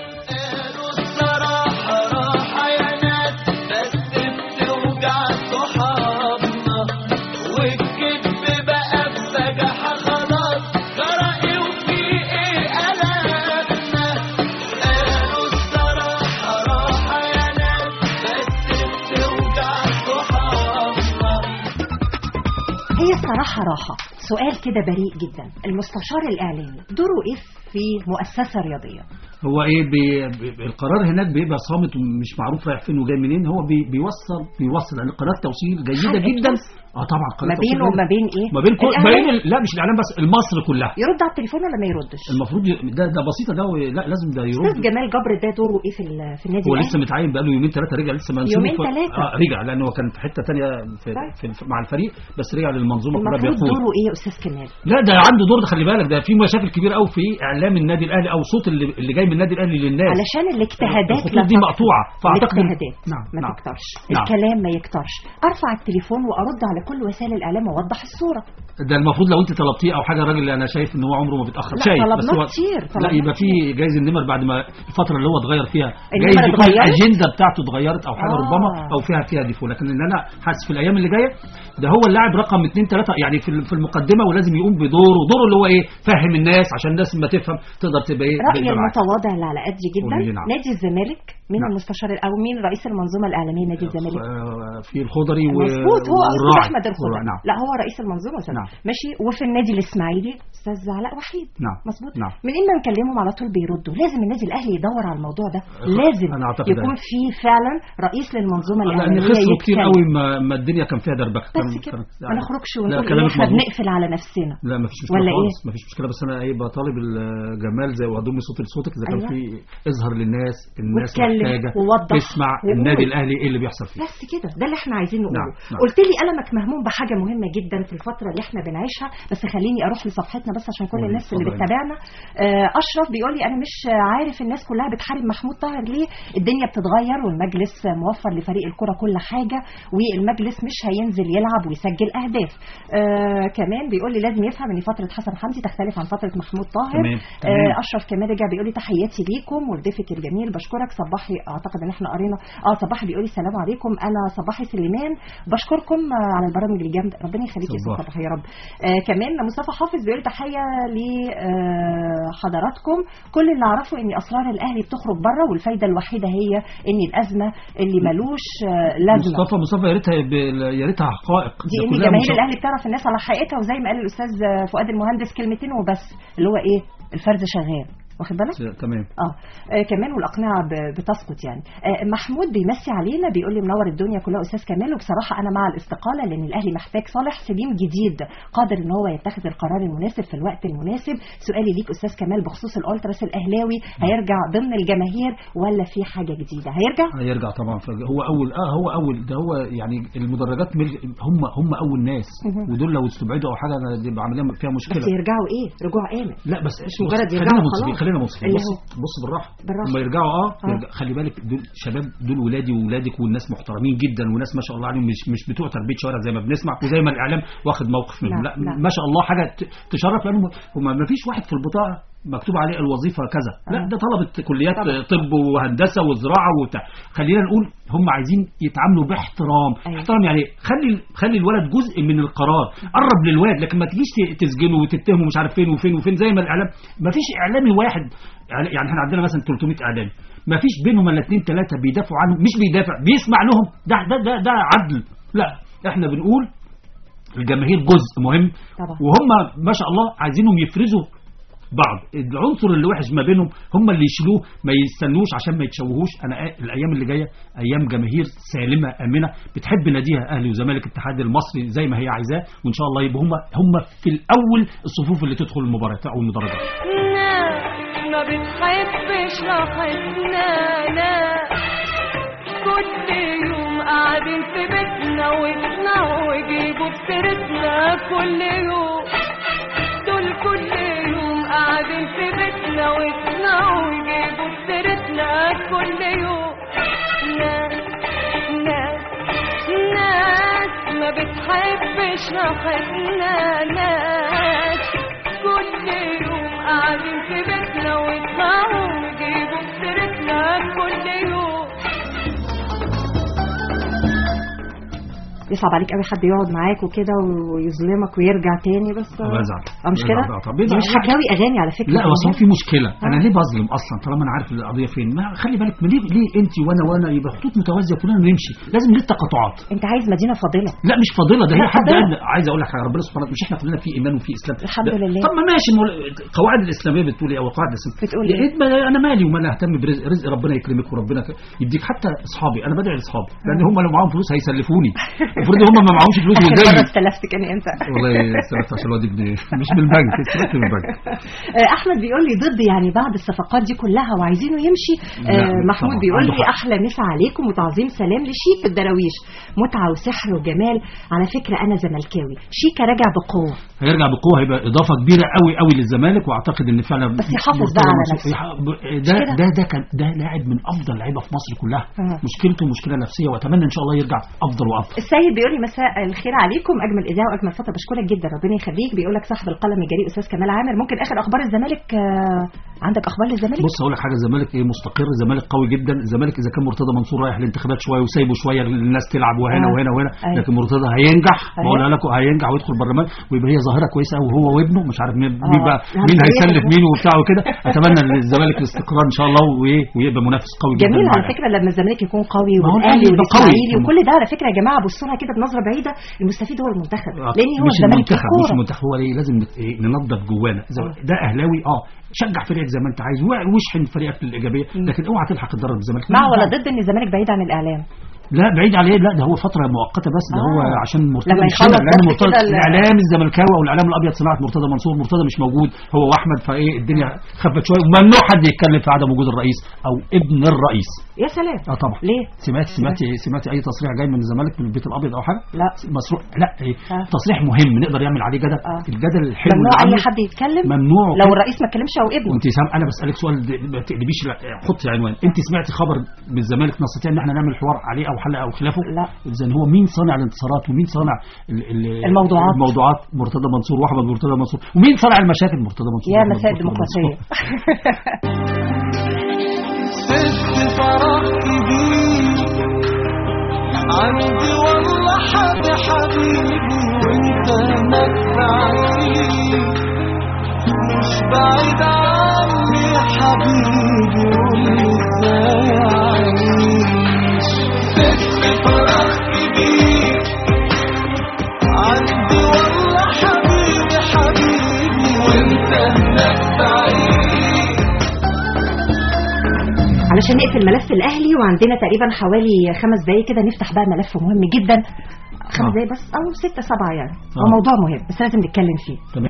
الصراحة راحة يا ناس بس بتوجع صحابنا والكذب بقى بسجحة خلاص غرقي وفي ايه قلقنا قالوا الصراحة راحة يا ناس بس بتوجع صحابنا هي الصراحة راحة سؤال كده بريء جدا المستشار الإعلامي دوره إيه في مؤسسة رياضية هو ايه بي بي القرار هناك بيبقى صامت ومش معروف رايح فين وجاي منين هو بي بيوصل بيوصل لان قرارات توصيل جيده حق جدا توصل. اه طبعا قناة ما بينه توصيل وما بين ايه ما بين كل ما الإعلام. بين ال- لا مش الاعلام بس مصر كلها يرد على التليفون ولا ما يردش المفروض ي- ده ده بسيطه ده و- لا لازم ده استاذ يرد جمال جبر ده دوره ايه في ال- في النادي هو الأهلي؟ لسه متعين بقاله يومين ثلاثه رجع لسه منسوب يومين ف- ثلاثة. اه رجع لانه هو كان في حته ثانيه في, في, في مع الفريق بس رجع للمنظومه كلها المفروض بيقود دوره ايه يا استاذ كمال لا ده عنده دور ده خلي بالك ده في مشاكل كبيره قوي في اعلام النادي الاهلي او صوت اللي, اللي جاي من النادي الاهلي للناس علشان الاجتهادات الخطوط لا دي تقف. مقطوعه فاعتقد إن- الاجتهادات نعم ما نعم تكترش نعم. الكلام ما يكترش ارفع التليفون وارد على كل وسائل الاعلام واوضح الصوره ده المفروض لو انت طلبتيه او حاجه الراجل اللي انا شايف ان هو عمره ما بيتاخر لا، شايف طلبناه بس هو كتير، لا طلبناه يبقى في جايز النمر بعد ما الفتره اللي هو اتغير فيها النمر جايز يكون اتغيرت؟ الاجنده بتاعته اتغيرت او حاجه آه. ربما او فيها فيها ديفو لكن ان انا حاسس في الايام اللي جايه ده هو اللاعب رقم 2 3 يعني في في المقدمه ولازم يقوم بدوره دوره اللي هو ايه فهم الناس عشان الناس ما تفهم تقدر تبقى ايه رايي تبقى معاك. المتواضع اللي على قدي جدا قولي لي نعم. نادي الزمالك مين نعم. المستشار او مين رئيس المنظومه الاعلاميه نادي الزمالك آه، في الخضري و مظبوط هو استاذ والراعي. احمد الخضر نعم لا هو رئيس المنظومه أستاذ. نعم. ماشي وفي النادي الاسماعيلي استاذ علاء وحيد نعم مظبوط نعم منين ما نكلمهم على طول بيردوا لازم النادي الاهلي يدور على الموضوع ده لازم أنا أعتقد يكون ده. في فعلا رئيس للمنظومه لان الاعلاميه خسروا كتير يتكلم. قوي ما, ما الدنيا كان فيها دربكه بس كان- كده كان- ما نخرجش لا ونقول ايه كلامك احنا مظبوط. بنقفل على نفسنا لا ما فيش مشكله ولا خالص ما فيش مشكله بس انا ايه بطالب الجمال زي وضم صوت لصوتك اذا كان أيوة. في اظهر للناس الناس واتكلم محتاجه ووضح تسمع وقول. النادي الاهلي ايه اللي بيحصل فيه بس كده ده اللي احنا عايزين نقوله نعم، نعم. قلت لي قلمك مهموم بحاجه مهمه جدا في الفتره اللي احنا بنعيشها بس خليني اروح لصفحتنا بس عشان كل قولي، الناس اللي اتفضلي. بتتابعنا آه، اشرف بيقول لي انا مش عارف الناس كلها بتحارب محمود طاهر ليه الدنيا بتتغير والمجلس موفر لفريق الكره كل حاجه والمجلس مش هينزل يلعب ويسجل اهداف آه كمان بيقول لي لازم يفهم ان فتره حسن حمدي تختلف عن فتره محمود طاهر تمام، آه تمام. اشرف كمان رجع بيقول لي تحياتي ليكم ولضيفك الجميل بشكرك صباحي اعتقد ان احنا قرينا اه صباحي بيقول لي السلام عليكم انا صباحي سليمان بشكركم آه على البرامج الجامده ربنا يخليك يا صباح. أستاذ صباحي يا رب آه كمان مصطفى حافظ بيقول لي تحيه لحضراتكم كل اللي اعرفه ان اسرار الاهلي بتخرج بره والفايده الوحيده هي ان الازمه اللي ملوش آه لازمه مصطفى مصطفى يا ريتها ب- يا ريتها حقائق دي ده ان كلها جماهير مش- الاهلي بتعرف الناس على حقيقتها وزي ما قال الاستاذ فؤاد المهندس كلمتين وبس اللي هو ايه الفرز شغال واخد بالك تمام اه آه، كمان والاقنعه ب- بتسقط يعني آه محمود بيمسي علينا بيقول لي منور الدنيا كلها استاذ كمال وبصراحه انا مع الاستقاله لان الاهلي محتاج صالح سليم جديد قادر ان هو يتخذ القرار المناسب في الوقت المناسب سؤالي ليك استاذ كمال بخصوص الالتراس الاهلاوي هيرجع ضمن الجماهير ولا في حاجه جديده هيرجع هيرجع طبعا ف- هو اول اه هو اول ده هو يعني المدرجات مل- هم هم اول ناس مهم. ودول لو استبعدوا او حاجه دي يبقى عمليه فيها مشكله بس يرجعوا ايه رجوع امن لا بس مش بص، مجرد خلينا يرجعوا منصفين خلاص. خلينا منصفين اللي بص هو بص بالراحه بالراحة. لما يرجعوا اه آه. يرجع خلي بالك دول شباب دول ولادي وولادك والناس محترمين جدا وناس ما شاء الله عليهم مش مش بتوع تربيه شوارع زي ما بنسمع وزي ما الاعلام واخد موقف منهم لا، لا, لا. ما شاء الله حاجه ت- تشرف لانهم هم ما فيش واحد في البطاقه مكتوب عليه الوظيفه كذا لا آه. ده طلبه كليات طبعا. طب وهندسه وزراعه وبتاع خلينا نقول هم عايزين يتعاملوا باحترام أيوة. احترام يعني إيه؟ خلي خلي الولد جزء من القرار قرب للواد لكن ما تجيش ت- تسجنه وتتهمه مش عارف فين وفين وفين زي ما الاعلام ما فيش اعلامي واحد يعني يعني احنا عندنا مثلا 300 اعلامي ما فيش بينهم الا اثنين ثلاثه بيدافعوا عنهم مش بيدافع بيسمع لهم ده ده ده, ده عدل لا احنا بنقول الجماهير جزء مهم طبعا. وهم ما شاء الله عايزينهم يفرزوا بعض العنصر اللي وحش ما بينهم هم اللي يشيلوه ما يستنوش عشان ما يتشوهوش انا آ- الايام اللي جايه ايام جماهير سالمه امنه بتحب ناديها اهلي وزمالك الاتحاد المصري زي ما هي عايزاه وان شاء الله يبقوا هم هم في الاول الصفوف اللي تدخل المباريات او المدرجات ناس ما بتحبش راحتنا ناس كل يوم قاعدين في بيتنا ويسمعوا ويجيبوا بسيرتنا كل يوم دول كل يوم قاعدين في بيتنا ويسمعوا ويجيبوا بسيرتنا كل يوم ناس ناس ناس ما بتحبش راحتنا ناس كل يوم قاعدين في بيتنا ويسمعوا ويجيبوا سيرتنا كل يوم يصعب عليك قوي حد يقعد معاك وكده ويظلمك ويرجع تاني بس بزعل اه مش كده بزعل. طب دي بزعل. مش حكاوي اغاني على فكره لا بس هو في مشكله انا ليه بظلم اصلا طالما انا عارف القضيه فين ما خلي بالك ما ليه ليه انت وانا وانا يبقى خطوط متوازيه كلنا نمشي لازم ليه تقاطعات انت عايز مدينه فاضله لا مش فاضله ده هي لا، حد فاضلة. قال عايز اقول لك حاجه ربنا سبحانه وتعالى مش احنا كلنا في ايمان وفي اسلام الحمد ده- لله. طب ما ماشي ما هو القواعد الاسلاميه بتقول ايه او القواعد الاسلاميه بتقول يا إيه؟ ريت ما انا مالي وما انا اهتم برزق رزق ربنا يكرمك وربنا ك- يديك حتى اصحابي انا بدعي لاصحابي لان هم لو معاهم فلوس هيسلفوني المفروض هم ما معهمش فلوس اخر وزي مره استلفت كان امتى والله استلفت عشان الواد ابني مش من البنك استلفت من البنك آه، احمد بيقول لي ضد يعني بعد الصفقات دي كلها وعايزينه يمشي لا، آه، محمود طبعاً، بيقول عنده لي حق. احلى مسا عليكم وتعظيم سلام لشيك الدراويش متعه وسحر وجمال على فكره انا زملكاوي شيكا راجع بقوه هيرجع بقوه هيبقى اضافه كبيره قوي قوي للزمالك واعتقد ان فعلا بس يحافظ مرتضى بقى على منصور- نفسه. يح- ب- ده كده؟ ده ده كان ده لاعب من افضل لعيبه في مصر كلها آه. مشكلته مشكله نفسيه واتمنى ان شاء الله يرجع افضل وافضل السيد بيقول لي مساء الخير عليكم اجمل اذاعه واجمل فتره بشكرك جدا ربنا يخليك بيقول لك صاحب القلم الجريء استاذ كمال عامر ممكن اخر اخبار الزمالك آه، عندك اخبار للزمالك بص اقول لك حاجه الزمالك ايه مستقر الزمالك قوي جدا الزمالك اذا كان مرتضى منصور رايح الانتخابات شويه وسايبه شويه الناس تلعب وهنا آه. وهنا وهنا أيوة. لكن مرتضى هينجح أيوة. بقولها لكم هينجح ويدخل البرلمان ويبقى هي ظاهره كويسه قوي هو وابنه مش عارف مين آه. مين بقى يعني مين كويسة هيسلف جدا. مين وبتاع وكده اتمنى للزمالك الاستقرار ان شاء الله وايه ويبقى منافس قوي جدا جميل على معاه. فكره لما الزمالك يكون قوي ما هو والاهلي الأهلي يبقى قوي. والاسماعيلي وكل ده على فكره يا جماعه بصوا لها كده بنظره بعيده المستفيد هو المنتخب لان هو مش الزمالك في المنتخب مش الكوره المنتخب هو ليه لازم نت- إيه، ننظف جوانا إذا- ده اهلاوي اه شجع فريقك زي ما انت عايز و- واشحن فريقك للايجابيه لكن اوعى تلحق الضرر بالزمالك مع ولا ضد ان الزمالك بعيد عن الاعلام لا بعيد عليه لا ده هو فتره مؤقته بس ده آه. هو عشان مرتضى لما مش يخلص هنا، لان بس مرتضى كده ال- الاعلام الزملكاوي او الاعلام الابيض صناعه مرتضى منصور مرتضى مش موجود هو واحمد فايه الدنيا خفت شويه وممنوع حد يتكلم في عدم وجود الرئيس او ابن الرئيس يا سلام اه طبعا ليه سمعت سمعت سمعت اي تصريح جاي من الزمالك من البيت الابيض او حاجه لا مسروق لا إيه آه. تصريح مهم نقدر يعمل عليه جدل آه. الجدل الحلو ممنوع اللي اي عامله حد يتكلم ممنوع لو الرئيس ما اتكلمش او ابنه وانت سام انا بسالك سؤال د- ما تقلبيش لا، حطي عنوان انت سمعتي خبر بالزمالك نستطيع ان احنا نعمل حوار عليه او حلقه او خلافه لا اذا هو مين صانع الانتصارات ومين صانع ال ال الموضوعات. الموضوعات مرتضى منصور واحمد مرتضى منصور ومين صانع المشاكل مرتضى منصور يا وأحمد مساء مرتضى الديمقراطيه ست فرح كبير عندي والله حد حبيبي وانت هناك بعيد مش بعيد عني حبيبي قولي ازاي اعيش ست فرح كبير عندي والله حبيبي حبيبي وانت هناك بعيد علشان نقفل ملف الاهلي وعندنا تقريبا حوالي خمس دقايق كده نفتح بقى ملف مهم جدا خمس آه. دقايق بس او ستة سبعة يعني هو آه. موضوع مهم بس لازم نتكلم فيه تمام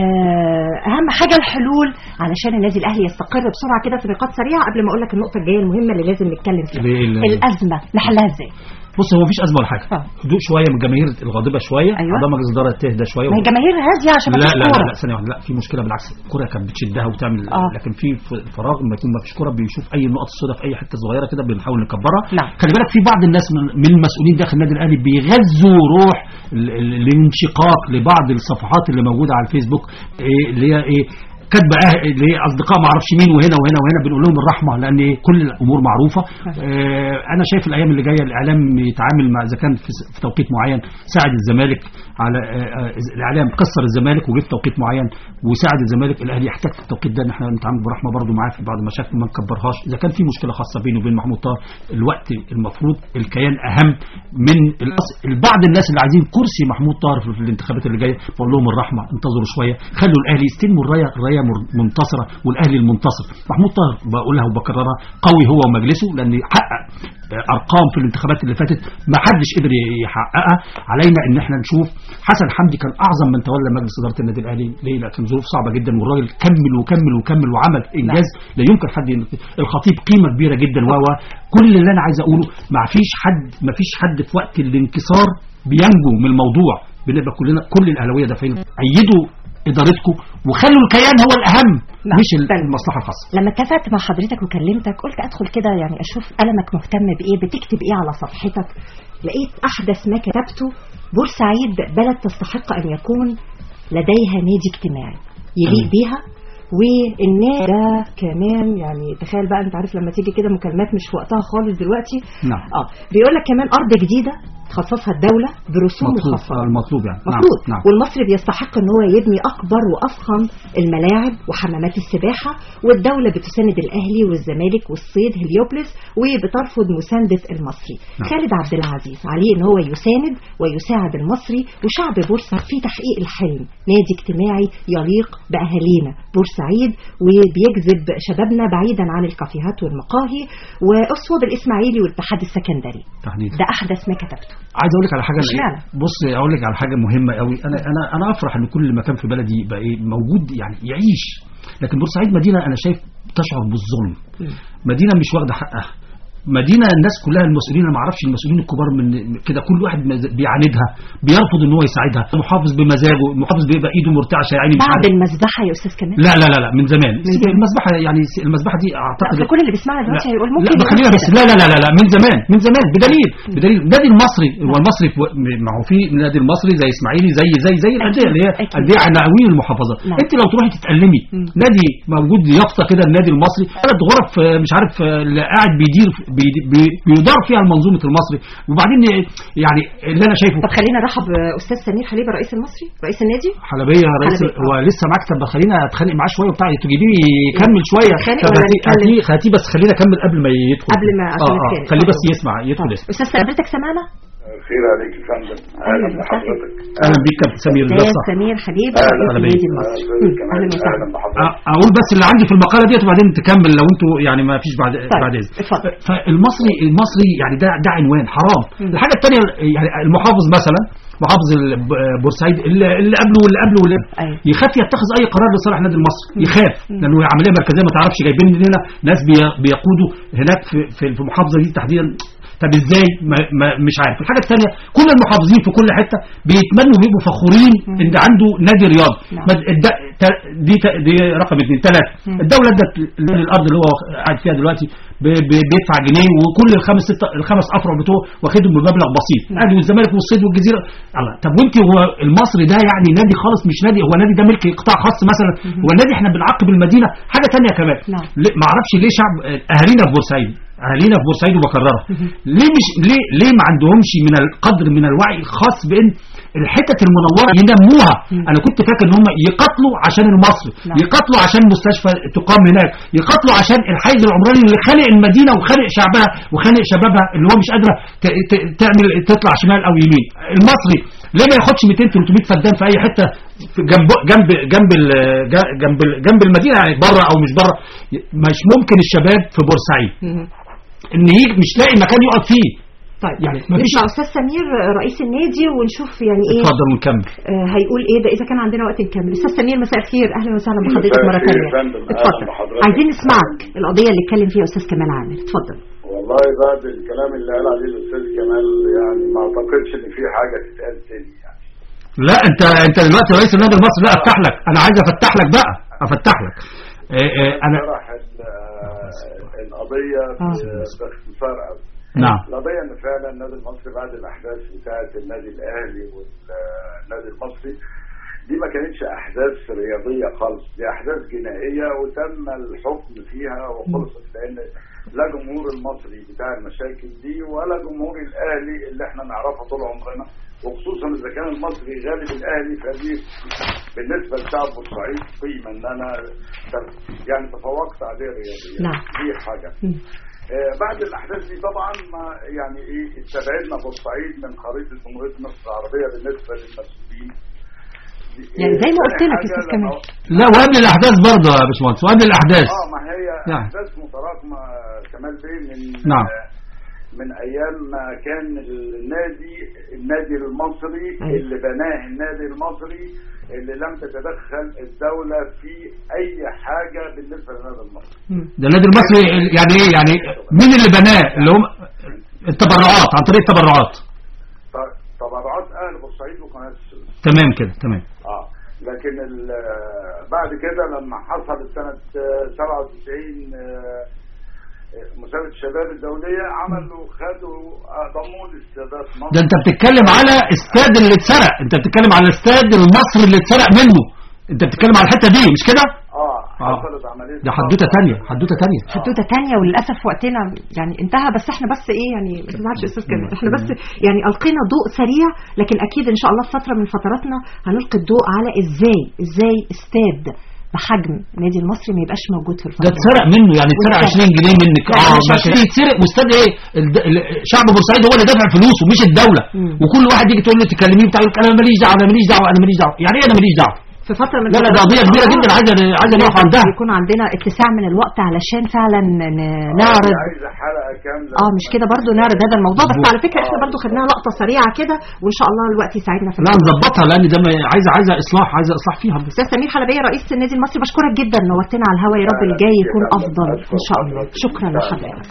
آه، اهم حاجه الحلول علشان النادي الاهلي يستقر بسرعه كده في نقاط سريعه قبل ما اقول لك النقطه الجايه المهمه اللي لازم نتكلم فيها ليه ال- الازمه نحلها ازاي بص هو مفيش ازمه ولا حاجه آه. هدوء شويه من الجماهير الغاضبه شويه أيوة. اعضاء مجلس الاداره تهدى شويه ما هي الجماهير هاديه عشان لا مفيش لا لا, كورة. لا ثانيه واحده لا في مشكله بالعكس الكوره كانت بتشدها وتعمل آه. لكن في ف- فراغ لما يكون ما فيش كوره بيشوف اي نقط السوداء في اي حته صغيره كده بنحاول نكبرها نعم. خلي بالك في بعض الناس من من المسؤولين داخل النادي الاهلي بيغذوا روح ال- ال- الانشقاق لبعض الصفحات اللي موجوده على الفيسبوك إيه اللي هي ايه كاتبه أه- اللي هي اصدقاء ما اعرفش مين وهنا وهنا وهنا بنقول لهم الرحمه لان إيه كل الامور معروفه آه انا شايف الايام اللي جايه الاعلام يتعامل مع اذا كان في, س- في توقيت معين ساعد الزمالك على آه آه الاعلام كسر الزمالك وجه في توقيت معين وساعد الزمالك الاهلي يحتاج في التوقيت ده ان احنا نتعامل برحمه برضه معاه في بعض المشاكل ما نكبرهاش اذا كان في مشكله خاصه بينه وبين محمود طاهر الوقت المفروض الكيان اهم من الأص- بعض الناس اللي عايزين كرسي محمود طاهر في في الانتخابات اللي جايه بقول لهم الرحمه انتظروا شويه خلوا الاهلي يستلموا الرايه الرايه مر- منتصره والاهلي المنتصر محمود طاهر بقولها وبكررها قوي هو ومجلسه لان حقق ارقام في الانتخابات اللي فاتت ما حدش قدر يحققها علينا ان احنا نشوف حسن حمدي كان اعظم من تولى مجلس اداره النادي الاهلي ليه لا كان ظروف صعبه جدا والراجل كمل وكمل وكمل وعمل انجاز لا يمكن حد ين- الخطيب قيمه كبيره جدا و و- كل اللي انا عايز اقوله ما فيش حد ما فيش حد في وقت الانكسار بينجو من الموضوع بنبقى كلنا كل الاهلاويه دافعين ايدوا ادارتكم وخلوا الكيان هو الاهم نعم. مش استنى. المصلحه الخاصه لما اتفقت مع حضرتك وكلمتك قلت ادخل كده يعني اشوف قلمك مهتم بايه بتكتب ايه على صفحتك لقيت احدث ما كتبته بورسعيد بلد تستحق ان يكون لديها نادي اجتماعي يليق تمام. بيها والنادي ده كمان يعني تخيل بقى انت عارف لما تيجي كده مكالمات مش في وقتها خالص دلوقتي نعم اه بيقول لك كمان ارض جديده تخصصها الدوله برسوم مطلوب مخفضه آه، المطلوب يعني مفروض نعم. نعم. والمصري بيستحق ان هو يبني اكبر وافخم الملاعب وحمامات السباحه والدوله بتساند الاهلي والزمالك والصيد هليوبلس وبترفض مسانده المصري نعم. خالد عبد العزيز عليه ان هو يساند ويساعد المصري وشعب بورسعيد في تحقيق الحلم نادي اجتماعي يليق باهالينا بورسعيد وبيجذب شبابنا بعيدا عن الكافيهات والمقاهي واسود الاسماعيلي والاتحاد السكندري تحديدا ده احدث ما كتبته عايز اقول لك على حاجه اشمعنى؟ بص اقول لك على حاجه مهمه قوي انا انا انا افرح ان كل مكان في بلدي يبقى ايه موجود يعني يعيش لكن بورسعيد مدينه انا شايف تشعر بالظلم مدينه مش واخده حقها مدينه الناس كلها المسؤولين أنا ما اعرفش المسؤولين الكبار من كده كل واحد مز- بيعاندها بيرفض ان هو يساعدها محافظ بمزاجه المحافظ بيبقى ايده مرتعشه يعني مش بعد عارف المذبحه يا استاذ كمال لا لا لا لا من زمان من زمان. المذبحه يعني المذبحه دي اعتقد أصل كل اللي بيسمعنا دلوقتي لا. هيقول لا ممكن ما خلينا يقول بس كده. لا لا لا لا, لا من زمان من زمان بدليل بدليل النادي المصري هو المصري في ما هو في النادي المصري زي اسماعيلي زي زي زي الانديه اللي هي أكيد. انديه عناوين المحافظات نعم. انت لو تروحي تتألمي نادي موجود يافطه كده النادي المصري ثلاث غرف آه، مش عارف آه، اللي قاعد بيدير بي- بي- بيدار فيها المنظومه المصري وبعدين يعني اللي انا شايفه طب خلينا نرحب باستاذ سمير حليبه رئيس المصري رئيس النادي حلبيه رئيس حلبية. هو لسه مكتب خلينا اتخانق معاه شويه وبتاع تجيبيه يكمل شويه نتخانق طب ولا هاتي- نتكلم؟ هاتيه- هاتيه بس خلينا اكمل قبل ما يدخل قبل ما عشان اه اه نتكلم. خليه بس يسمع يدخل يسمع استاذ حضرتك سمعنا خير عليك يا فندم اهلا بحضرتك اهلا بيك كابتن سمير استاذ لسه سمير حليبه أهلا رئيس بيك. النادي المصري مم. اهلا وسهلا أ- اقول بس اللي عندي في المقاله ديت وبعدين تكمل لو انتوا يعني ما فيش بعد بعد اذن اتفضل فالمصري المصري يعني ده ده عنوان حرام الحاجه الثانيه يعني المحافظ مثلا محافظ ال- ب- بورسعيد اللي اللي قبله واللي قبله واللي أيوة. يخاف يتخذ اي قرار لصالح النادي المصري يخاف لانه عمليه مركزيه ما تعرفش جايبين لنا ناس بي- بيقودوا هناك في في في المحافظه دي تحديدا طب ازاي ما ما مش عارف الحاجه الثانيه كل المحافظين في كل حته بيتمنوا بيبقوا فخورين ان عنده نادي رياضي نعم. ما- الد- ت- دي ت- دي رقم اثنين ثلاثه الدوله ادت الارض اللي هو قاعد فيها دلوقتي ب- ب- بيدفع جنيه وكل الخمس ست الخمس افرع بتوعه واخدهم بمبلغ بسيط اهلي والزمالك والصيد والجزيره الله طب وانت هو المصري ده يعني نادي خالص مش نادي هو نادي ده ملك قطاع خاص مثلا هو النادي احنا بنعاقب المدينه حاجه ثانيه كمان نعم. ليه- ما اعرفش ليه شعب اهالينا في بورسعيد اهالينا في بورسعيد وبكررها ليه مش ليه ليه ما عندهمش من القدر من الوعي الخاص بان الحتت المنوره ينموها انا كنت فاكر ان هم يقاتلوا عشان المصري نعم. يقاتلوا عشان مستشفى تقام هناك يقاتلوا عشان الحيز العمراني اللي خانق المدينه وخانق شعبها وخانق شبابها اللي هو مش قادره ت- ت- تعمل تطلع شمال او يمين المصري ليه ما ياخدش 200 300 فدان في اي حته في جنب جنب جنب ال- جنب ال- جنب المدينه يعني بره او مش بره مش ممكن الشباب في بورسعيد ان يجي مش لاقي مكان يقعد فيه طيب يعني مفيش نسمع استاذ سمير رئيس النادي ونشوف يعني ايه اتفضل ونكمل آه، هيقول ايه ده اذا كان عندنا وقت نكمل استاذ سمير مساء الخير اهلا وسهلا مساء بحضرتك مره الخير ثانيه يا فندم. أهلا اتفضل بحضرتك. عايزين نسمعك القضيه اللي اتكلم فيها استاذ كمال عامر اتفضل والله بعد الكلام اللي قال عليه الاستاذ كمال يعني ما اعتقدش ان في حاجه تتقال تاني يعني لا انت انت دلوقتي رئيس النادي المصري لا افتح لك انا عايز افتح لك بقى افتح لك اه اه انا شرح ال- آه، القضيه ب- باختصار قوي نعم القضيه ان فعلا النادي المصري بعد الاحداث بتاعه النادي الاهلي والنادي المصري دي ما كانتش احداث رياضيه خالص دي احداث جنائيه وتم الحكم فيها وخلصت لان لا جمهور المصري بتاع المشاكل دي ولا جمهور الاهلي اللي احنا نعرفه طول عمرنا وخصوصا اذا كان المصري غالب الاهلي فدي بالنسبه لشعب بورسعيد قيمه ان انا ت- يعني تفوقت عليه رياضيا نعم. دي حاجه آه، بعد الاحداث دي طبعا ما يعني ايه استبعدنا بورسعيد من خريطه جمهوريه مصر العربيه بالنسبه للمسؤولين يعني زي ما آه، قلت تاني لك حاجة لا استاذ كمال وقبل الاحداث برضه يا باشمهندس وقبل الاحداث اه ما هي نعم. احداث متراكمه كمال بيه من نعم. آه، من ايام ما كان النادي النادي المصري أيوة. اللي بناه النادي المصري اللي لم تتدخل الدوله في اي حاجه بالنسبه للنادي المصري ده النادي المصري يعني ايه يعني مين اللي بناه اللي هم التبرعات عن طريق التبرعات ط- تبرعات اهل بورسعيد وقناه السويس تمام كده تمام اه لكن ال- بعد كده لما حصلت سنة آه، 97 آه، آه، مسابقة الشباب الدولية عملوا خدوا آه، ضموا لاستادات مصر ده انت بتتكلم على استاد اللي اتسرق انت بتتكلم على الاستاد المصري اللي اتسرق منه انت بتتكلم على الحته دي مش كده اه آه. حصلت عملية دي حدوته تانية حدوته تانية حدوته تانية وللاسف وقتنا يعني انتهى بس احنا بس ايه يعني ما تزعلش يا استاذ كمال احنا بس يعني القينا ضوء سريع لكن اكيد ان شاء الله في فتره من فتراتنا هنلقي الضوء على ازاي ازاي استاد بحجم النادي المصري ما يبقاش موجود في ده الفتره اتسرق منه يعني اتسرق واتسرق. 20 جنيه منك لا، اه مش ما عشان- كان يتسرق واستاد ايه الد- ال- شعب بورسعيد هو اللي دافع فلوسه مش الدوله مم. وكل واحد يجي تقول له تكلميه بتاع يقول لك انا ماليش دعوه انا ماليش دعوه انا ماليش دعوه يعني ايه انا ماليش دعوه في فتره من لا لا ده قضيه كبيره جدا عايزه عايزه نقف عندها يكون عندنا اتساع من الوقت علشان فعلا ن- نعرض عايزه حلقه كامله اه مش كده برضو نعرض هذا الموضوع بس على فكره احنا برضو خدناها لقطه سريعه كده وان شاء الله الوقت يساعدنا في لا نظبطها لان ده ما- عايزه عايزه اصلاح عايزه اصلاح فيها بس استاذ سمير حلبيه رئيس النادي المصري بشكرك جدا نورتنا على الهواء يا رب اللي جاي يكون افضل ان شاء الله شكرا لحضرتك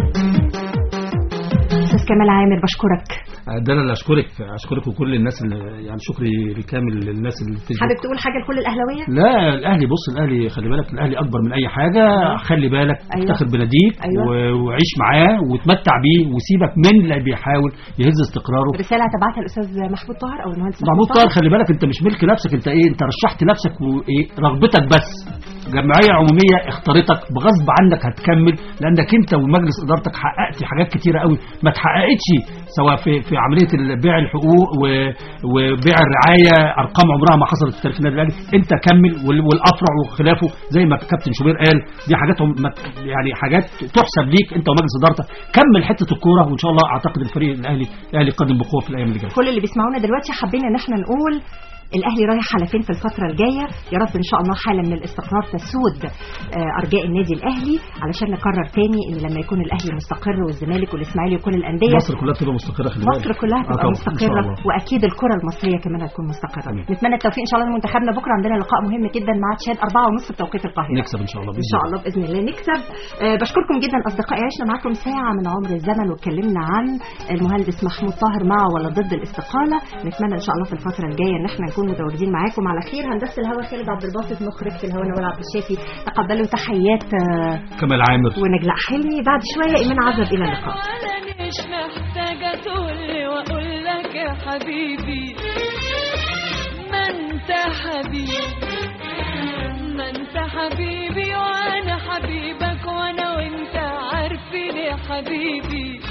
استاذ كمال عامر بشكرك ده انا اللي اشكرك اشكرك وكل الناس اللي يعني شكري بالكامل للناس اللي بتدي حابب تقول حاجه لكل الاهلاويه لا الاهلي بص الاهلي خلي بالك الاهلي اكبر من اي حاجه خلي بالك أيوة. افتخر بناديك أيوة. و- وعيش معاه وتمتع بيه وسيبك من اللي بيحاول يهز استقراره رساله هتبعتها الاستاذ محمود طاهر او المهندس محمود طاهر خلي بالك انت مش ملك نفسك انت ايه انت رشحت نفسك وايه رغبتك بس جمعيه عموميه اختارتك بغصب عنك هتكمل لانك انت ومجلس ادارتك حققت حاجات كتيره قوي ما اتحققتش سواء في في عمليه ال- بيع الحقوق و- وبيع الرعايه ارقام عمرها ما حصلت في تاريخ النادي الاهلي انت كمل وال- والافرع وخلافه زي ما كابتن شوبير قال دي حاجات هم- ما- يعني حاجات تحسب ليك انت ومجلس ادارتك كمل حته الكوره وان شاء الله اعتقد الفريق الاهلي الاهلي قادم بقوه في الايام اللي جايه كل اللي بيسمعونا دلوقتي حابين ان احنا نقول الاهلي رايح على فين في الفتره الجايه يا رب ان شاء الله حاله من الاستقرار تسود آه، ارجاء النادي الاهلي علشان نكرر تاني ان لما يكون الاهلي مستقر والزمالك والاسماعيلي وكل الانديه مصر كلها تبقى مستقره خلي بالك مصر كلها آه تبقى طبعاً، إن شاء مستقره الله. واكيد الكره المصريه كمان هتكون مستقره نتمنى التوفيق ان شاء الله لمنتخبنا بكره عندنا لقاء مهم جدا مع تشاد 4 ونص بتوقيت القاهره نكسب ان شاء الله ان شاء الله باذن الله نكسب آه، بشكركم جدا اصدقائي عشنا معاكم ساعه من عمر الزمن واتكلمنا عن المهندس محمود طاهر مع ولا ضد الاستقاله نتمنى ان شاء الله في الفتره الجايه ان احنا نكون متواجدين معاكم على خير هندسه الهواء خالد عبد الباسط مخرج في الهواء نوال عبد الشافي تقبلوا تحيات آه، كمال عامر ونجلاء حلمي بعد شويه ايمان عزب الى اللقاء انا مش محتاجة تقولي واقول لك يا حبيبي ما انت حبيبي ما انت حبيبي وانا حبيبك وانا وانت عارفين يا حبيبي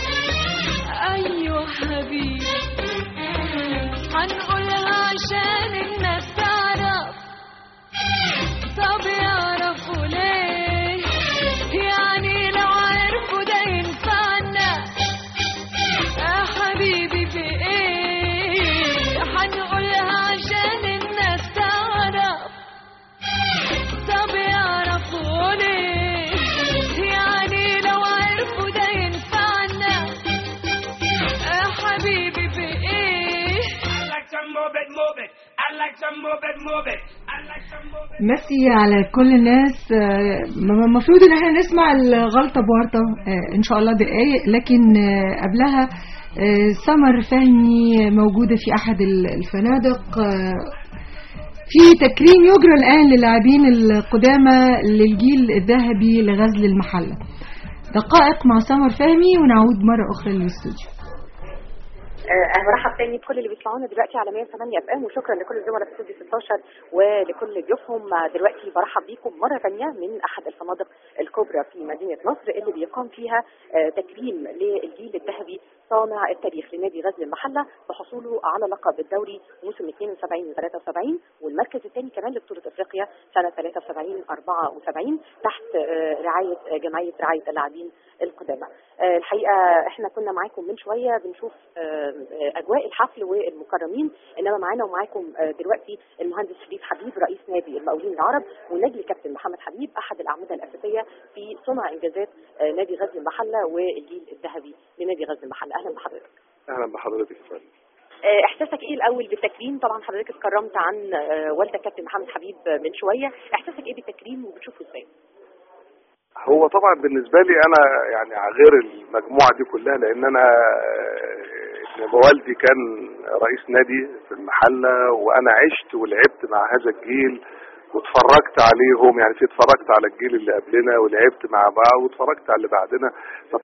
ايوه حبيبي هنقولها عشان الناس تعرف طب يعرفوا ليه يعني لو عرفوا ده ينفعنا يا حبيبي في ايه هنقولها عشان الناس تعرف طب يعرفوا ليه يعني لو عرفوا ده ينفعنا يا حبيبي في ايه I like to move it, move it. I like to move it, move it. I like to move it. ميرسي على كل الناس آه، م- المفروض ان احنا نسمع الغلطة بورطة آه، ان شاء الله دقايق لكن آه، قبلها آه، سمر فهمي موجودة في احد ال- الفنادق آه، في تكريم يجرى الان للاعبين القدامى للجيل الذهبي لغزل المحلة دقائق مع سمر فهمي ونعود مرة اخرى للاستوديو آه، انا برحب تاني بكل اللي بيسمعونا دلوقتي على 108 اف ام وشكرا لكل الزملاء في استوديو 16 ولكل ضيوفهم آه، دلوقتي برحب بيكم مره ثانيه من احد الفنادق الكبرى في مدينه نصر اللي بيقام فيها آه، تكريم للجيل الذهبي صانع التاريخ لنادي غزل المحله بحصوله على لقب الدوري موسم 72 و 73 والمركز الثاني كمان لبطوله افريقيا سنه 73 74 تحت آه، رعايه آه، جمعيه رعايه اللاعبين القدامى آه، الحقيقه احنا كنا معاكم من شويه بنشوف آه، آه، اجواء الحفل والمكرمين انما معانا ومعاكم آه، دلوقتي المهندس شريف حبيب رئيس نادي المقاولين العرب ونجل كابتن محمد حبيب احد الاعمده الاساسيه في صنع انجازات آه، نادي غزل المحله والجيل الذهبي لنادي غزل المحله اهلا بحضرتك اهلا بحضرتك يا فندم آه، احساسك ايه الاول بالتكريم طبعا حضرتك اتكرمت عن آه، والدك كابتن محمد حبيب آه، من شويه احساسك ايه بالتكريم وبتشوفه ازاي هو طبعا بالنسبه لي انا يعني غير المجموعه دي كلها لان انا آه، ابن والدي كان رئيس نادي في المحله وانا عشت ولعبت مع هذا الجيل واتفرجت عليهم يعني في اتفرجت على الجيل اللي قبلنا ولعبت مع بعض واتفرجت على اللي بعدنا